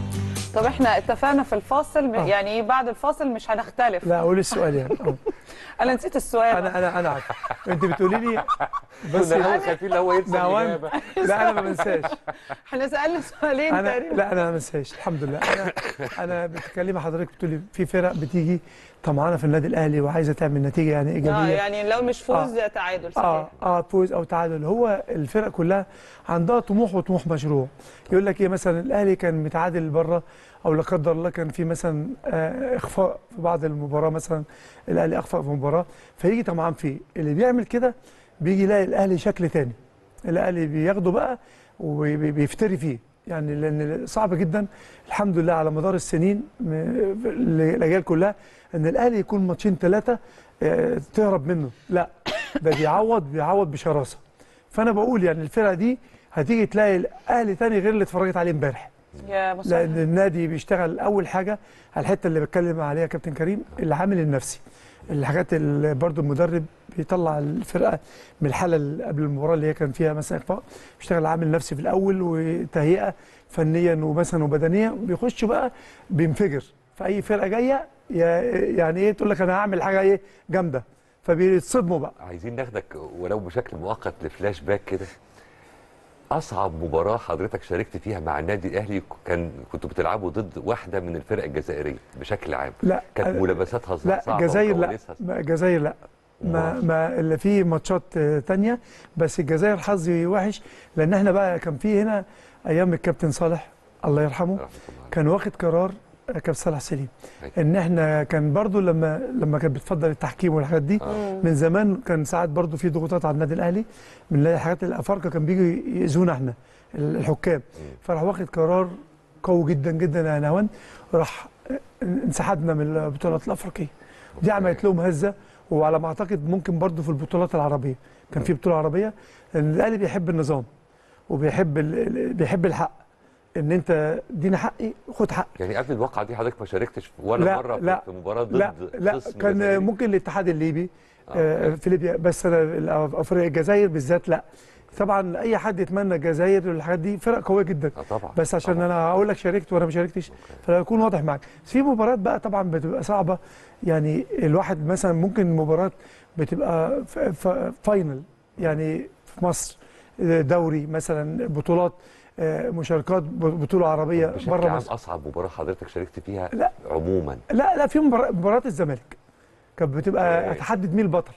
طب احنا اتفقنا في الفاصل آه. يعني بعد الفاصل مش هنختلف لا قول السؤال يعني آه. انا نسيت السؤال انا انا انا عارف انت بتقولي لي بس كنا الاول خايفين لو هو ينسى نهوان الاجابه لا انا ما بنساش احنا سالنا سؤالين انا تقريبا لا انا ما بنساش الحمد لله انا انا بتكلمي حضرتك بتقولي في فرق بتيجي طمعانه في النادي الاهلي وعايزه تعمل نتيجه يعني اه ايجابيه يعني لو مش فوز تعادل صحيح اه اه فوز او تعادل هو الفرق كلها عندها طموح وطموح مشروع يقول لك ايه مثلا الاهلي كان متعادل بره او لا قدر الله كان في مثلا آه اخفاء في بعض المباراه مثلا الاهلي اخفى في مباراه فيجي طمعان فيه اللي بيعمل كده بيجي يلاقي الاهلي شكل تاني الاهلي بياخده بقى وبيفتري فيه يعني لان صعب جدا الحمد لله على مدار السنين م- الاجيال كلها ان الاهلي يكون ماتشين ثلاثه تهرب منه لا ده بيعوض بيعوض بشراسه فانا بقول يعني الفرقه دي هتيجي تلاقي الاهلي تاني غير اللي اتفرجت عليه امبارح يا لان مساعد النادي بيشتغل اول حاجه على الحته اللي بتكلم عليها كابتن كريم العامل النفسي الحاجات اللي برضو المدرب بيطلع الفرقه من الحاله اللي قبل المباراه اللي هي كان فيها مثلا اخفاء بيشتغل عامل نفسي في الاول وتهيئه فنيا ومثلا وبدنيا بيخش بقى بينفجر في اي فرقه جايه يا- يعني ايه تقول لك انا هعمل حاجه ايه جامده فبيتصدموا بقى عايزين ناخدك ولو بشكل مؤقت لفلاش باك كده اصعب مباراه حضرتك شاركت فيها مع النادي الاهلي كان كنتوا بتلعبوا ضد واحده من الفرق الجزائريه بشكل عام لا كانت أنا- ملابساتها لا صعبه الجزائر لا وكواليسها ما- الجزائر لا ما أمال؟ ما اللي في ماتشات آه، تانية بس الجزائر حظي وحش لان احنا بقى كان في هنا ايام الكابتن صالح الله يرحمه رحمة الله عليه. كان واخد قرار آه، كابتن صالح سليم أيوة. ان احنا كان برضو لما لما كان بتفضل التحكيم والحاجات دي آه. من زمان كان ساعات برضو في ضغوطات على النادي الاهلي من الحاجات الافارقه كان بيجوا يأذونا احنا الحكام فراح واخد قرار قوي جدا جدا يا نهوان راح انسحبنا من البطولات الافريقيه دي عملت لهم هزه وعلى ما اعتقد ممكن برضو في البطولات العربيه كان في بطوله عربيه لان الاهلي بيحب النظام وبيحب ال- ال- بيحب الحق ان انت اديني حقي خد حقي يعني قبل الواقعه دي حضرتك ما شاركتش ولا لا، مره لا، في مباراه ضد لا لا خصم كان جزائري؟ ممكن الاتحاد الليبي آه، آه أوكي. في ليبيا بس انا افريقيا الجزائر بالذات لا طبعا اي حد يتمنى الجزائر والحاجات دي فرق قويه جدا اه طبعا بس عشان طبعاً. انا هقول لك شاركت وانا ما شاركتش فيكون واضح معاك بس في مباريات بقى طبعا بتبقى صعبه يعني الواحد مثلا ممكن مباراه بتبقى ف- ف- فاينل يعني في مصر دوري مثلا بطولات آه، مشاركات بطوله عربيه بشكل بره عام مصر اصعب مباراه حضرتك شاركت فيها لا. عموما لا لا في مبار- مباراه الزمالك كانت بتبقى أوكي. هتحدد مين البطل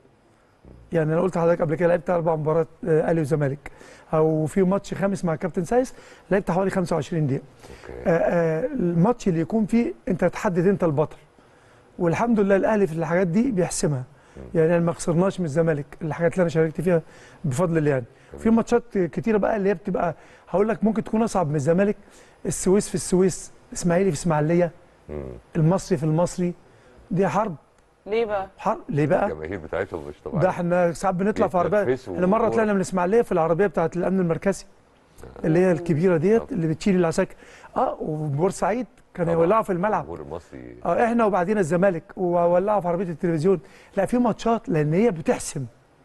يعني انا قلت لحضرتك قبل كده لعبت اربع مباريات آه، اهلي وزمالك او في ماتش خامس مع كابتن سايس لعبت حوالي 25 دقيقه اوكي آه، آه، الماتش اللي يكون فيه انت تحدد انت البطل والحمد لله الاهلي في الحاجات دي بيحسمها يعني أنا ما خسرناش من الزمالك الحاجات اللي انا شاركت فيها بفضل الله يعني في ماتشات كتيره بقى اللي هي بتبقى هقول لك ممكن تكون اصعب من الزمالك السويس في السويس اسماعيلي في اسماعيليه مم. المصري في المصري دي حرب ليه بقى؟ حرب ليه بقى؟ الجماهير بتاعتهم مش طبيعيه ده احنا ساعات بنطلع في عربيه بيتنفسوا احنا مره وكورة. طلعنا من الاسماعيليه في العربيه بتاعت الامن المركزي اللي هي الكبيره ديت اللي بتشيل العساكر اه وبورسعيد كانوا طبعاً. يولعوا في الملعب الجمهور المصري اه احنا وبعدين الزمالك وولعوا في عربيه التلفزيون لا في ماتشات لان هي بتحسم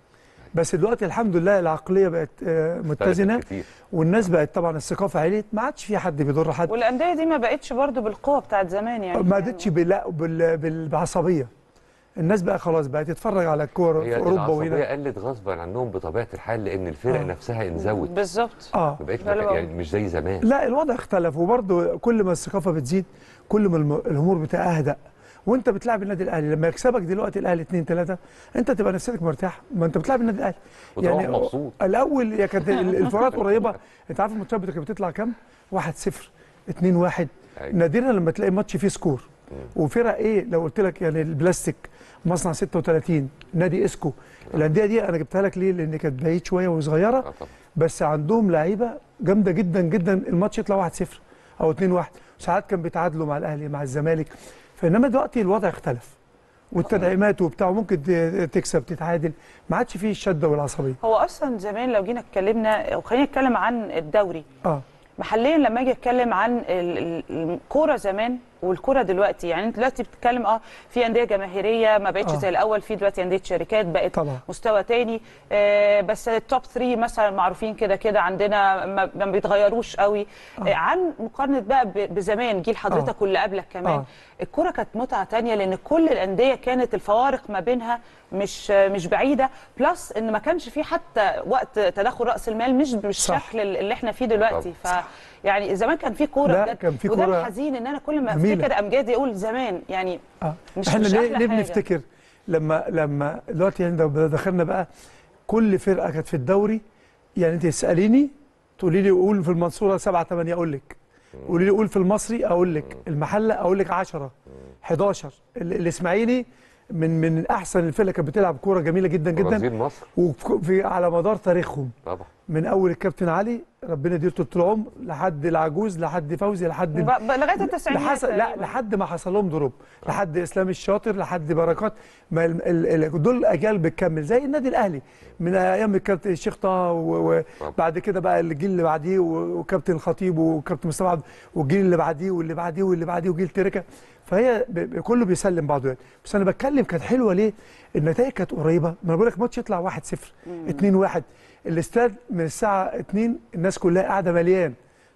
بس دلوقتي الحمد لله العقليه بقت آه، متزنه اختلفت كتير. والناس بقت طبعا الثقافه عليت ما عادش في حد بيضر حد والانديه دي ما بقتش برضو بالقوه بتاعت زمان يعني ما عادتش بلا- بال- بال- بعصبيه الناس بقى خلاص بقت تتفرج على الكوره هي في اوروبا العصبيه وهنا قلت غصبا عنهم بطبيعه الحال لان الفرق آه. نفسها انزوت بالظبط اه ما بقتش ده اللي مكان- بقوله. يعني مش زي زمان لا الوضع اختلف وبرضه كل ما الثقافه بتزيد كل ما الم- الامور بتهدأ وانت بتلعب النادي الاهلي لما يكسبك دلوقتي الاهلي 2 3 انت تبقى نفسيتك مرتاح ما انت بتلعب النادي الاهلي وتروح مبسوط. الاول يا كانت ال- الفرات قريبه انت عارف الماتشات بتاعت كانت بتطلع كام 1 0 2 1 أيوة. نادرا لما تلاقي ماتش فيه سكور وفرق ايه لو قلت لك يعني البلاستيك مصنع 36 نادي اسكو الانديه دي انا جبتها لك ليه لان كانت بعيد شويه وصغيره اه طبعا بس عندهم لعيبه جامده جدا جدا الماتش يطلع 1-0 او 2-1 وساعات كان بيتعادلوا مع الاهلي مع الزمالك فانما دلوقتي الوضع اختلف والتدعيمات وبتاع ممكن ت- تكسب تتعادل ما عادش فيه الشده والعصبيه هو اصلا زمان لو جينا اتكلمنا وخلينا نتكلم عن الدوري اه محليا لما اجي اتكلم عن ال- ال- الكوره زمان والكوره دلوقتي يعني انت دلوقتي بتتكلم اه في انديه جماهيريه ما بقتش آه. زي الاول في دلوقتي انديه شركات بقت طبعا. مستوى تاني آه بس التوب 3 مثلا معروفين كده كده عندنا ما, ما بيتغيروش قوي آه. عن مقارنه بقى ب- بزمان جيل حضرتك آه. واللي قبلك كمان آه. الكوره كانت متعه تانية لان كل الانديه كانت الفوارق ما بينها مش مش بعيده بلس ان ما كانش في حتى وقت تدخل راس المال مش صح. بالشكل اللي احنا فيه دلوقتي ف يعني زمان كان في كوره لا، بجد كان في وده كورة الحزين ان انا كل ما جميلة. افتكر امجادي اقول زمان يعني اه مش- احنا مش ليه أحلى ليه حاجة. بنفتكر لما لما دلوقتي يعني لو دخلنا بقى كل فرقه كانت في الدوري يعني انت تساليني تقولي لي قول في المنصوره 7 8 اقول لك قولي لي قول في المصري اقول لك المحله اقول لك 10 11 ال- الاسماعيلي من من احسن الفرق اللي كانت بتلعب كوره جميله جدا جدا برازيل مصر وفي على مدار تاريخهم طبعا من اول الكابتن علي ربنا يديله طول العمر لحد العجوز لحد فوزي لحد ب- ب- لغايه التسعينات لحس... لا تقريباً. لحد ما حصل لهم دروب لحد اسلام الشاطر لحد بركات ما ال... ال... ال... دول اجيال بتكمل زي النادي الاهلي من ايام الكابتن الشيخ طه و- وبعد كده بقى الجيل اللي بعديه و- وكابتن الخطيب وكابتن مصطفى عبد والجيل اللي بعديه واللي بعديه واللي بعديه وجيل تركه فهي ب... ب- كله بيسلم بعضه يعني بس انا بتكلم كانت حلوه ليه؟ النتائج كانت قريبه ما انا بقول لك ماتش يطلع 1-0 2-1 الاستاد من الساعه 2 الناس كلها قاعده مليان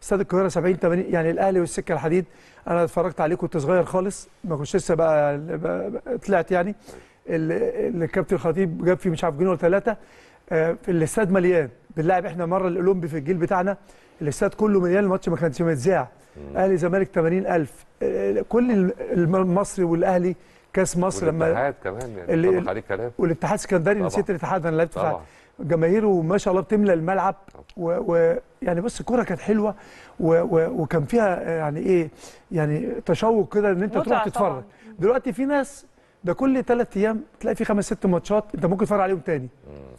استاد القاهره 70 80 يعني الاهلي والسكه الحديد انا اتفرجت عليه كنت صغير خالص ما كنتش لسه بقى بقى- طلعت يعني ال- اللي الكابتن الخطيب جاب فيه مش عارف جنيه ولا ثلاثه في الاستاد مليان بنلعب احنا مره الاولمبي في الجيل بتاعنا الاستاد كله مليان الماتش ما كانش متذاع اهلي زمالك 80000 آه، كل الم- المصري والاهلي كاس مصر لما والاتحاد كمان يعني اللي- طبق عليه كلام والاتحاد السكندري طبعا. نسيت الاتحاد انا لعبت في طبعا جماهيره ما شاء الله بتملى الملعب ويعني و... يعني بص الكوره كانت حلوه و... و... وكان فيها يعني ايه يعني تشوق كده ان انت متعة تروح تتفرج طبعاً. دلوقتي في ناس ده كل ثلاث ايام تلاقي في خمس ست ماتشات انت ممكن تتفرج عليهم تاني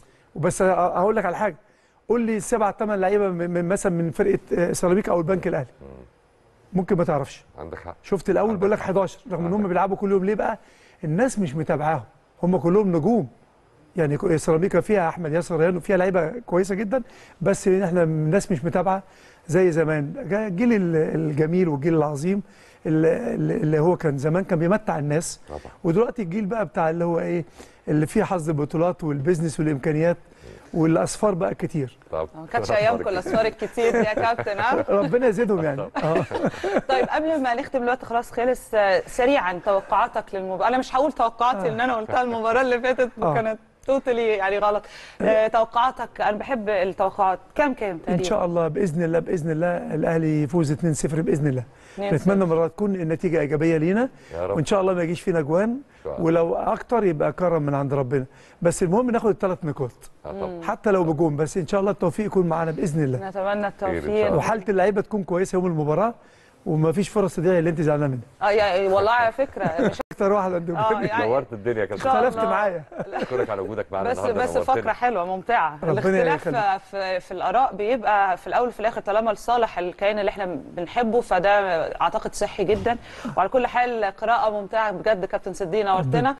وبس هقول لك على حاجه قول لي سبع ثمان لعيبه من من- مثلا من فرقه آه، سيراميكا او البنك الاهلي ممكن ما تعرفش عندك حق شفت الاول عندك بيقول لك حق. 11 رغم ان هم عندك بيلعبوا كل يوم ليه بقى الناس مش متابعاهم هم كلهم نجوم يعني كو- سيراميكا فيها احمد ياسر ريان وفيها لعيبه كويسه جدا بس احنا الناس مش متابعه زي زمان جا- الجيل ال- الجميل والجيل العظيم اللي, اللي هو كان زمان كان بيمتع الناس طبعا ودلوقتي الجيل بقى بتاع اللي هو ايه اللي فيه حظ البطولات والبيزنس والامكانيات والاصفار بقى كتير طب ما كانتش ايامكم الاسفار الكتير دي يا كابتن ها ربنا يزيدهم يعني اه طيب قبل ما نختم الوقت خلاص خلص آه، سريعا توقعاتك للمباراه انا مش هقول توقعاتي آه. لان انا قلتها المباراه اللي فاتت آه. كانت توتالي يعني غلط آه، توقعاتك انا بحب التوقعات كام كام تقريبا ان شاء الله باذن الله باذن الله الاهلي يفوز 2-0 باذن الله 2-0. نتمنى مرات تكون النتيجه ايجابيه لينا يا رب وان شاء الله ما يجيش فينا جوان شاء الله. ولو اكتر يبقى كرم من عند ربنا بس المهم ناخد الثلاث نقاط آه طبعا حتى لو بجون بس ان شاء الله التوفيق يكون معانا باذن الله نتمنى إن شاء التوفيق الله. وحاله اللعيبه تكون كويسه يوم المباراه وما فيش فرص تضيع اللي انت زعلانه منها اه يعني والله على فكره مش اكتر واحد عنده اه جول. يعني نورت الدنيا يا كابتن شاء الله. اختلفت معايا اشكرك على وجودك معانا بس النهارده بس نورتنا. فقره حلوه ممتعه ربنا الاختلاف يخليك. في, في الاراء بيبقى في الاول وفي الاخر طالما لصالح الكيان اللي احنا بنحبه فده اعتقد صحي جدا وعلى كل حال قراءه ممتعه بجد كابتن صديق نورتنا